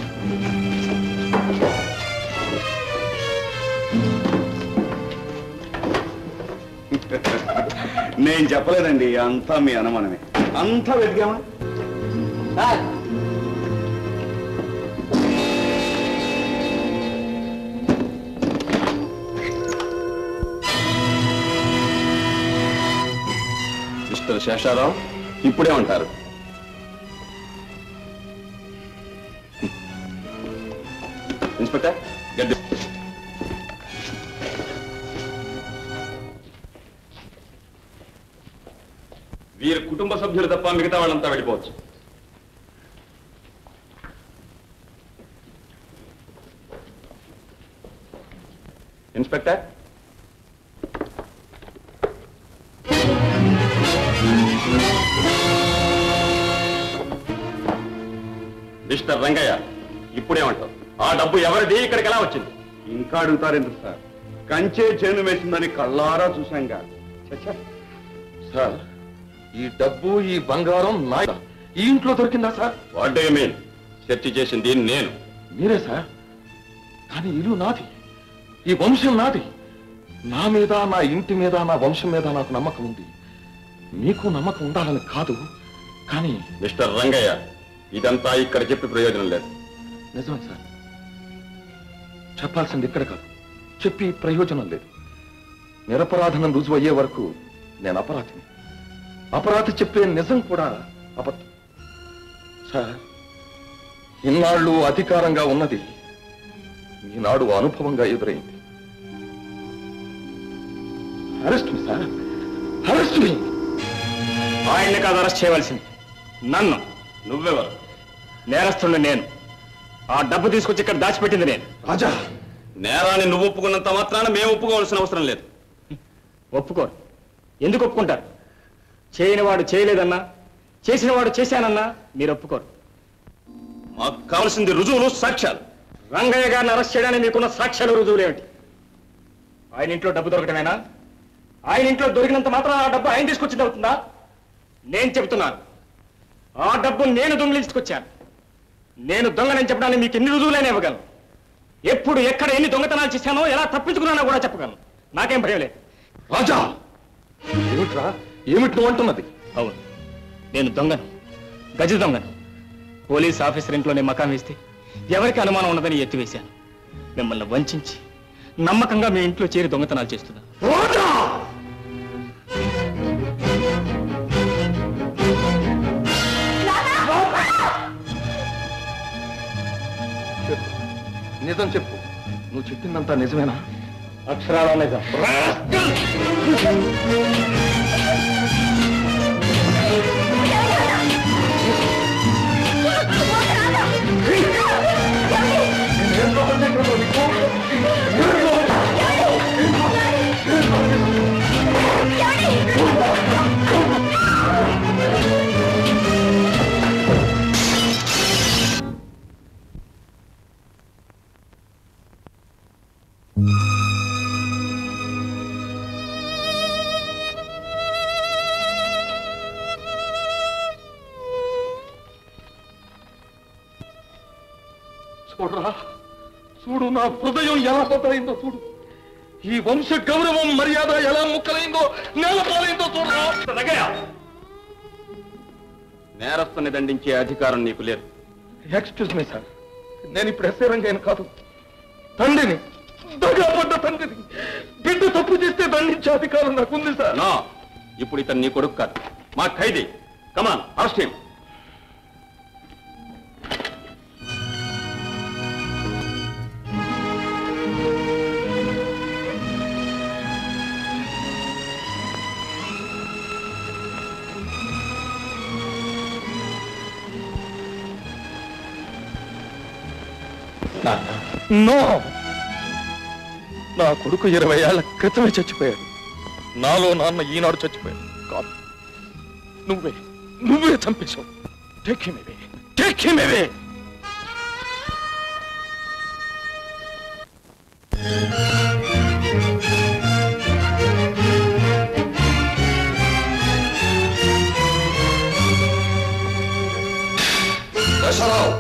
నేను చెప్పలేదండి అంతా మీ అనుమానమే అంతా వెతికామా మిస్టర్ శేషారావు ఇప్పుడే ఉంటారు ఇన్స్పెక్టర్ గడ్డి వీరి కుటుంబ సభ్యులు తప్ప మిగతా వాళ్ళంతా వెళ్ళిపోవచ్చు ఇన్స్పెక్టర్ మిస్టర్ రంగయ్య ఇప్పుడేమంటావు ఆ డబ్బు ఎవరిది ఇక్కడికి ఎలా వచ్చింది ఇంకా అడుగుతారు ఎందుకు సార్ కంచే చేను వేసిందని కళ్ళారా చూశాంగా చచ్చా సార్ ఈ డబ్బు ఈ బంగారం నా ఈ ఇంట్లో దొరికిందా sir what do mean search చేసింది నేను మీరే సార్ కానీ ఇల్లు నాది ఈ వంశం నాది నా మీద నా ఇంటి మీద నా వంశం మీద నాకు నమ్మకం ఉంది మీకు నమ్మకం ఉండాలని కాదు కానీ మిస్టర్ రంగయ్య ఇదంతా ఇక్కడ చెప్పి ప్రయోజనం లేదు నిజమే సార్ చెప్పాల్సింది ఇక్కడ కాదు చెప్పి ప్రయోజనం లేదు నిరపరాధనం రుజువు అయ్యే వరకు నేను అపరాధిని అపరాధి చెప్పే నిజం కూడా అబద్ధం సార్ ఇన్నాళ్ళు అధికారంగా ఉన్నది ఈనాడు అనుభవంగా ఎదురైంది arrest me sir arrest me ఆయన్ని కాదు అరెస్ట్ చేయవలసింది నన్ను నువ్వెవరు నేరస్తుడిని నేను ఆ డబ్బు తీసుకొచ్చి ఇక్కడ దాచిపెట్టింది నేను రాజా నేరాన్ని నువ్వు ఒప్పుకున్నంత మాత్రాన మేము ఒప్పుకోవాల్సిన అవసరం లేదు ఒప్పుకోరు ఎందుకు ఒప్పుకుంటారు చేయని వాడు చేయలేదన్నా చేసిన వాడు చేశానన్నా మీరు ఒప్పుకోరు మాకు కావాల్సింది రుజువులు సాక్ష్యాలు రంగయ్య గారిని అరెస్ట్ చేయడానికి మీకున్న సాక్ష్యాలు రుజువులు ఏమిటి ఆయన ఇంట్లో డబ్బు దొరకటమేనా ఆయన ఇంట్లో దొరికినంత మాత్రం ఆ డబ్బు ఆయన తీసుకొచ్చింది అవుతుందా నేను చెబుతున్నాను ఆ డబ్బు నేను దొంగిలించుకొచ్చాను నేను దొంగనని చెప్పడానికి మీకు ఎన్ని రుజువులైనా ఇవ్వగలను ఎప్పుడు ఎక్కడ ఎన్ని దొంగతనాలు చేశానో ఎలా తప్పించుకున్నానో కూడా చెప్పగలను నాకేం భయం లేదు రాజా ఏమిట్రా ఏమిటి నువ్వు అంటున్నది అవును నేను దొంగను గజ దొంగను పోలీస్ ఆఫీసర్ ఇంట్లోనే మకాం వేస్తే ఎవరికి అనుమానం ఉన్నదని ఎత్తివేశాను మిమ్మల్ని వంచించి నమ్మకంగా మీ ఇంట్లో చేరి దొంగతనాలు చేస్తున్నా చెప్పు నిజం చెప్పు నువ్వు చెప్పిందంతా నిజమేనా అక్షరాల నిజం ఎవరు చూడరా చూడు నా హృదయం ఎలా బద్దలైందో చూడు ఈ వంశ గౌరవం మర్యాద ఎలా ముక్కలైందో నేలపాలైందో చూడరా రంగయ్య నేరస్తుని దండించే అధికారం నీకు లేదు ఎక్స్క్యూజ్ మీ సార్ నేను ఇప్పుడు ఎస్ఐ రంగయ్యను కాదు తండ్రిని దగాపడ్డ తండ్రిని బిడ్డ తప్పు చేస్తే దండించే అధికారం నాకుంది సార్ నో ఇప్పుడు ఇతను నీ కొడుకు కాదు మా ఖైదీ కమాన్ అరెస్ట్ హిమ్ నో నా కొడుకు ఇరవై ఏళ్ల క్రితమే చచ్చిపోయాడు నాలో నాన్న ఈనాడు చచ్చిపోయాడు కాదు నువ్వే నువ్వే చంపేశావు take him away take him away Dasharao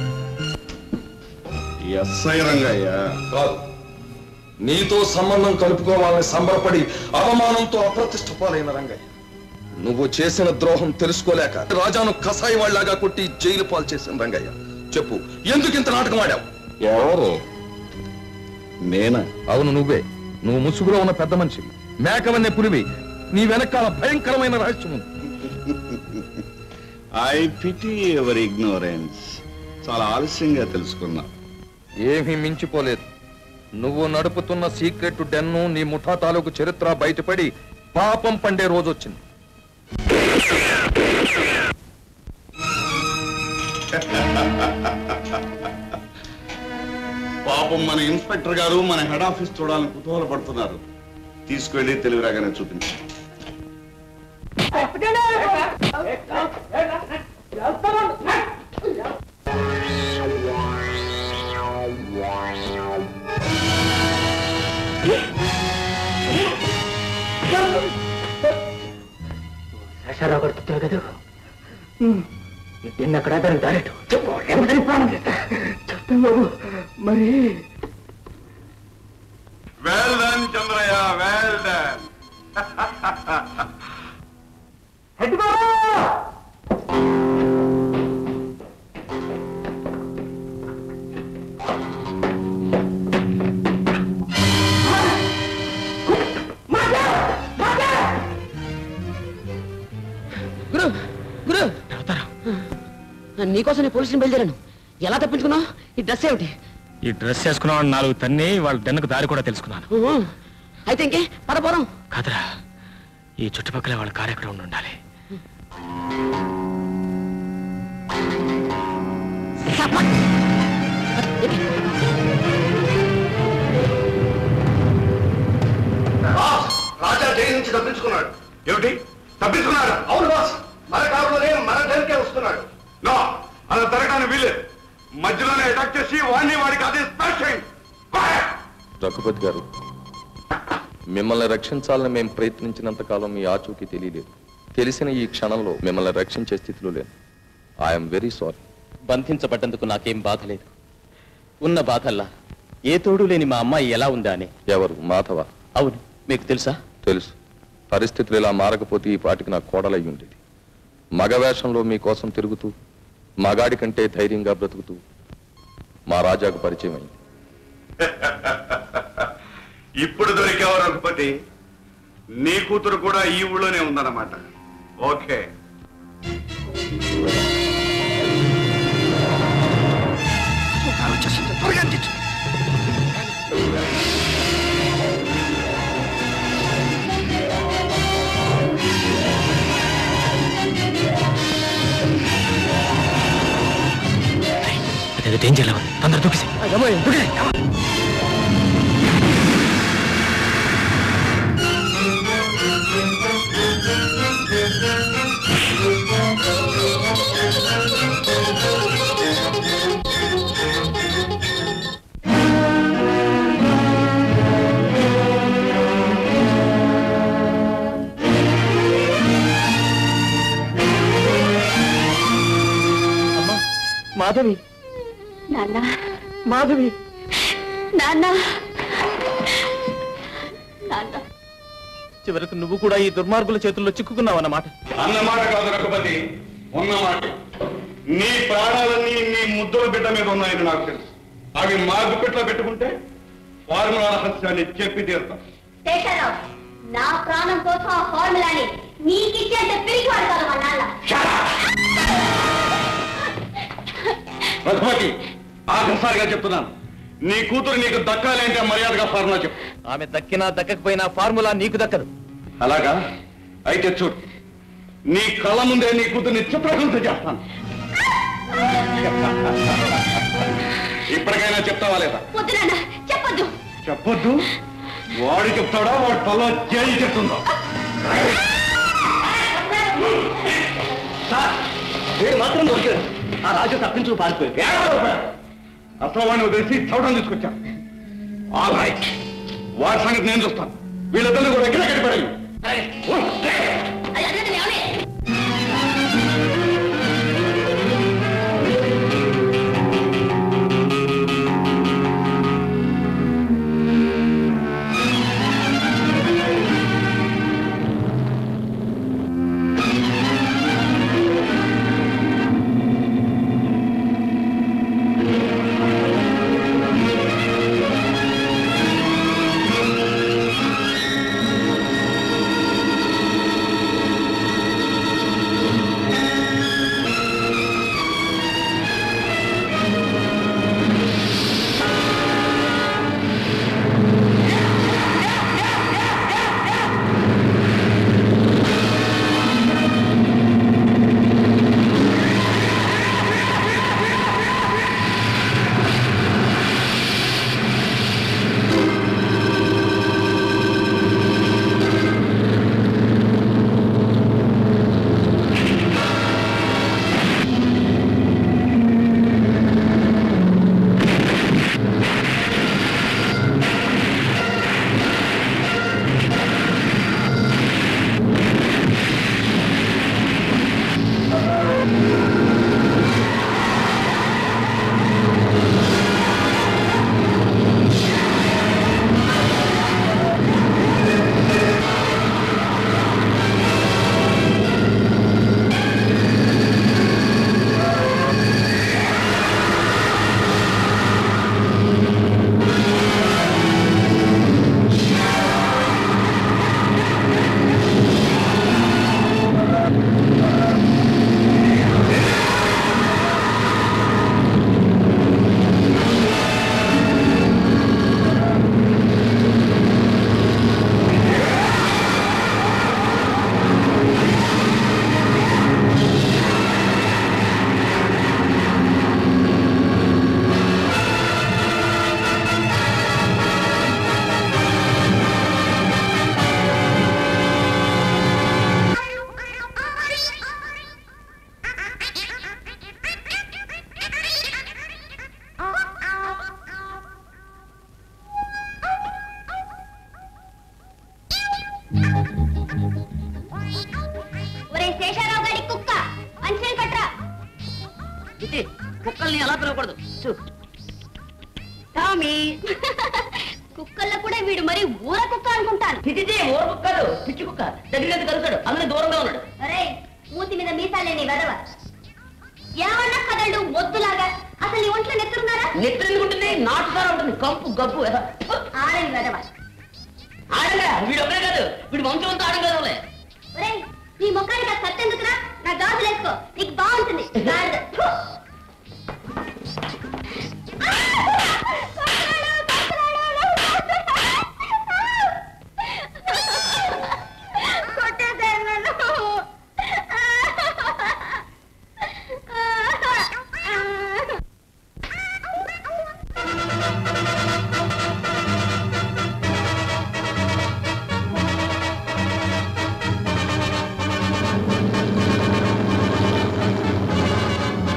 SI Rangaiah కాదు నీతో సంబంధం కలుపుకోవాలని సంబరపడి అవమానంతో అప్రతిష్ట పాలైన రంగయ్య నువ్వు చేసిన ద్రోహం తెలుసుకోలేక రాజాను కసాయి వాళ్ళలాగా కొట్టి జైలు పాలు చేసిన రంగయ్య చెప్పు ఎందుకు ఇంత నాటకం ఆడావు ఎవరు నేనా అవును నువ్వే నువ్వు ముసుగులో ఉన్న పెద్ద మనిషి మేకవన్నే పులివి నీ వెనకాల భయంకరమైన రహస్యం ఉంది ఐ పిటి ఎవర్ ఇగ్నోరెన్స్ చాలా ఆలస్యంగా తెలుసుకున్నా ఏమీ మించిపోలేదు నువ్వు నడుపుతున్న సీక్రెట్ డెన్ను నీ ముఠా తాలూకు చరిత్ర బయటపడి పాపం పండే రోజు వచ్చింది పాపం మన ఇన్స్పెక్టర్ గారు మన హెడ్ ఆఫీస్ చూడాలని కుతూహల పడుతున్నారు తీసుకెళ్లి తెలివిరాగానే చూపించు శేషారావు గారు తిట్టారు కదా నిన్న అక్కడ దానికి దారేటు చెప్పు లేకపోతే ప్రాణం చేస్తా చెప్తాను బాబు మరి well done Chandraiah well done గురు గురు నీకోసం నేను పోలీసుని బయలుదేరాను ఎలా తప్పించుకున్నావు ఈ డ్రెస్ ఏమిటి ఈ డ్రెస్ వేసుకున్నావు నాలుగు తన్ని వాళ్ళ దెన్నకు దారి కూడా తెలుసుకున్నాను ఊహు. అయితే ఇంకే పదపోరం కాదురా ఈ చుట్టుపక్కల వాళ్ళ కారు ఎక్కడ ఉండి ఉండాలి రాజా జైలు నుంచి తప్పించుకున్నాడు ఏమిటి తప్పించుకున్నాడు అవును బాస్ మన కారులోనే మన దగ్గరికే వస్తున్నాడు నో అలా జరగడానికి వీలేదు మధ్యలోనే అటాక్ చేసి వాడిని వాడికి అదే స్మాష్ చేయండి రఘుపతి గారు మిమ్మల్ని రక్షించాలని మేము ప్రయత్నించినంత కాలం మీ ఆచూకీ తెలియలేదు తెలిసిన ఈ క్షణంలో మిమ్మల్ని రక్షించే స్థితిలో లేను ఐఎమ్ వెరీ సారీ బంధించబడ్డందుకు నాకేం బాధ లేదు ఉన్న బాధల్లా ఏ తోడు లేని మా అమ్మాయి ఎలా ఉందా అని ఎవరు మాధవ అవును మీకు తెలుసా తెలుసు పరిస్థితులు ఇలా మారకపోతే ఈ పాటికి నా కోడలయ్యి ఉండేది మగ వేషంలో మీకోసం తిరుగుతూ మగాడి కంటే ధైర్యంగా బ్రతుకుతూ మా రాజాకు పరిచయం అయింది ఇప్పుడు దొరికావు రఘుపతి నీ కూతురు కూడా ఈ ఊళ్ళోనే ఉందన్నమాట ఓకే అదే డేంజర్లో ఉంది తొందర దూకేసి దూకేసి మాధవి నాన్న మాధవి నాన్న నాన్న చివరకు నువ్వు కూడా ఈ దుర్మార్గుల చేతుల్లో చిక్కుకున్నావన్నమాట అన్నమాట కాదు రఘుపతి ఉన్నమాట నీ ప్రాణాలన్నీ నీ ముద్దుల బిడ్డ మీద ఉన్నాయని నాకు తెలుసు అవి మాగు పెట్లో పెట్టుకుంటే ఫార్ములా రహస్యాన్ని చెప్పి తీరుతాం శేషరావు నా ప్రాణం కోసం ఆ ఫార్ములాని నీకిచ్చేంత పిరికివాడు కాదు మా నాన్న రఘుపతి ఆఖరిసారిగా చెప్తున్నాను నీ కూతురు నీకు దక్కాలి అంటే మర్యాదగా ఫార్ములా చెప్పు ఆమె దక్కినా దక్కకపోయినా ఫార్ములా నీకు దక్కదు అలాగా అయితే చూడు నీ కళ్ళ ముందే నీ కూతుర్ని చిత్రహింస చేస్తాను ఇప్పటికైనా చెప్తావా లేదా వద్దు నాన్న చెప్పొద్దు చెప్పొద్దు వాడు చెప్తాడా వాడు తల జైలు చెప్తుందో వీడు మాత్రం దొరికాడు ఆ రాజు తప్పించుకు పారిపోయాడు అసలు వాడిని వదిలేసి చవడం తీసుకొచ్చాను ఆల్ రైట్ వాడి సంగతి నేను చూస్తాను వీళ్ళిద్దరిని కూడా ఎక్కడ కట్టిపడాయి ఒరే శేషారావు గారి కుక్క అంచెలు కట్రా ఇది కుక్కల్ని ఎలా పిలవకూడదు చూ టామీ కుక్కల్లో కూడా వీడు మరి ఊర కుక్క అనుకుంటాను ఇది ఊర కుక్కలు పిచ్చి కుక్క దగ్గర కలుస్తాడు అందులో దూరంగా ఉన్నాడు అరే మూతి మీద మీసాలేని వెదవ ఏమన్నా కదళ్ళు మొద్దులాగా అసలు నీ ఒంట్లో నెత్తురున్నారా నెత్తురు ఎందుకు ఉంటుంది నాటుసారా ఉంటుంది కంపు గబ్బు ఏదో. ఆడని వెదవ ఆడంగా వీడు ఒకరే కాదు వీడు వంశం అంతా ఆడం కదా ఒరే నీ ముఖానికి ఆ కత్తి ఎందుకురా నా గాజులు వేసుకో నీకు బాగుంటుంది గాడిద. ఫు. కొట్టేశారు నన్ను. ఆ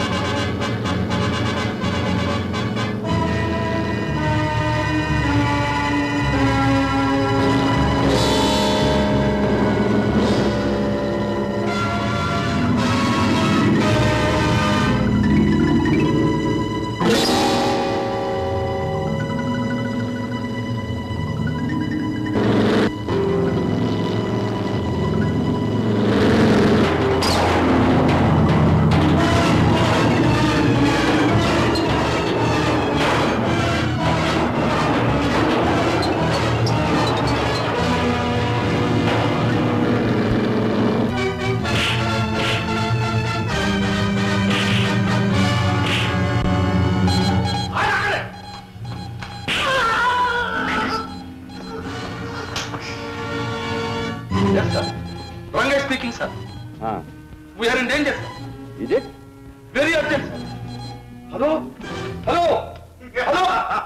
ఇదే very urgent hello hello hello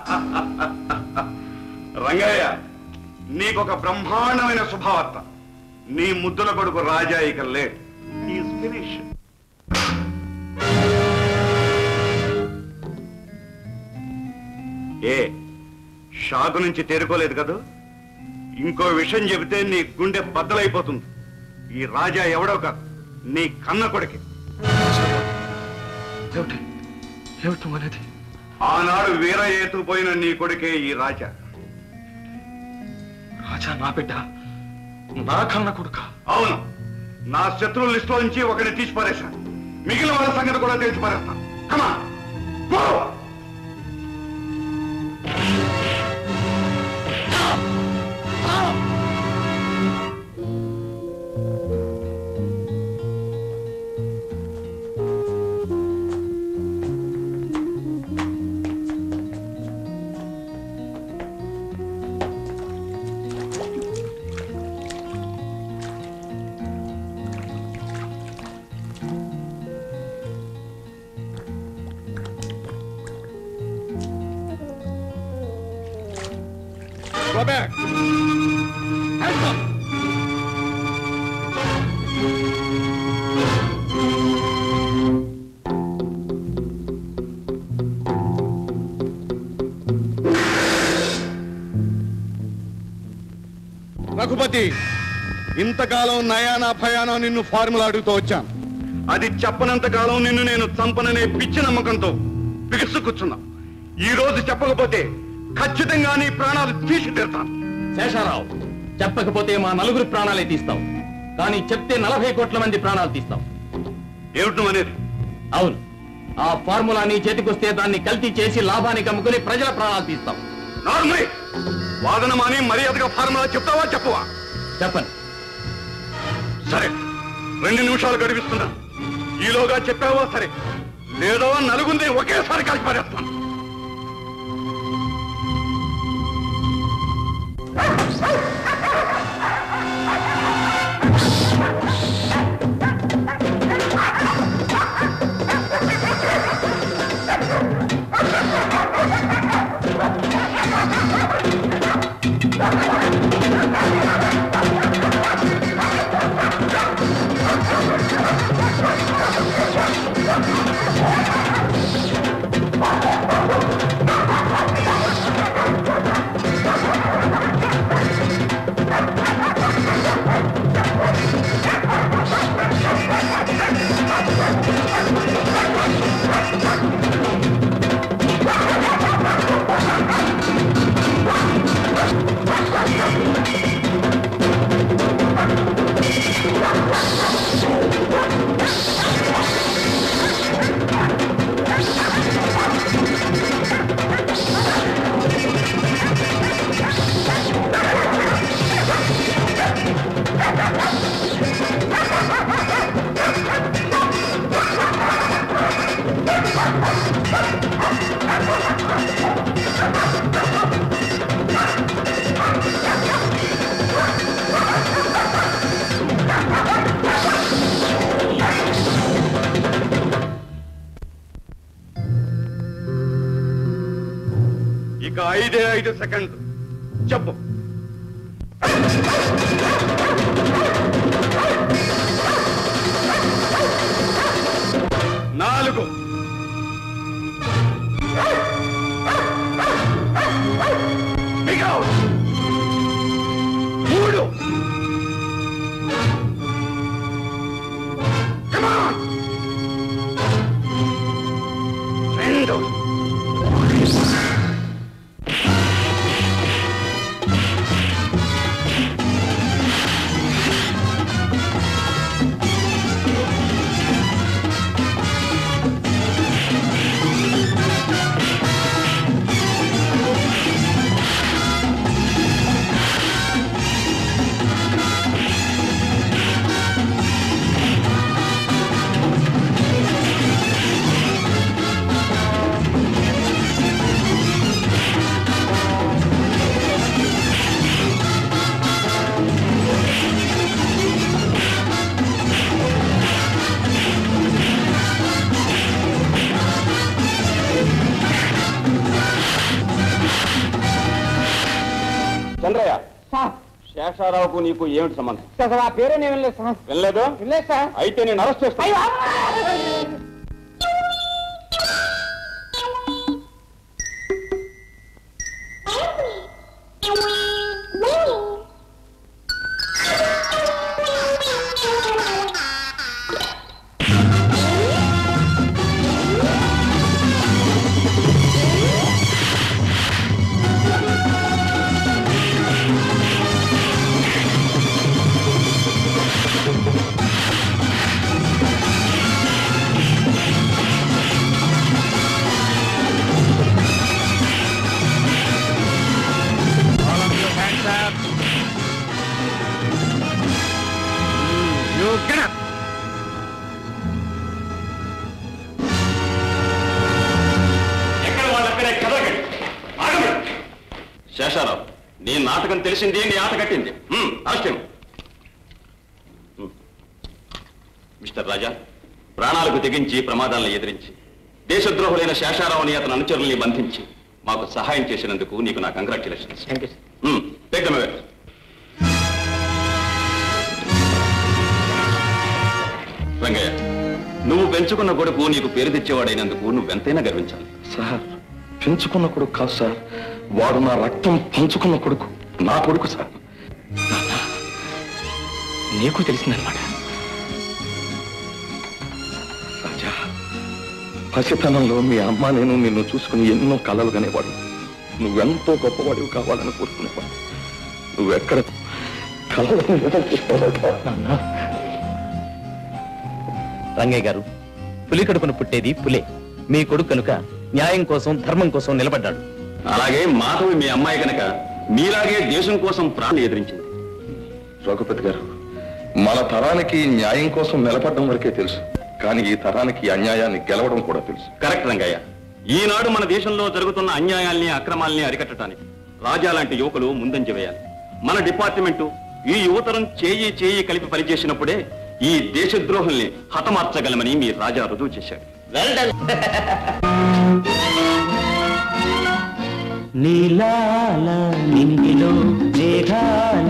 Rangaiah నీకొక బ్రహ్మాండమైన శుభవార్త నీ ముద్దుల కొడుకు రాజా ఇక లేట్ ఈజ్ ఫినిష్ ఏ షాకు నుంచి తేరుకోలేదు కదా ఇంకో విషయం చెబితే నీ గుండె బద్దలైపోతుంది ఈ రాజా ఎవడో కాదు నీ కన్న కొడుకే ఏమిటి ఏమిటి నువ్వు అనేది ఆనాడు వీర పోయిన నీ కొడుకే ఈ రాజా రాజా నా బిడ్డ నా కన్న కొడుక అవును నా శత్రువుల లిస్టులో నుంచి ఒకరిని తీసి పారేశాను మిగిలిన వాళ్ళ సంగతి కూడా తెలిసి పారేస్తాను కమా Go back. Hands up. Raghupathi ఇంతకాలం నయానా భయానా నిన్ను ఫార్ములా అడుగుతూ వచ్చాను అది చెప్పనంత కాలం నిన్ను నేను చంపననే పిచ్చి నమ్మకంతో బిగుసు కూర్చున్నా ఈ రోజు చెప్పకపోతే ఖచ్చితంగా నీ ప్రాణాలు తీసి తీరుతాను శేషారావు చెప్పకపోతే మా నలుగురు ప్రాణాలే తీస్తాం కానీ చెప్తే నలభై కోట్ల మంది ప్రాణాలు తీస్తాం ఏమిటి అనేది అవును ఆ ఫార్ములా నీ చేతికొస్తే దాన్ని కల్తీ చేసి లాభానికి అమ్ముకుని ప్రజల ప్రాణాలు తీస్తాం నార్మల్ వాదన మాని మర్యాదగా ఫార్ములా చెప్తావా చెప్పవా చెప్పండి సరే రెండు నిమిషాలు గడిపిస్తున్నా ఈలోగా చెప్పావా సరే లేదో నలుగుంది ఒకేసారి కలిసి పారేస్తాను ఇక ఐదే ఐదు సెకండ్ చెప్పు నాలుగు మిగతా మూడు Come on! రెండు శేషారావుకు నీకు ఏమిటి సంబంధం సార్ ఆ పేరే నేను వినలేదు సార్ వెళ్ళలేదు వినలేదు సార్ అయితే నేను అరెస్ట్ చేస్తాను You get up. ఎక్కడ వాళ్ళక్కడే కదగండి ఆగండి శేషారావు నీ నాటకం తెలిసింది నీ ఆట కట్టింది హ్మ్, అరెస్ట్ చేయండి. హ్మ్. మిస్టర్ రాజా ప్రాణాలకు తెగించి ప్రమాదాలను ఎదిరించి దేశద్రోహులైన శేషారావుని అతని అనుచరుల్ని బంధించి మాకు సహాయం చేసినందుకు నీకు నా congratulations take them away Rangaiah నువ్వు పెంచుకున్న కొడుకు నీకు పేరు తెచ్చేవాడైనందుకు నువ్వెంతైనా గర్వించాలి సార్ పెంచుకున్న కొడుకు కాదు సార్ వాడు నా రక్తం పంచుకున్న కొడుకు నా కొడుకు సార్ నీకు తెలిసిందనమాట రాజా పసితనంలో మీ అమ్మ నేను నిన్ను చూసుకుని ఎన్నో కలలు కనేవాడు నువ్వెంతో గొప్పవాడివి కావాలని కోరుకునేవాడు నువ్వెక్కడ కలలు రంగయ్య గారు పులి కడుపున పుట్టేది పులే మీ కొడుకు కనుక న్యాయం కోసం ధర్మం కోసం నిలబడ్డాడు అలాగే మాధవి మీ అమ్మాయి కనుక మీలాగే దేశం కోసం ప్రాణం ఎదిరించింది రఘుపతి గారు మన తరానికి న్యాయం కోసం నిలబడడం వరకే తెలుసు కానీ ఈ తరానికి అన్యాయాన్ని గెలవడం కూడా తెలుసు కరెక్ట్ రంగయ్య ఈనాడు మన దేశంలో జరుగుతున్న అన్యాయాల్ని అక్రమాల్ని అరికట్టడానికి రాజా లాంటి యువకులు ముందంజ వేయాలి మన డిపార్ట్మెంటు ఈ యువతరం చేయి చేయి కలిపి పనిచేసినప్పుడే ఈ దేశద్రోహుల్ని హతమార్చగలమని మీ రాజా రుజువు చేశాడు నీలాల నింగిలో మేఘాల